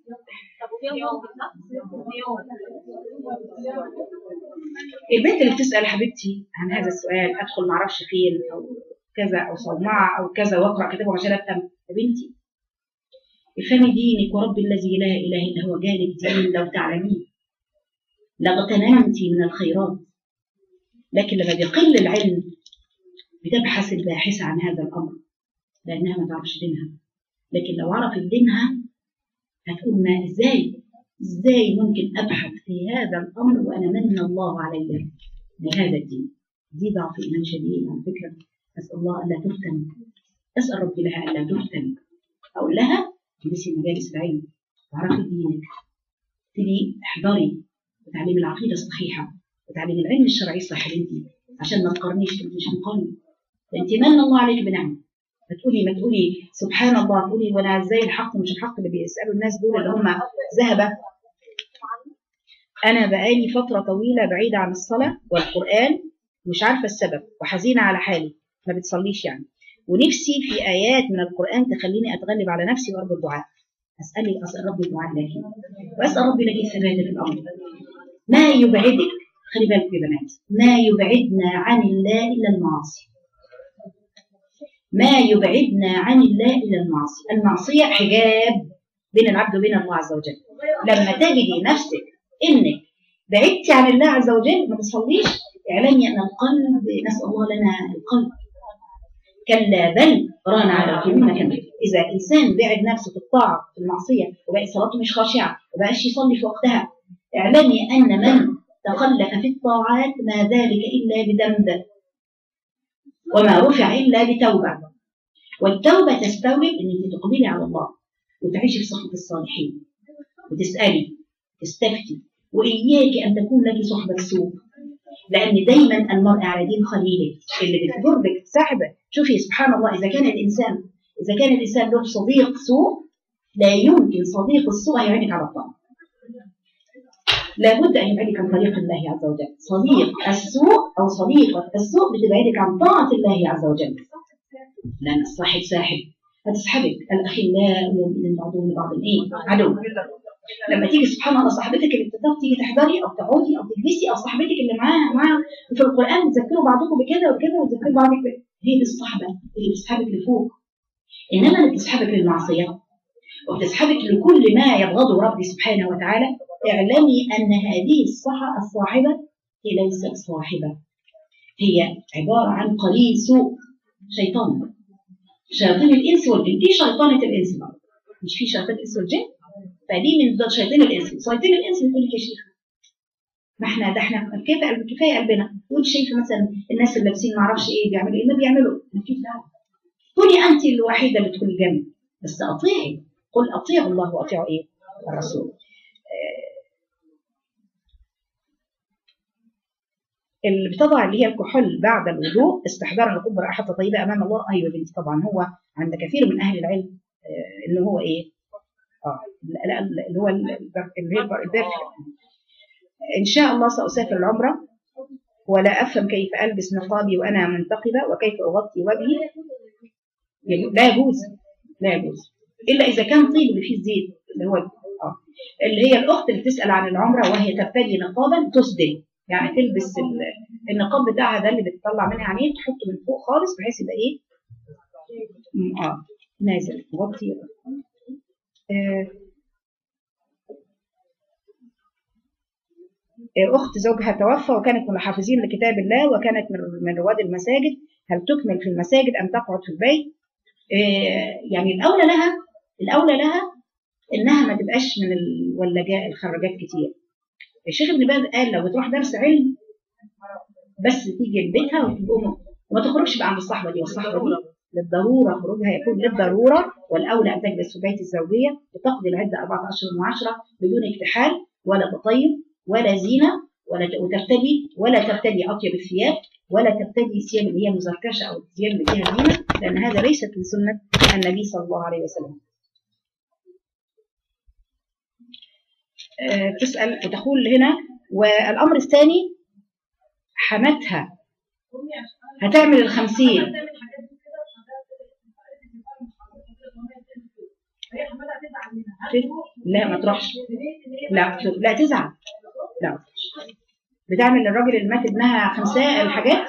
البنت اللي بتسال يا حبيبتي عن هذا السؤال ادخل معرفش فين او كذا او صومعه او كذا واقرا كتابه عشان افهم يا بنتي افهمي دينك ورب الذي لا اله الا هو جالك دين لو تعلمين لاغتنمت من الخيرات لكن لما بيقل العلم بتبحث الباحثة عن هذا الأمر لأنها ما تعرفش دينها لكن لو عرفت دينها هتقول ما إزاي إزاي ممكن أبحث في هذا الأمر وأنا من الله علي بهذا الدين دي ضعف إيمان شديد على فكرة أسأل الله ألا تفتن أسأل ربي لها ألا تفتن أقول لها اجلسي مجالس العلم واعرفي دينك تبي احضري وتعلمي العقيدة الصحيحة وتعلمي العلم الشرعي الصحيح انت عشان ما تقارنيش انت مش هنقارن ده انت من الله عليك بنعمة ما تقولي ما تقولي سبحان الله تقولي وانا ازاي الحق ومش الحق اللي بيسالوا الناس دول اللي هم ذهبه انا بقالي فتره طويله بعيده عن الصلاه والقران مش عارفه السبب وحزينه على حالي ما بتصليش يعني ونفسي في ايات من القران تخليني اتغلب على نفسي وارجو الدعاء اسالي اسال ربي الدعاء لك واسال ربي لك الثبات في الامر ما يبعدك خلي بالك يا بنات ما يبعدنا عن الله الا المعاصي ما يبعدنا عن الله الا المعاصي المعصيه حجاب بين العبد وبين الله عز وجل لما تجدي نفسك انك بعدتي عن الله عز وجل ما تصليش اعلمي ان القلب نسال الله لنا القلب كلا بل ران على قلوبهم ما كان اذا انسان بعد نفسه في الطاعه في المعصيه وبقت صلاته مش خاشعه وبقاش يصلي في وقتها اعلمي ان من تخلف في الطاعات ما ذلك الا بذنب وما رفع الا بتوبه والتوبه تستوعب ان انت تقبلي على الله وتعيشي في صحبه الصالحين وتسالي تستفتي واياك ان تكون لك صحبه سوء لان دايما المرء على دين خليله اللي بتجرك سحبه شوفي سبحان الله اذا كان الانسان اذا كان الانسان له صديق سوء لا يمكن صديق السوء يعينك على الطاعه لابد ان يبعدك عن طريق الله عز وجل صديق السوء او صديقه السوء بتبعدك عن طاعه الله عز وجل لان الصاحب ساحب هتسحبك الاخلاء يومئذ بعضهم لبعض ايه عدو لما تيجي سبحان الله صاحبتك اللي بتطلع تيجي تحضري او تقعدي او تجلسي او صاحبتك اللي معاها معاها في القران تذكروا بعضكم بكده وكده وتذكروا بعضك بكده هي دي الصحبه اللي بتسحبك لفوق انما اللي بتسحبك للمعصيه وبتسحبك لكل ما يبغضه ربي سبحانه وتعالى اعلمي ان هذه الصحة الصاحبه هي ليست صاحبه هي عباره عن قليل سوء شيطان شياطين الانس والجن دي شيطانه الانس بقى مش في شياطين الانس والجن فدي من شياطين الانس شياطين الانس بتقول لك يا شيخ ما احنا ده احنا كيف كفايه قلبنا وانت شايفه مثلا الناس اللي لابسين ما اعرفش ايه بيعملوا ايه ما بيعملوا ما فيش دعوه كوني انت الوحيده اللي تدخلي الجنه بس اطيعي قل اطيعوا الله واطيعوا ايه الرسول اللي بتضع اللي هي الكحول بعد الوضوء استحضارا لقبل رائحه طيبه امام الله ايوه بنتي طبعا هو عند كثير من اهل العلم آه انه هو ايه اه لا اللي هو اللي هي البرفيوم ان شاء الله ساسافر العمره ولا افهم كيف البس نقابي وانا منتقبه وكيف اغطي وجهي لا يجوز لا يجوز الا اذا كان طيب اللي فيه الزيت اللي هو اه اللي هي الاخت اللي بتسال عن العمره وهي تبتدي نقابا تسدل يعني تلبس النقاب بتاعها ده اللي بتطلع منها عينيه تحطه من فوق خالص بحيث يبقى ايه اه نازل تغطي آه أخت زوجها توفى وكانت من الحافظين لكتاب الله وكانت من رواد المساجد هل تكمل في المساجد أم تقعد في البيت؟ يعني الأولى لها الأولى لها إنها ما تبقاش من الولاجات الخراجات كتير. الشيخ ابن باز قال لو بتروح درس علم بس تيجي لبيتها وتقوم وما تخرجش بقى عند الصحبة دي والصحبة دي للضرورة خروجها يكون للضرورة والأولى أن تجلس في بيت الزوجية وتقضي العدة 14 و10 بدون اكتحال ولا تطيب ولا زينة ولا وترتدي ولا ترتدي أطيب الثياب ولا ترتدي ثياب اللي هي مزركشة أو الثياب اللي فيها زينة لأن هذا ليست من سنة النبي صلى الله عليه وسلم. أه تسأل وتقول هنا والأمر الثاني حمتها هتعمل الخمسين لا ما تروحش لا لا تزعل لا بتعمل للراجل اللي مات ابنها خمساء الحاجات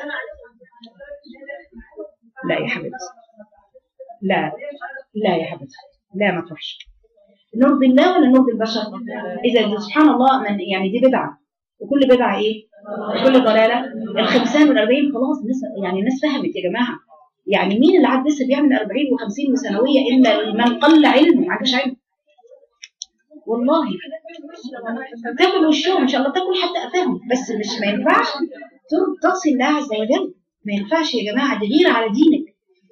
لا يا حبيبتي لا لا يا حبيبتي لا ما تروحش نرضي الله ولا نرضي البشر اذا سبحان الله من يعني دي بدعه وكل بدعه ايه وكل ضلاله الخمسان والاربعين خلاص الناس يعني الناس فهمت يا جماعه يعني مين اللي عاد لسه بيعمل 40 و50 وثانويه الا من قل علمه ما عندوش علم والله تاكل وشهم ان شاء الله تاكل حتى قفاهم بس مش ما ينفعش تصل الله عز وجل ما ينفعش يا جماعه دي غيره على دينك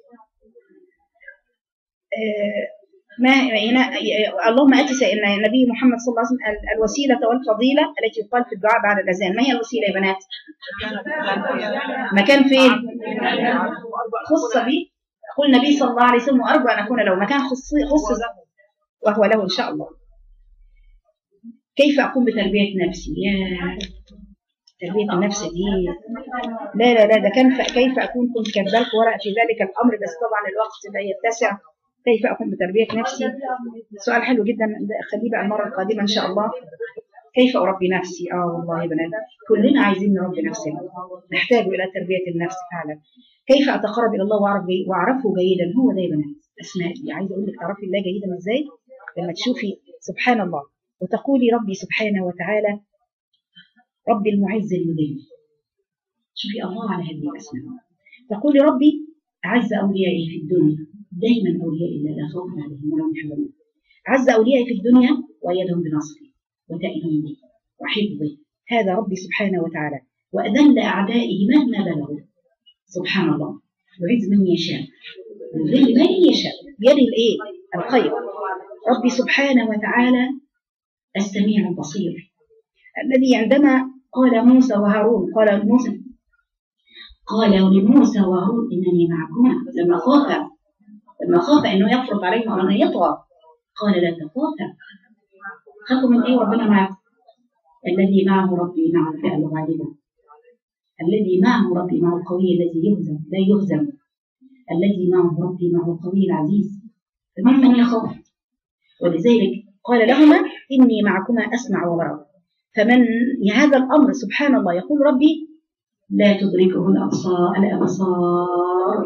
آه ما هنا اللهم اتي سيدنا النبي محمد صلى الله عليه وسلم الوسيله والفضيله التي يقال في الدعاء بعد الاذان ما هي الوسيله يا بنات؟ مكان فين؟ خص به قل النبي صلى الله عليه وسلم وارجو ان اكون له مكان خص خص وهو له ان شاء الله كيف اقوم بتربيه نفسي؟ يا تربيه النفس دي لا لا لا ده كان كيف اكون كنت كاتبه لكم ورقه في ذلك الامر بس طبعا الوقت لا يتسع كيف أقوم بتربية نفسي سؤال حلو جدا خليه بقى المرة القادمة إن شاء الله كيف أربي نفسي آه والله يا بنات كلنا عايزين نربي نفسنا نحتاج إلى تربية النفس فعلا كيف أتقرب إلى الله وأعرف جي... وأعرفه جيدا هو ده يا بنات أسماء دي عايزة أقول لك تعرفي الله جيدا إزاي لما تشوفي سبحان الله وتقولي ربي سبحانه وتعالى ربي المعز المذل شوفي الله على هذه الأسماء تقولي ربي أعز أوليائه في الدنيا دايما أولياء الله لا خوف عليهم ولا هم يحزنون أعز أوليائه في الدنيا وأيدهم بنصره وتأييده وحفظه هذا ربي سبحانه وتعالى وأذل أعدائه مهما بلغوا سبحان الله يعز من يشاء ويذل من يشاء بيده الإيه؟ الخير ربي سبحانه وتعالى السميع البصير الذي عندما قال موسى وهارون قال موسى قال لموسى وهارون إنني معكما لما خاف لما خاف أنه يفرط عليهم أو أنه يطغى قال لا تخافا خافوا من إيه ربنا معكم الذي معه ربي مع الفئة الغالبة الذي معه ربي مع القوي الذي يهزم لا يهزم الذي معه ربي مع القوي العزيز فمن من يخاف ولذلك قال لهما إني معكما أسمع وأرى فمن هذا الأمر سبحان الله يقول ربي لا تدركه الأبصار الأبصار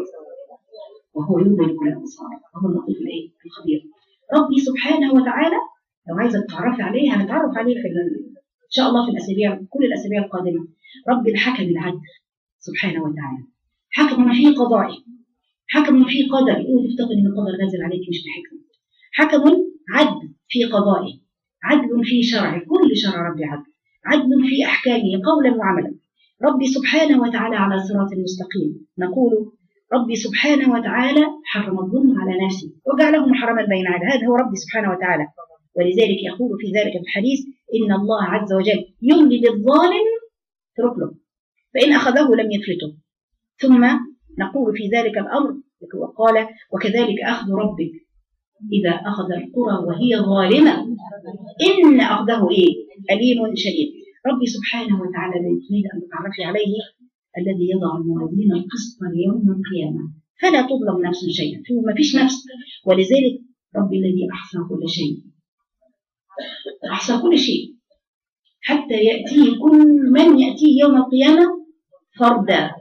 وهو يدرك الأبصار وهو اللطيف الإيه الخبير ربي سبحانه وتعالى لو عايزة تتعرفي عليه هنتعرف عليه في ال- إن شاء الله في الأسابيع كل الأسابيع القادمة رب الحكم العدل سبحانه وتعالى حكم في قضائه حكم في قدر اوعي تفتكر ان القدر نازل عليك مش بحكمه حكم عدل في قضائه عدل في شرعه كل شرع ربي عدل عدل في احكامه قولا وعملا ربي سبحانه وتعالى على صراط مستقيم نقول ربي سبحانه وتعالى حرم الظلم على نفسه وجعله محرما بين عباده هذا هو ربي سبحانه وتعالى ولذلك يقول في ذلك في الحديث ان الله عز وجل يملي للظالم اترك له فان اخذه لم يفلته ثم نقول في ذلك الأمر وقال وكذلك أخذ ربك إذا أخذ القرى وهي ظالمة إن أخذه إيه أليم شديد ربي سبحانه وتعالى الذي تريد أن تتعرفي عليه الذي يضع الموازين القسط ليوم القيامة فلا تظلم نفس شيئا فيه ما فيش نفس ولذلك ربي الذي أحصى كل شيء أحصى كل شيء حتى يأتيه كل من يأتيه يوم القيامة فردا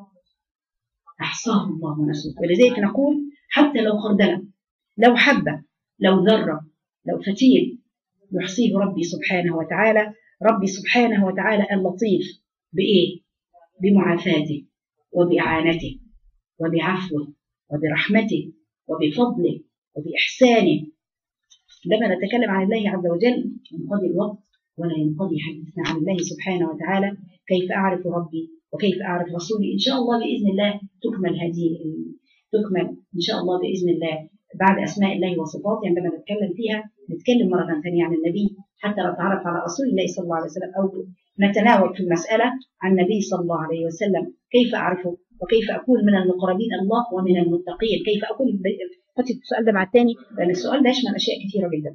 أحصاه الله ونسوه ولذلك نقول حتى لو خردلة لو حبة لو ذرة لو فتيل يحصيه ربي سبحانه وتعالى ربي سبحانه وتعالى اللطيف بإيه؟ بمعافاته وبإعانته وبعفوه وبرحمته وبفضله وبإحسانه لما نتكلم عن الله عز وجل ينقضي الوقت ولا ينقضي حديثنا عن الله سبحانه وتعالى كيف أعرف ربي وكيف أعرف رسولي إن شاء الله بإذن الله تكمل هذه تكمل إن شاء الله بإذن الله بعد أسماء الله وصفاته عندما نتكلم فيها نتكلم مرة ثانية عن النبي حتى نتعرف على رسول الله صلى الله عليه وسلم أو نتناول في المسألة عن النبي صلى الله عليه وسلم كيف أعرفه وكيف أكون من المقربين الله ومن المتقين كيف أكون حطي السؤال ده مع الثاني لأن السؤال ده يشمل أشياء كثيرة جدا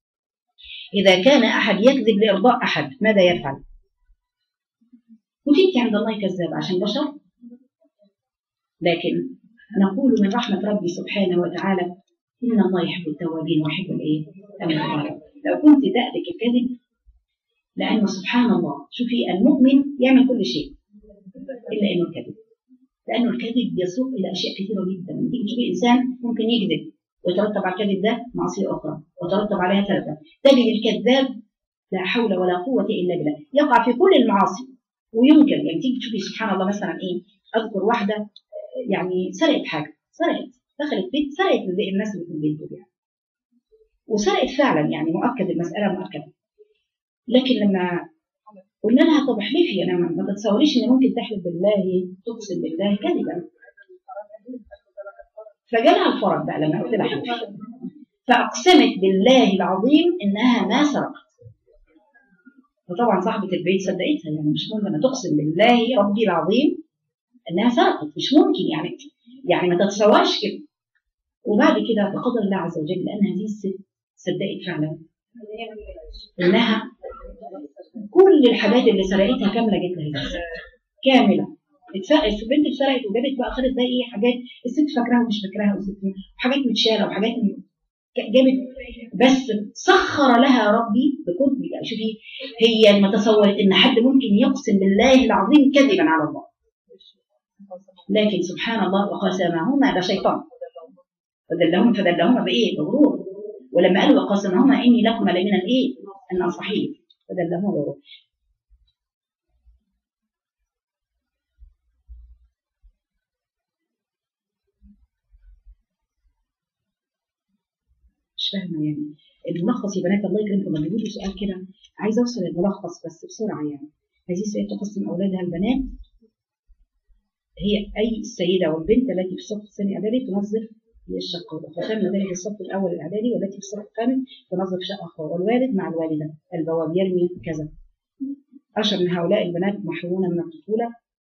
إذا كان أحد يكذب لإرضاء أحد ماذا يفعل؟ وجدت عند الله كذاب عشان بشر لكن نقول من رحمة ربي سبحانه وتعالى إن الله يحب التوابين ويحب الإيه؟ المتطهرين لو كنت تألك الكذب لأنه سبحان الله شوفي المؤمن يعمل كل شيء إلا إنه الكذب لأنه الكذب يسوق إلى أشياء كثيرة جدا تيجي تشوفي إنسان ممكن يكذب ويترتب على الكذب ده معصية أخرى وترتب عليها ثلاثة تجد الكذاب لا حول ولا قوة إلا بالله يقع في كل المعاصي ويمكن يعني تيجي تشوفي سبحان الله مثلا إيه أذكر واحدة يعني سرقت حاجة سرقت دخلت بيت سرقت زي الناس اللي في البيت دول يعني وسرقت فعلا يعني مؤكد المسألة مؤكدة لكن لما قلنا لها طب احلفي انا ما تتصوريش ان ممكن تحلف بالله تقسم بالله كذبا فجالها الفرج بقى لما قلت لها احلفي فاقسمت بالله العظيم انها ما سرقت وطبعا صاحبة البيت صدقتها يعني مش ممكن تقسم بالله ربي العظيم انها سرقت مش ممكن يعني يعني ما تتصورش كده وبعد كده بقدر الله عز وجل لان هذه الست صدقت فعلا انها كل الحاجات اللي سرقتها كامله جت لها كامله اتسرقت البنت اتسرقت وجابت بقى خدت بقى ايه حاجات الست فاكراها ومش فاكراها والست وحاجات متشاله وحاجات جابت بس سخر لها ربي بكل يعني شوفي هي ما تصورت ان حد ممكن يقسم بالله العظيم كذبا على الله لكن سبحان الله وقسمهما ده شيطان فدلهما فدلهما بايه بغرور ولما قالوا وقسمهما اني لكما لمن الايه الناصحين فدلهما بغرور فاهمه يعني الملخص يا بنات الله يكرمكم لما بيجي سؤال كده عايزه اوصل الملخص بس بسرعه يعني هذه السيده تقسم اولادها البنات هي اي السيده والبنت التي في الصف الثاني الاعدادي تنظف هي الشقه والاخوتان اللذان في الصف الاول الاعدادي والتي في الصف الثامن تنظف شقه اخرى والوالد مع الوالده البواب يرمي كذا اشهر من هؤلاء البنات محرومون من الطفوله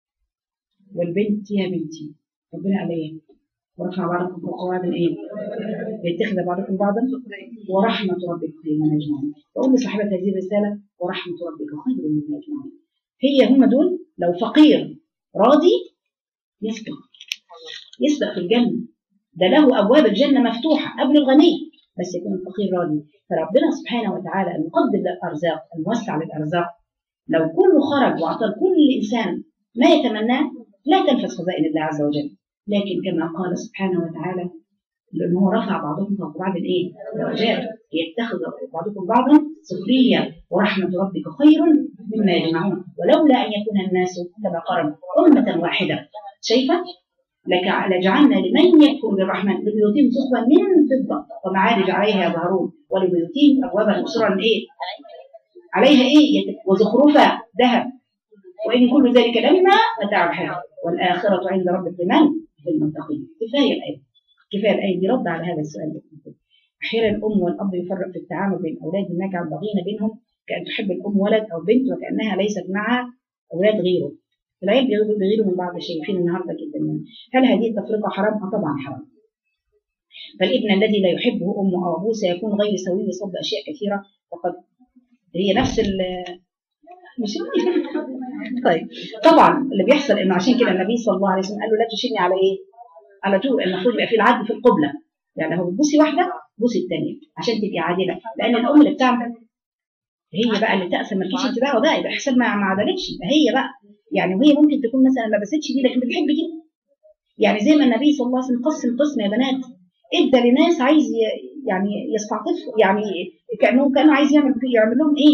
والبنت يا بنتي ربنا قال ايه ورفع بعضكم فوق بعض ايه يتخذ بعضكم بعضا ورحمه ربك خير من اجمعين بقول لصاحبه هذه الرساله ورحمه ربك خير من اجمعين هي هم دول لو فقير راضي يسبق يسبق في الجنه ده له ابواب الجنه مفتوحه قبل الغني بس يكون الفقير راضي فربنا سبحانه وتعالى المقدر للارزاق الموسع للارزاق لو كله خرج واعطى كل انسان ما يتمناه لا تنفذ خزائن الله عز وجل لكن كما قال سبحانه وتعالى لأنه رفع بعضكم فوق بعض الايه؟ درجات يتخذ بعضكم بعضا سخرية ورحمة ربك خير مما يجمعون ولولا أن يكون الناس كما قال أمة واحدة شايفة؟ لك- لجعلنا لمن يكفر بالرحمن لبيوتهم سقفا من فضة ومعارج عليها يظهرون ولبيوتهم أبوابا مسرا إيه؟ عليها إيه؟ يت- وزخرفا ذهب وإن كل ذلك لما متاع الحياة والآخرة عند ربك لمن؟ للمتقين كفاية الآية كفاية الآية دي رد على هذا السؤال ده. أحيانا الأم والأب يفرق في التعامل بين أولادهم ما يجعل ضغين بينهم كأن تحب الأم ولد أو بنت وكأنها ليست مع أولاد غيره العيال بيغيروا بيغيروا من بعض شايفين النهارده جدا يعني. هل هذه التفرقة حرام؟ آه طبعا حرام فالابن الذي لا يحبه أمه أو أبوه سيكون غير سوي بصد أشياء كثيرة وقد هي نفس ال مش طيب طبعا اللي بيحصل انه عشان كده النبي صلى الله عليه وسلم قال له لا تشيلني على ايه؟ على طول المفروض يبقى في العدل في القبله يعني لو بتبوسي واحده بوسي الثانيه عشان تبقي عادله لان الام اللي بتعمل هي بقى اللي تأثر ما فيش انتباه بقى يبقى حساب ما ما عدلتش يبقى هي بقى يعني وهي ممكن تكون مثلا ما بستش دي لكن بتحب دي يعني زي ما النبي صلى الله عليه وسلم قسم قسم يا بنات ادى لناس عايز ي- يعني يستعطف يعني كانه كانه عايز يعمل يعمل لهم ايه؟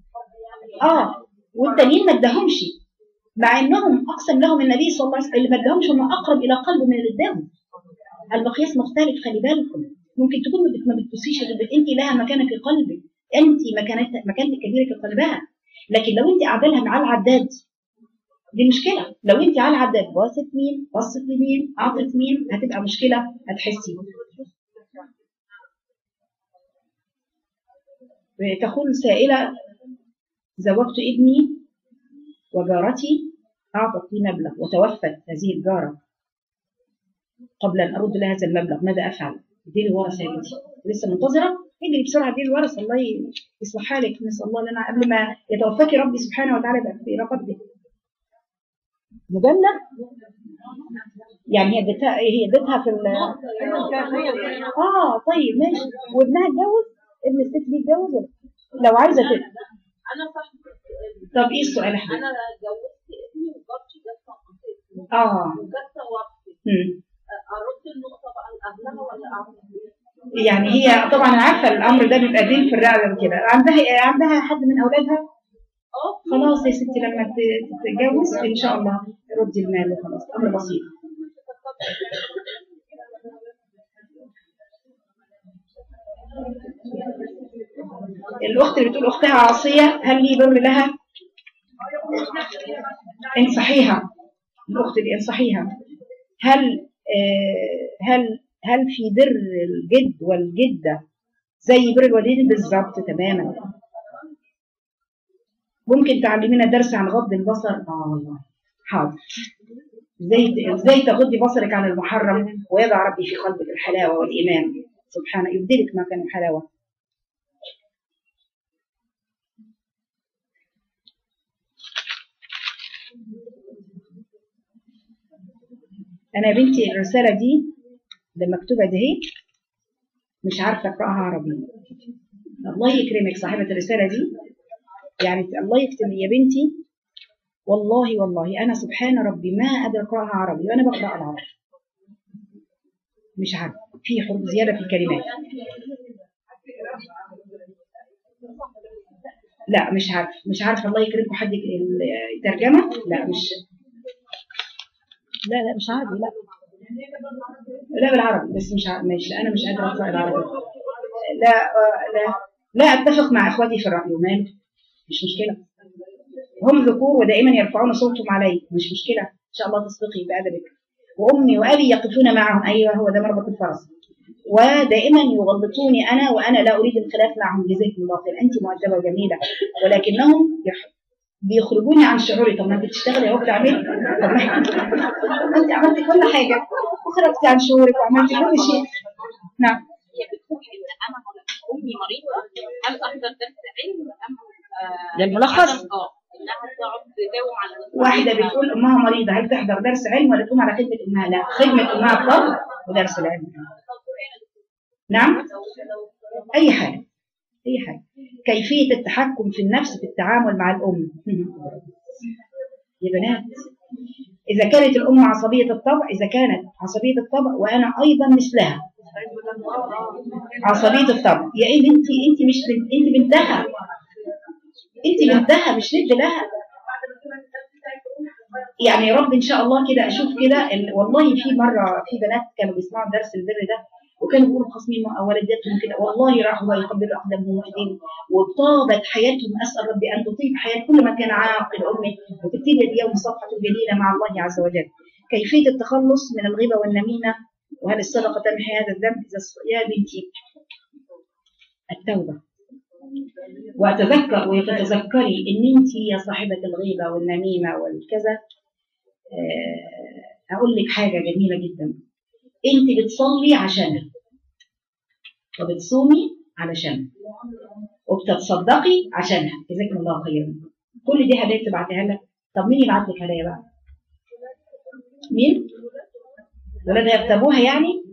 اه والتانيين ما اداهمش مع انهم اقسم لهم النبي صلى الله عليه وسلم اللي ما اداهمش هم اقرب الى قلب من اللي اداهم المقياس مختلف خلي بالكم ممكن تكون ما بت- ما بتبصيش للبنت انت لها مكانه في قلبك انت مكانتك مكانتك كبيره في قلبها لكن لو انت قاعده لها مع العداد دي مشكله لو انت على العداد باصت مين بصت لمين اعطت مين هتبقى مشكله هتحسي تقول سائله زوجت ابني وجارتي أعطت لي مبلغ وتوفت هذه الجارة قبل أن أرد لها هذا المبلغ ماذا أفعل؟ دي الورثة يا بنتي لسه منتظرة؟ اجري بسرعة دي الورثة الله يصلح حالك نسأل الله لنا قبل ما يتوفاكي ربي سبحانه وتعالى يبقى في رقبتك مجاملة؟ يعني هي اديتها هي اديتها في ال اه طيب ماشي وابنها اتجوز؟ ابن الست دي اتجوز ولا؟ لو عايزة كده انا صاحبة طب ايه السؤال يا حبيبي؟ انا جوزت ابني وجارتي جت نقطتني اه وجت توفت مم. ارد النقطه بقى لاهلها ولا اعمل يعني هي طبعا عارفه الامر ده بيبقى دين في الرقبه كده عندها عندها حد من اولادها اه خلاص يا ستي لما ت- تتجوز ان شاء الله ردي المال وخلاص امر بسيط الاخت اللي بتقول اختها عاصيه هل لي بر لها انصحيها الاخت دي انصحيها هل آه، هل هل في بر الجد والجده زي بر الوالدين بالظبط تماما ممكن تعلمينا درس عن غض البصر اه والله حاضر ازاي ازاي تغضي بصرك عن المحرم ويضع ربي في قلبك الحلاوه والايمان سبحانه يبدلك ما كان الحلاوه انا يا بنتي الرساله دي لما مكتوبه دي مش عارفه اقراها عربي الله يكرمك صاحبه الرساله دي يعني الله يكتب يا بنتي والله والله انا سبحان ربي ما ادري اقراها عربي وانا بقرا العربي مش عارفه في حروف زياده في الكلمات لا مش عارف مش عارفه الله يكرمكم حد الترجمه لا مش لا لا مش عربي لا لا بالعربي بس مش عارف ماشي انا مش قادره اقرا العربي لا آه، لا لا اتفق مع اخواتي في الراي وماله مش مشكله هم ذكور ودائما يرفعون صوتهم علي مش مشكله ان شاء الله تصدقي بادبك وامي وابي يقفون معهم ايوه هو ده مربط الفرس ودائما يغلطوني انا وانا لا اريد الخلاف معهم جزاكم الله خير انت مؤدبه وجميله ولكنهم يح- بيخرجوني عن شعوري طب ما انت بتشتغلي اهو بتعملي طب ما ما انت عملتي كل حاجه وخرجتي عن شعورك وعملتي كل شيء نعم هي بتقول ان انا امي مريضه هل احضر درس علم ام آه، ده الملخص؟ عدم- اه انها تقعد تداوم على واحده بتقول امها مريضه هل تحضر درس علم ولا تقوم على خدمه امها لا خدمه امها الطب ودرس العلم نعم اي حاجه اي حاجه كيفيه التحكم في النفس في التعامل مع الام يا بنات اذا كانت الام عصبيه الطبع اذا كانت عصبيه الطبع وانا ايضا مثلها عصبيه الطبع يا ايه انت انت مش بنت انت بنتها انت بنتها مش ند لها يعني يا رب ان شاء الله كده اشوف كده ال- والله في مره في بنات كانوا بيسمعوا درس البر ده وكانوا بيقولوا خاصمين مع والدتهم كده والله راحوا يقبلوا اقدامهم وايديهم وطابت حياتهم اسال ربي ان تطيب حياه كل من كان عاقل امه وتبتدي اليوم صفحه جديده مع الله عز وجل كيفيه التخلص من الغيبه والنميمه وهل الصدقه تمحي هذا الذنب اذا الص- يا بنتي التوبه واتذكر وتتذكري ان انت يا صاحبه الغيبه والنميمه والكذا آه، اقول لك حاجه جميله جدا انت بتصلي عشانها وبتصومي علشانها وبتتصدقي عشانها جزاكم الله خيرا كل دي هدايا تبعتها لك طب مين يبعت لك هدايا بقى مين ولادها يكتبوها يعني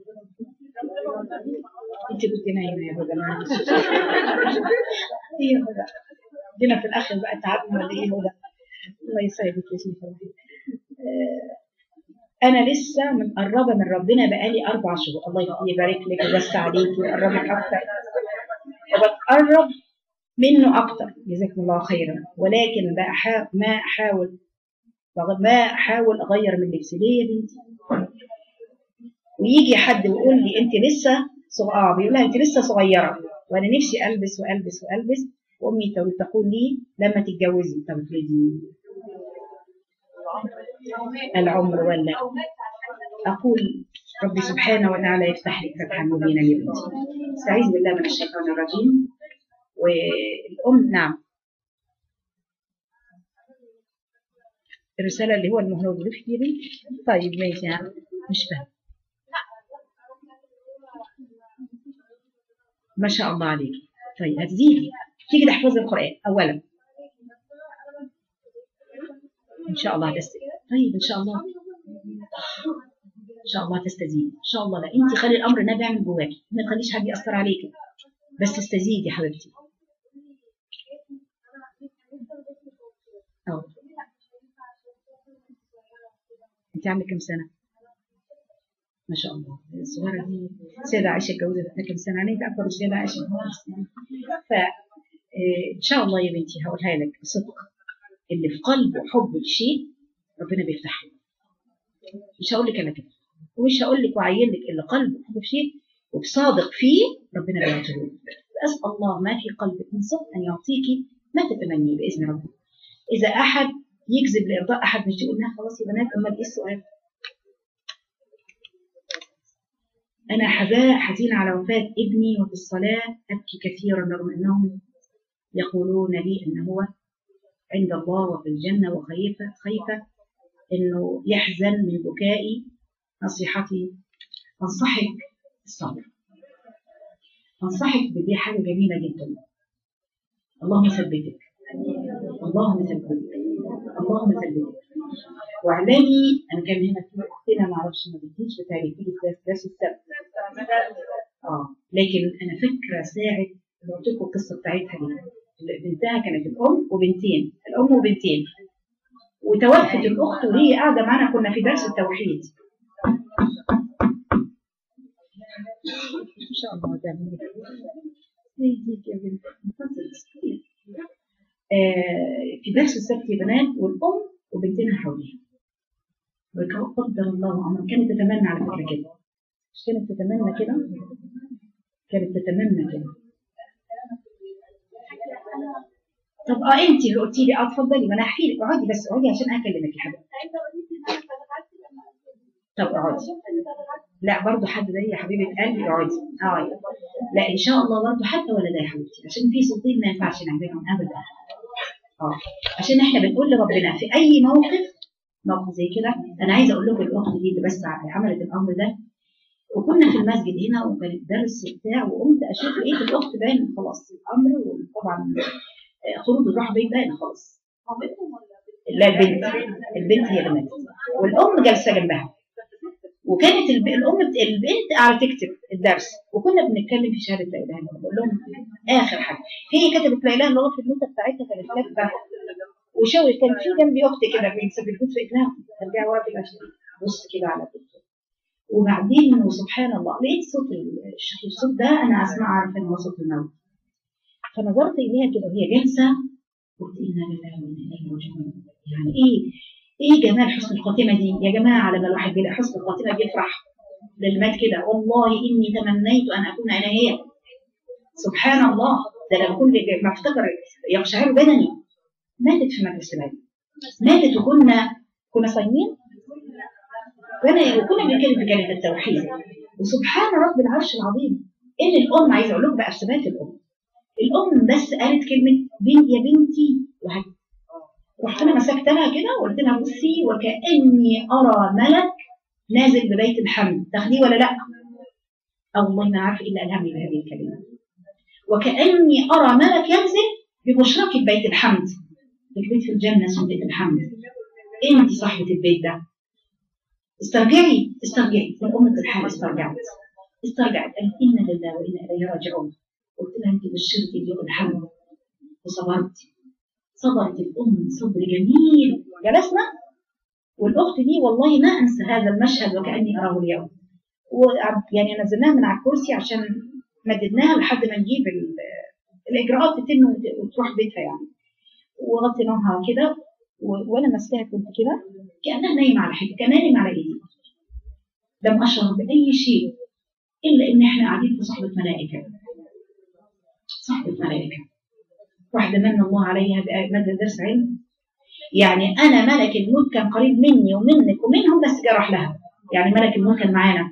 انت كنت نايمه يا هدى معلش ايه يا هدى جينا في الاخر بقى تعبنا ولا ايه هدى الله يسعدك يا شيخ آه، انا لسه مقربه من ربنا بقالي اربع شهور الله يبارك لك ويوسع عليك ويقربك اكتر وبتقرب منه اكتر جزاكم الله خيرا ولكن بقى حا- ما احاول ما احاول اغير من لبسي ليه يا بنتي ويجي حد ويقول لي انت لسه صغ- اه بيقول لها انت لسه صغيره وانا نفسي البس والبس والبس وامي تقول تقول لي لما تتجوزي طب افرضي العمر ولا اقول ربي سبحانه وتعالى يفتح لك فتحا مبينا يا بنتي استعيذ بالله من الشيطان الرجيم والام نعم الرساله اللي هو المهرج دي طيب ماشي يا عم. مش فاهم ما شاء الله عليك طيب هتزيدي تيجي تحفظي القرآن أولا إن شاء الله هتستزيد طيب إن شاء الله إن شاء الله هتستزيد إن شاء الله لا أنت خلي الأمر نابع من جواكي ما تخليش حد يأثر عليكي بس استزيدي يا حبيبتي أه أنت عندك كم سنة؟ ما شاء الله الصغيرة دي سيدة عائشة اتجوزت كم سنة أنا أكبر السيدة عائشة ف آه، إن شاء الله يا بنتي هقولها لك بصدق اللي في قلبه حب الشيء ربنا بيفتح له مش هقول لك انا كده ومش هقول لك واعين لك اللي قلبه حب شيء وبصادق فيه ربنا بيعطيه لك. فاسال الله ما في قلبك من صدق ان يعطيك ما تتمني باذن ربنا اذا احد يكذب لارضاء احد مش تقول لها خلاص يا بنات امال ايه السؤال انا حزا- حزينه على وفاه ابني وفي الصلاه ابكي كثيرا رغم انهم يقولون لي ان هو عند الله وفي الجنة وخايفة خايفة إنه يحزن من بكائي نصيحتي أنصحك الصبر أنصحك بدي حاجة جميلة جدا اللهم ثبتك اللهم ثبتك اللهم ثبتك واعلمي أنا كان هنا في أختنا ما أعرفش ما بتجيش بتاعي تيجي في درس السبت اه لكن أنا فاكرة ساعة اللي قلت لكم القصة بتاعتها دي بنتها كانت الأم وبنتين الأم وبنتين وتوفت الأخت وهي قاعدة معانا كنا في درس التوحيد إن شاء الله تعمل يديك يا بنت آه، في درس السبت يا بنات والأم وبنتنا حواليها وكان قدر الله أمر كانت تتمنى على فكرة كده مش كانت تتمنى كده كانت تتمنى كده طب اه انت اللي قلتي لي اه اتفضلي ما انا احكي لك اقعدي بس اقعدي عشان اكلمك يا حبيبتي عايزه اقول لك ان انا تابعت لما طب اقعدي شفت ان تابعت لا برضه حد زي يا حبيبه قلبي اقعدي اه لا ان شاء الله برضه حتى ولا ده يا حبيبتي عشان في صوتين ما ينفعش نعملهم ابدا اه عشان احنا بنقول لربنا في اي موقف موقف زي كده انا عايزه اقول لكم الاخت دي اللي بس عملت الامر ده وكنا في المسجد هنا وكان الدرس وبتاع وقمت اشوف ايه الاخت باين خلاص الامر وطبعا آه، خروج الروح باين باين خلاص مامتهم ولا لا البنت البنت هي اللي ماتت والام جالسه جنبها وكانت الب- الام بت- البنت قاعده تكتب الدرس وكنا بنتكلم في شهاده لا اله الا الله بقول لهم اخر حاجه هي كتبت لا اله الا الله في النوته بتاعتها كانت كاتبه وشاور كان في جنبي اخت كده بنت بتقول في ايدها ترجع ورا كده عشان بص كده على الدكتور وبعدين وسبحان الله لقيت صوت ال- الش- الصوت ده انا اسمع عارفه ان هو صوت الموت فنظرت اليها كده وهي جالسه قلت انا لله وانا اليه راجعون يعني ايه ايه جمال حسن الخاتمه دي يا جماعه على ما الواحد بيلاقي حسن الخاتمه بيفرح للي مات كده والله اني تمنيت ان اكون انا هي سبحان الله ده لما كل ما افتكر يقشعر بدني ماتت في مجلس العلم ماتت وكنا كنا صايمين كنا وكنا بنتكلم في كلمه التوحيد وسبحان رب العرش العظيم ان الام عايزه اقول لكم بقى في ثبات الام الام بس قالت كلمه بنت يا بنتي وهت رحت انا مسكتها كده وقلت لها بصي وكاني ارى ملك نازل ببيت الحمد تاخديه ولا لا؟ أو والله ما عارفه الا الهمني بهذه الكلمه وكاني ارى ملك ينزل ببشرك بيت الحمد البيت في الجنه اسمه بيت الحمد انت صاحبه البيت ده استرجعي استرجعي الام في الحال استرجعت استرجعت قالت انا لله وانا اليه راجعون قلت لها انت بشرتي بيوم الحمد وصبرتي صبرت الام صبر جميل جلسنا والاخت دي والله ما انسى هذا المشهد وكاني اراه اليوم ويعني نزلناها من على الكرسي عشان مددناها لحد ما نجيب ال- الاجراءات تتم وت- وتروح بيتها يعني وغطيناها كده و- وانا ماسكاها كنت كده كانها نايمه على حته كانها نايمه على ايدي لم اشعر باي شيء الا ان احنا قاعدين في صحبه ملائكه صحبه ملائكه واحده من الله عليها بمادة درس علم يعني انا ملك الموت كان قريب مني ومنك ومنهم بس جرح لها يعني ملك الموت كان معانا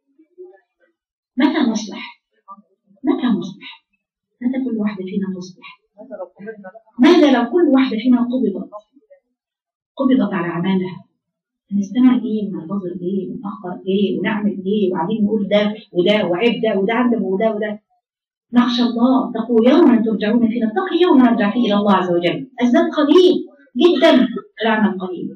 متى نصلح متى نصلح متى كل واحده فينا تصلح ماذا لو كل واحده فينا قبضت قبضت على اعمالها هنستمع ايه وننتظر ايه ونأخر ايه ونعمل ايه وبعدين نقول ده وده وعيب ده وده عندنا وده وده نخشى الله اتقوا يوما ترجعون فيه نتقي يوما نرجع فيه الى الله عز وجل الزاد قليل جدا العمل قليل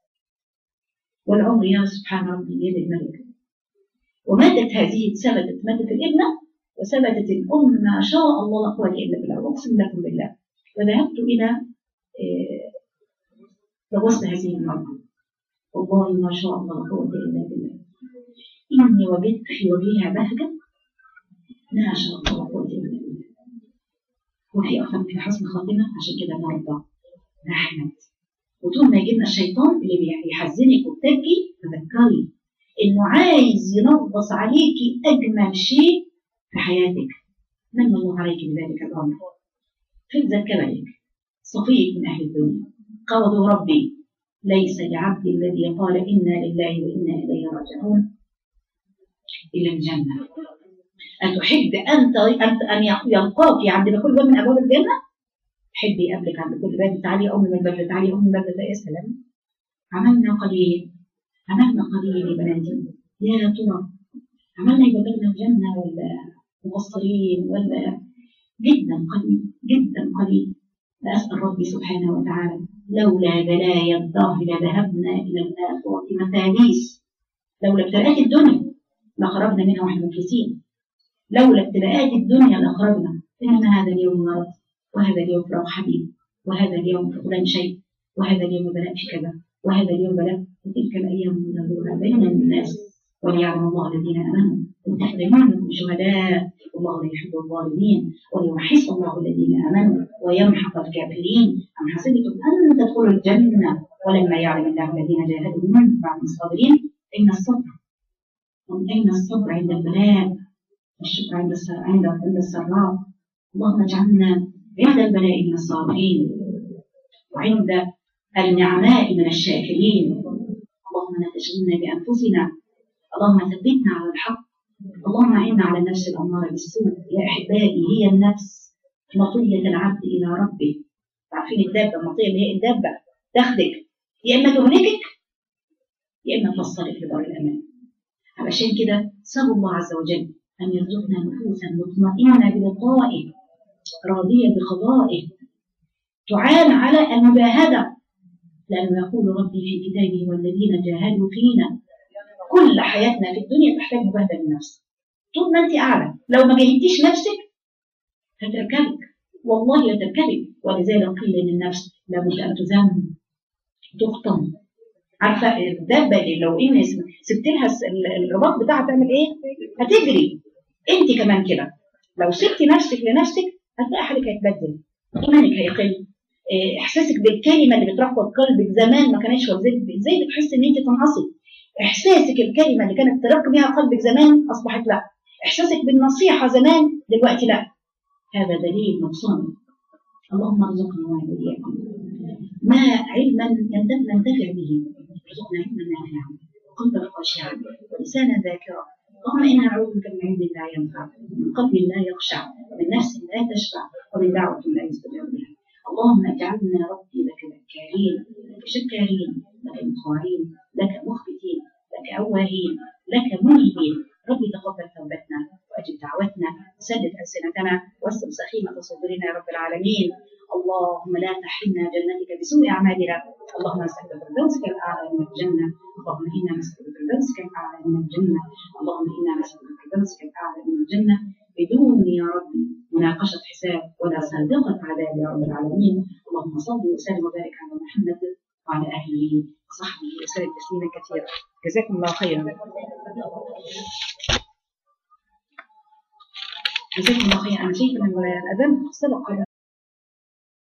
والعمر يا سبحان ربي بيد الملك وماتت هذه ثبتت ماتت الابنه وثبتت الام ما شاء الله لا قوه الا بالله اقسم لكم بالله وذهبت الى آه، لغسل هذه المراه والله ما شاء الله لا قوه الا بالله اني وجدت في وجهها بهجه ما شاء الله لا قوه الا بالله وفي أخذ في حسن خاتمة عشان كده نرضى نحمد وطول ما يجينا الشيطان اللي بيحزنك وبتبكي تذكري انه عايز ينغص عليكي اجمل شيء في حياتك من الله عليك بذلك الامر فلذة كبدك صفيك من اهل الدنيا قوض ربي ليس لعبد الذي قال انا لله وانا اليه راجعون الا الجنه أتحب أنت أنت أن يلقاك عند كل باب من أبواب الجنة؟ تحبي يقابلك عند كل باب تعالي يا أم من الباب تعالي يا أم من الباب يا سلام عملنا قليل عملنا قليل يا بناتي يا ترى عملنا يبقى بلغنا الجنة ولا مقصرين ولا جدا قليل جدا قليل فأسأل ربي سبحانه وتعالى لولا بلايا الظهر لذهبنا إلى الآخرة مثاليس لولا ابتلاءات الدنيا لخرجنا منها واحنا مفلسين لولا ابتلاءات الدنيا لخرجنا إنما هذا اليوم مرض وهذا اليوم فراق حبيب وهذا اليوم فقدان شيء وهذا اليوم بلاء في كذا وهذا اليوم بلاء وتلك الأيام ندورها بين الناس وليعلم الله الذين آمنوا وتحرمون منكم شهداء والله لا يحب الظالمين ويمحص الله الذين آمنوا ويمحق الكافرين أم حسبتم أن تدخلوا الجنة ولما يعلم الله الذين جاهدوا منكم بعد الصابرين إن الصبر أين الصبر عند البلاء والشكر عند السر... عند عند السراء اللهم اجعلنا عند البلاء من الصابرين وعند النعماء من الشاكرين اللهم لا تشغلنا بأنفسنا اللهم ثبتنا على الحق اللهم أعنا على النفس الأمارة بالسوء يا أحبائي هي النفس مطية العبد إلى ربه عارفين الدابة المطية اللي هي الدابة تاخدك يا إما تهلكك يا إما توصلك لدار الأمان علشان كده سأل الله عز وجل أن يرزقنا نفوسا مطمئنة بلقائه راضية بقضائه تعان على المجاهدة لأنه يقول ربي في كتابه والذين جاهدوا فينا كل حياتنا في الدنيا تحتاج مجاهدة للنفس طول ما أنت قاعدة لو ما جاهدتيش نفسك هتركبك والله هتركبك ولذلك قيل للنفس لابد أن تذم تخطم عارفة الدابة اللي لو إن سبت لها الس- ال- الرباط بتاعها تعمل إيه؟ هتجري أنت كمان كده لو سبتي نفسك لنفسك هتلاقي حالك هيتبدل إيمانك هيقل إيه، إحساسك بالكلمة اللي بترقب قلبك زمان ما كانتش وزيت إزاي بتحس إن أنت تنقصي إحساسك الكلمة اللي كانت ترق بها قلبك زمان أصبحت لا إحساسك بالنصيحة زمان دلوقتي لا هذا دليل نقصان اللهم ارزقنا وإياكم ما علما ينتفع ننتفع به ارزقنا علما نافعا وقلبا خاشعا ولسانا ذاكرا اللهم انا نعوذ بك من علم لا ينفع ومن قلب لا يخشع ومن نفس لا تشفع ومن دعوة لا يستجاب لها اللهم اجعلنا يا ربي لك ذكارين لك شكارين لك مطواعين لك مخبتين لك أواهين لك منيبين ربي تقبل توبتنا واجب دعوتنا وسدد ألسنتنا واستر سخيمة صدورنا يا رب العالمين اللهم لا تحرمنا جنتك بسوء أعمالنا اللهم نسألك فردوسك الأعلى من الجنة اللهم إنا نسألك فردوسك الأعلى من الجنة اللهم إنا نسألك فردوسك الأعلى من الجنة بدون يا ربي مناقشة حساب ولا سابقة عذاب يا رب العالمين اللهم صل وسلم وبارك على محمد وعلى أهله وصحبه وسلم تسليما كثيرا جزاكم الله خيرا جزاكم الله خيرا أنا شايفة أن الأذان سبق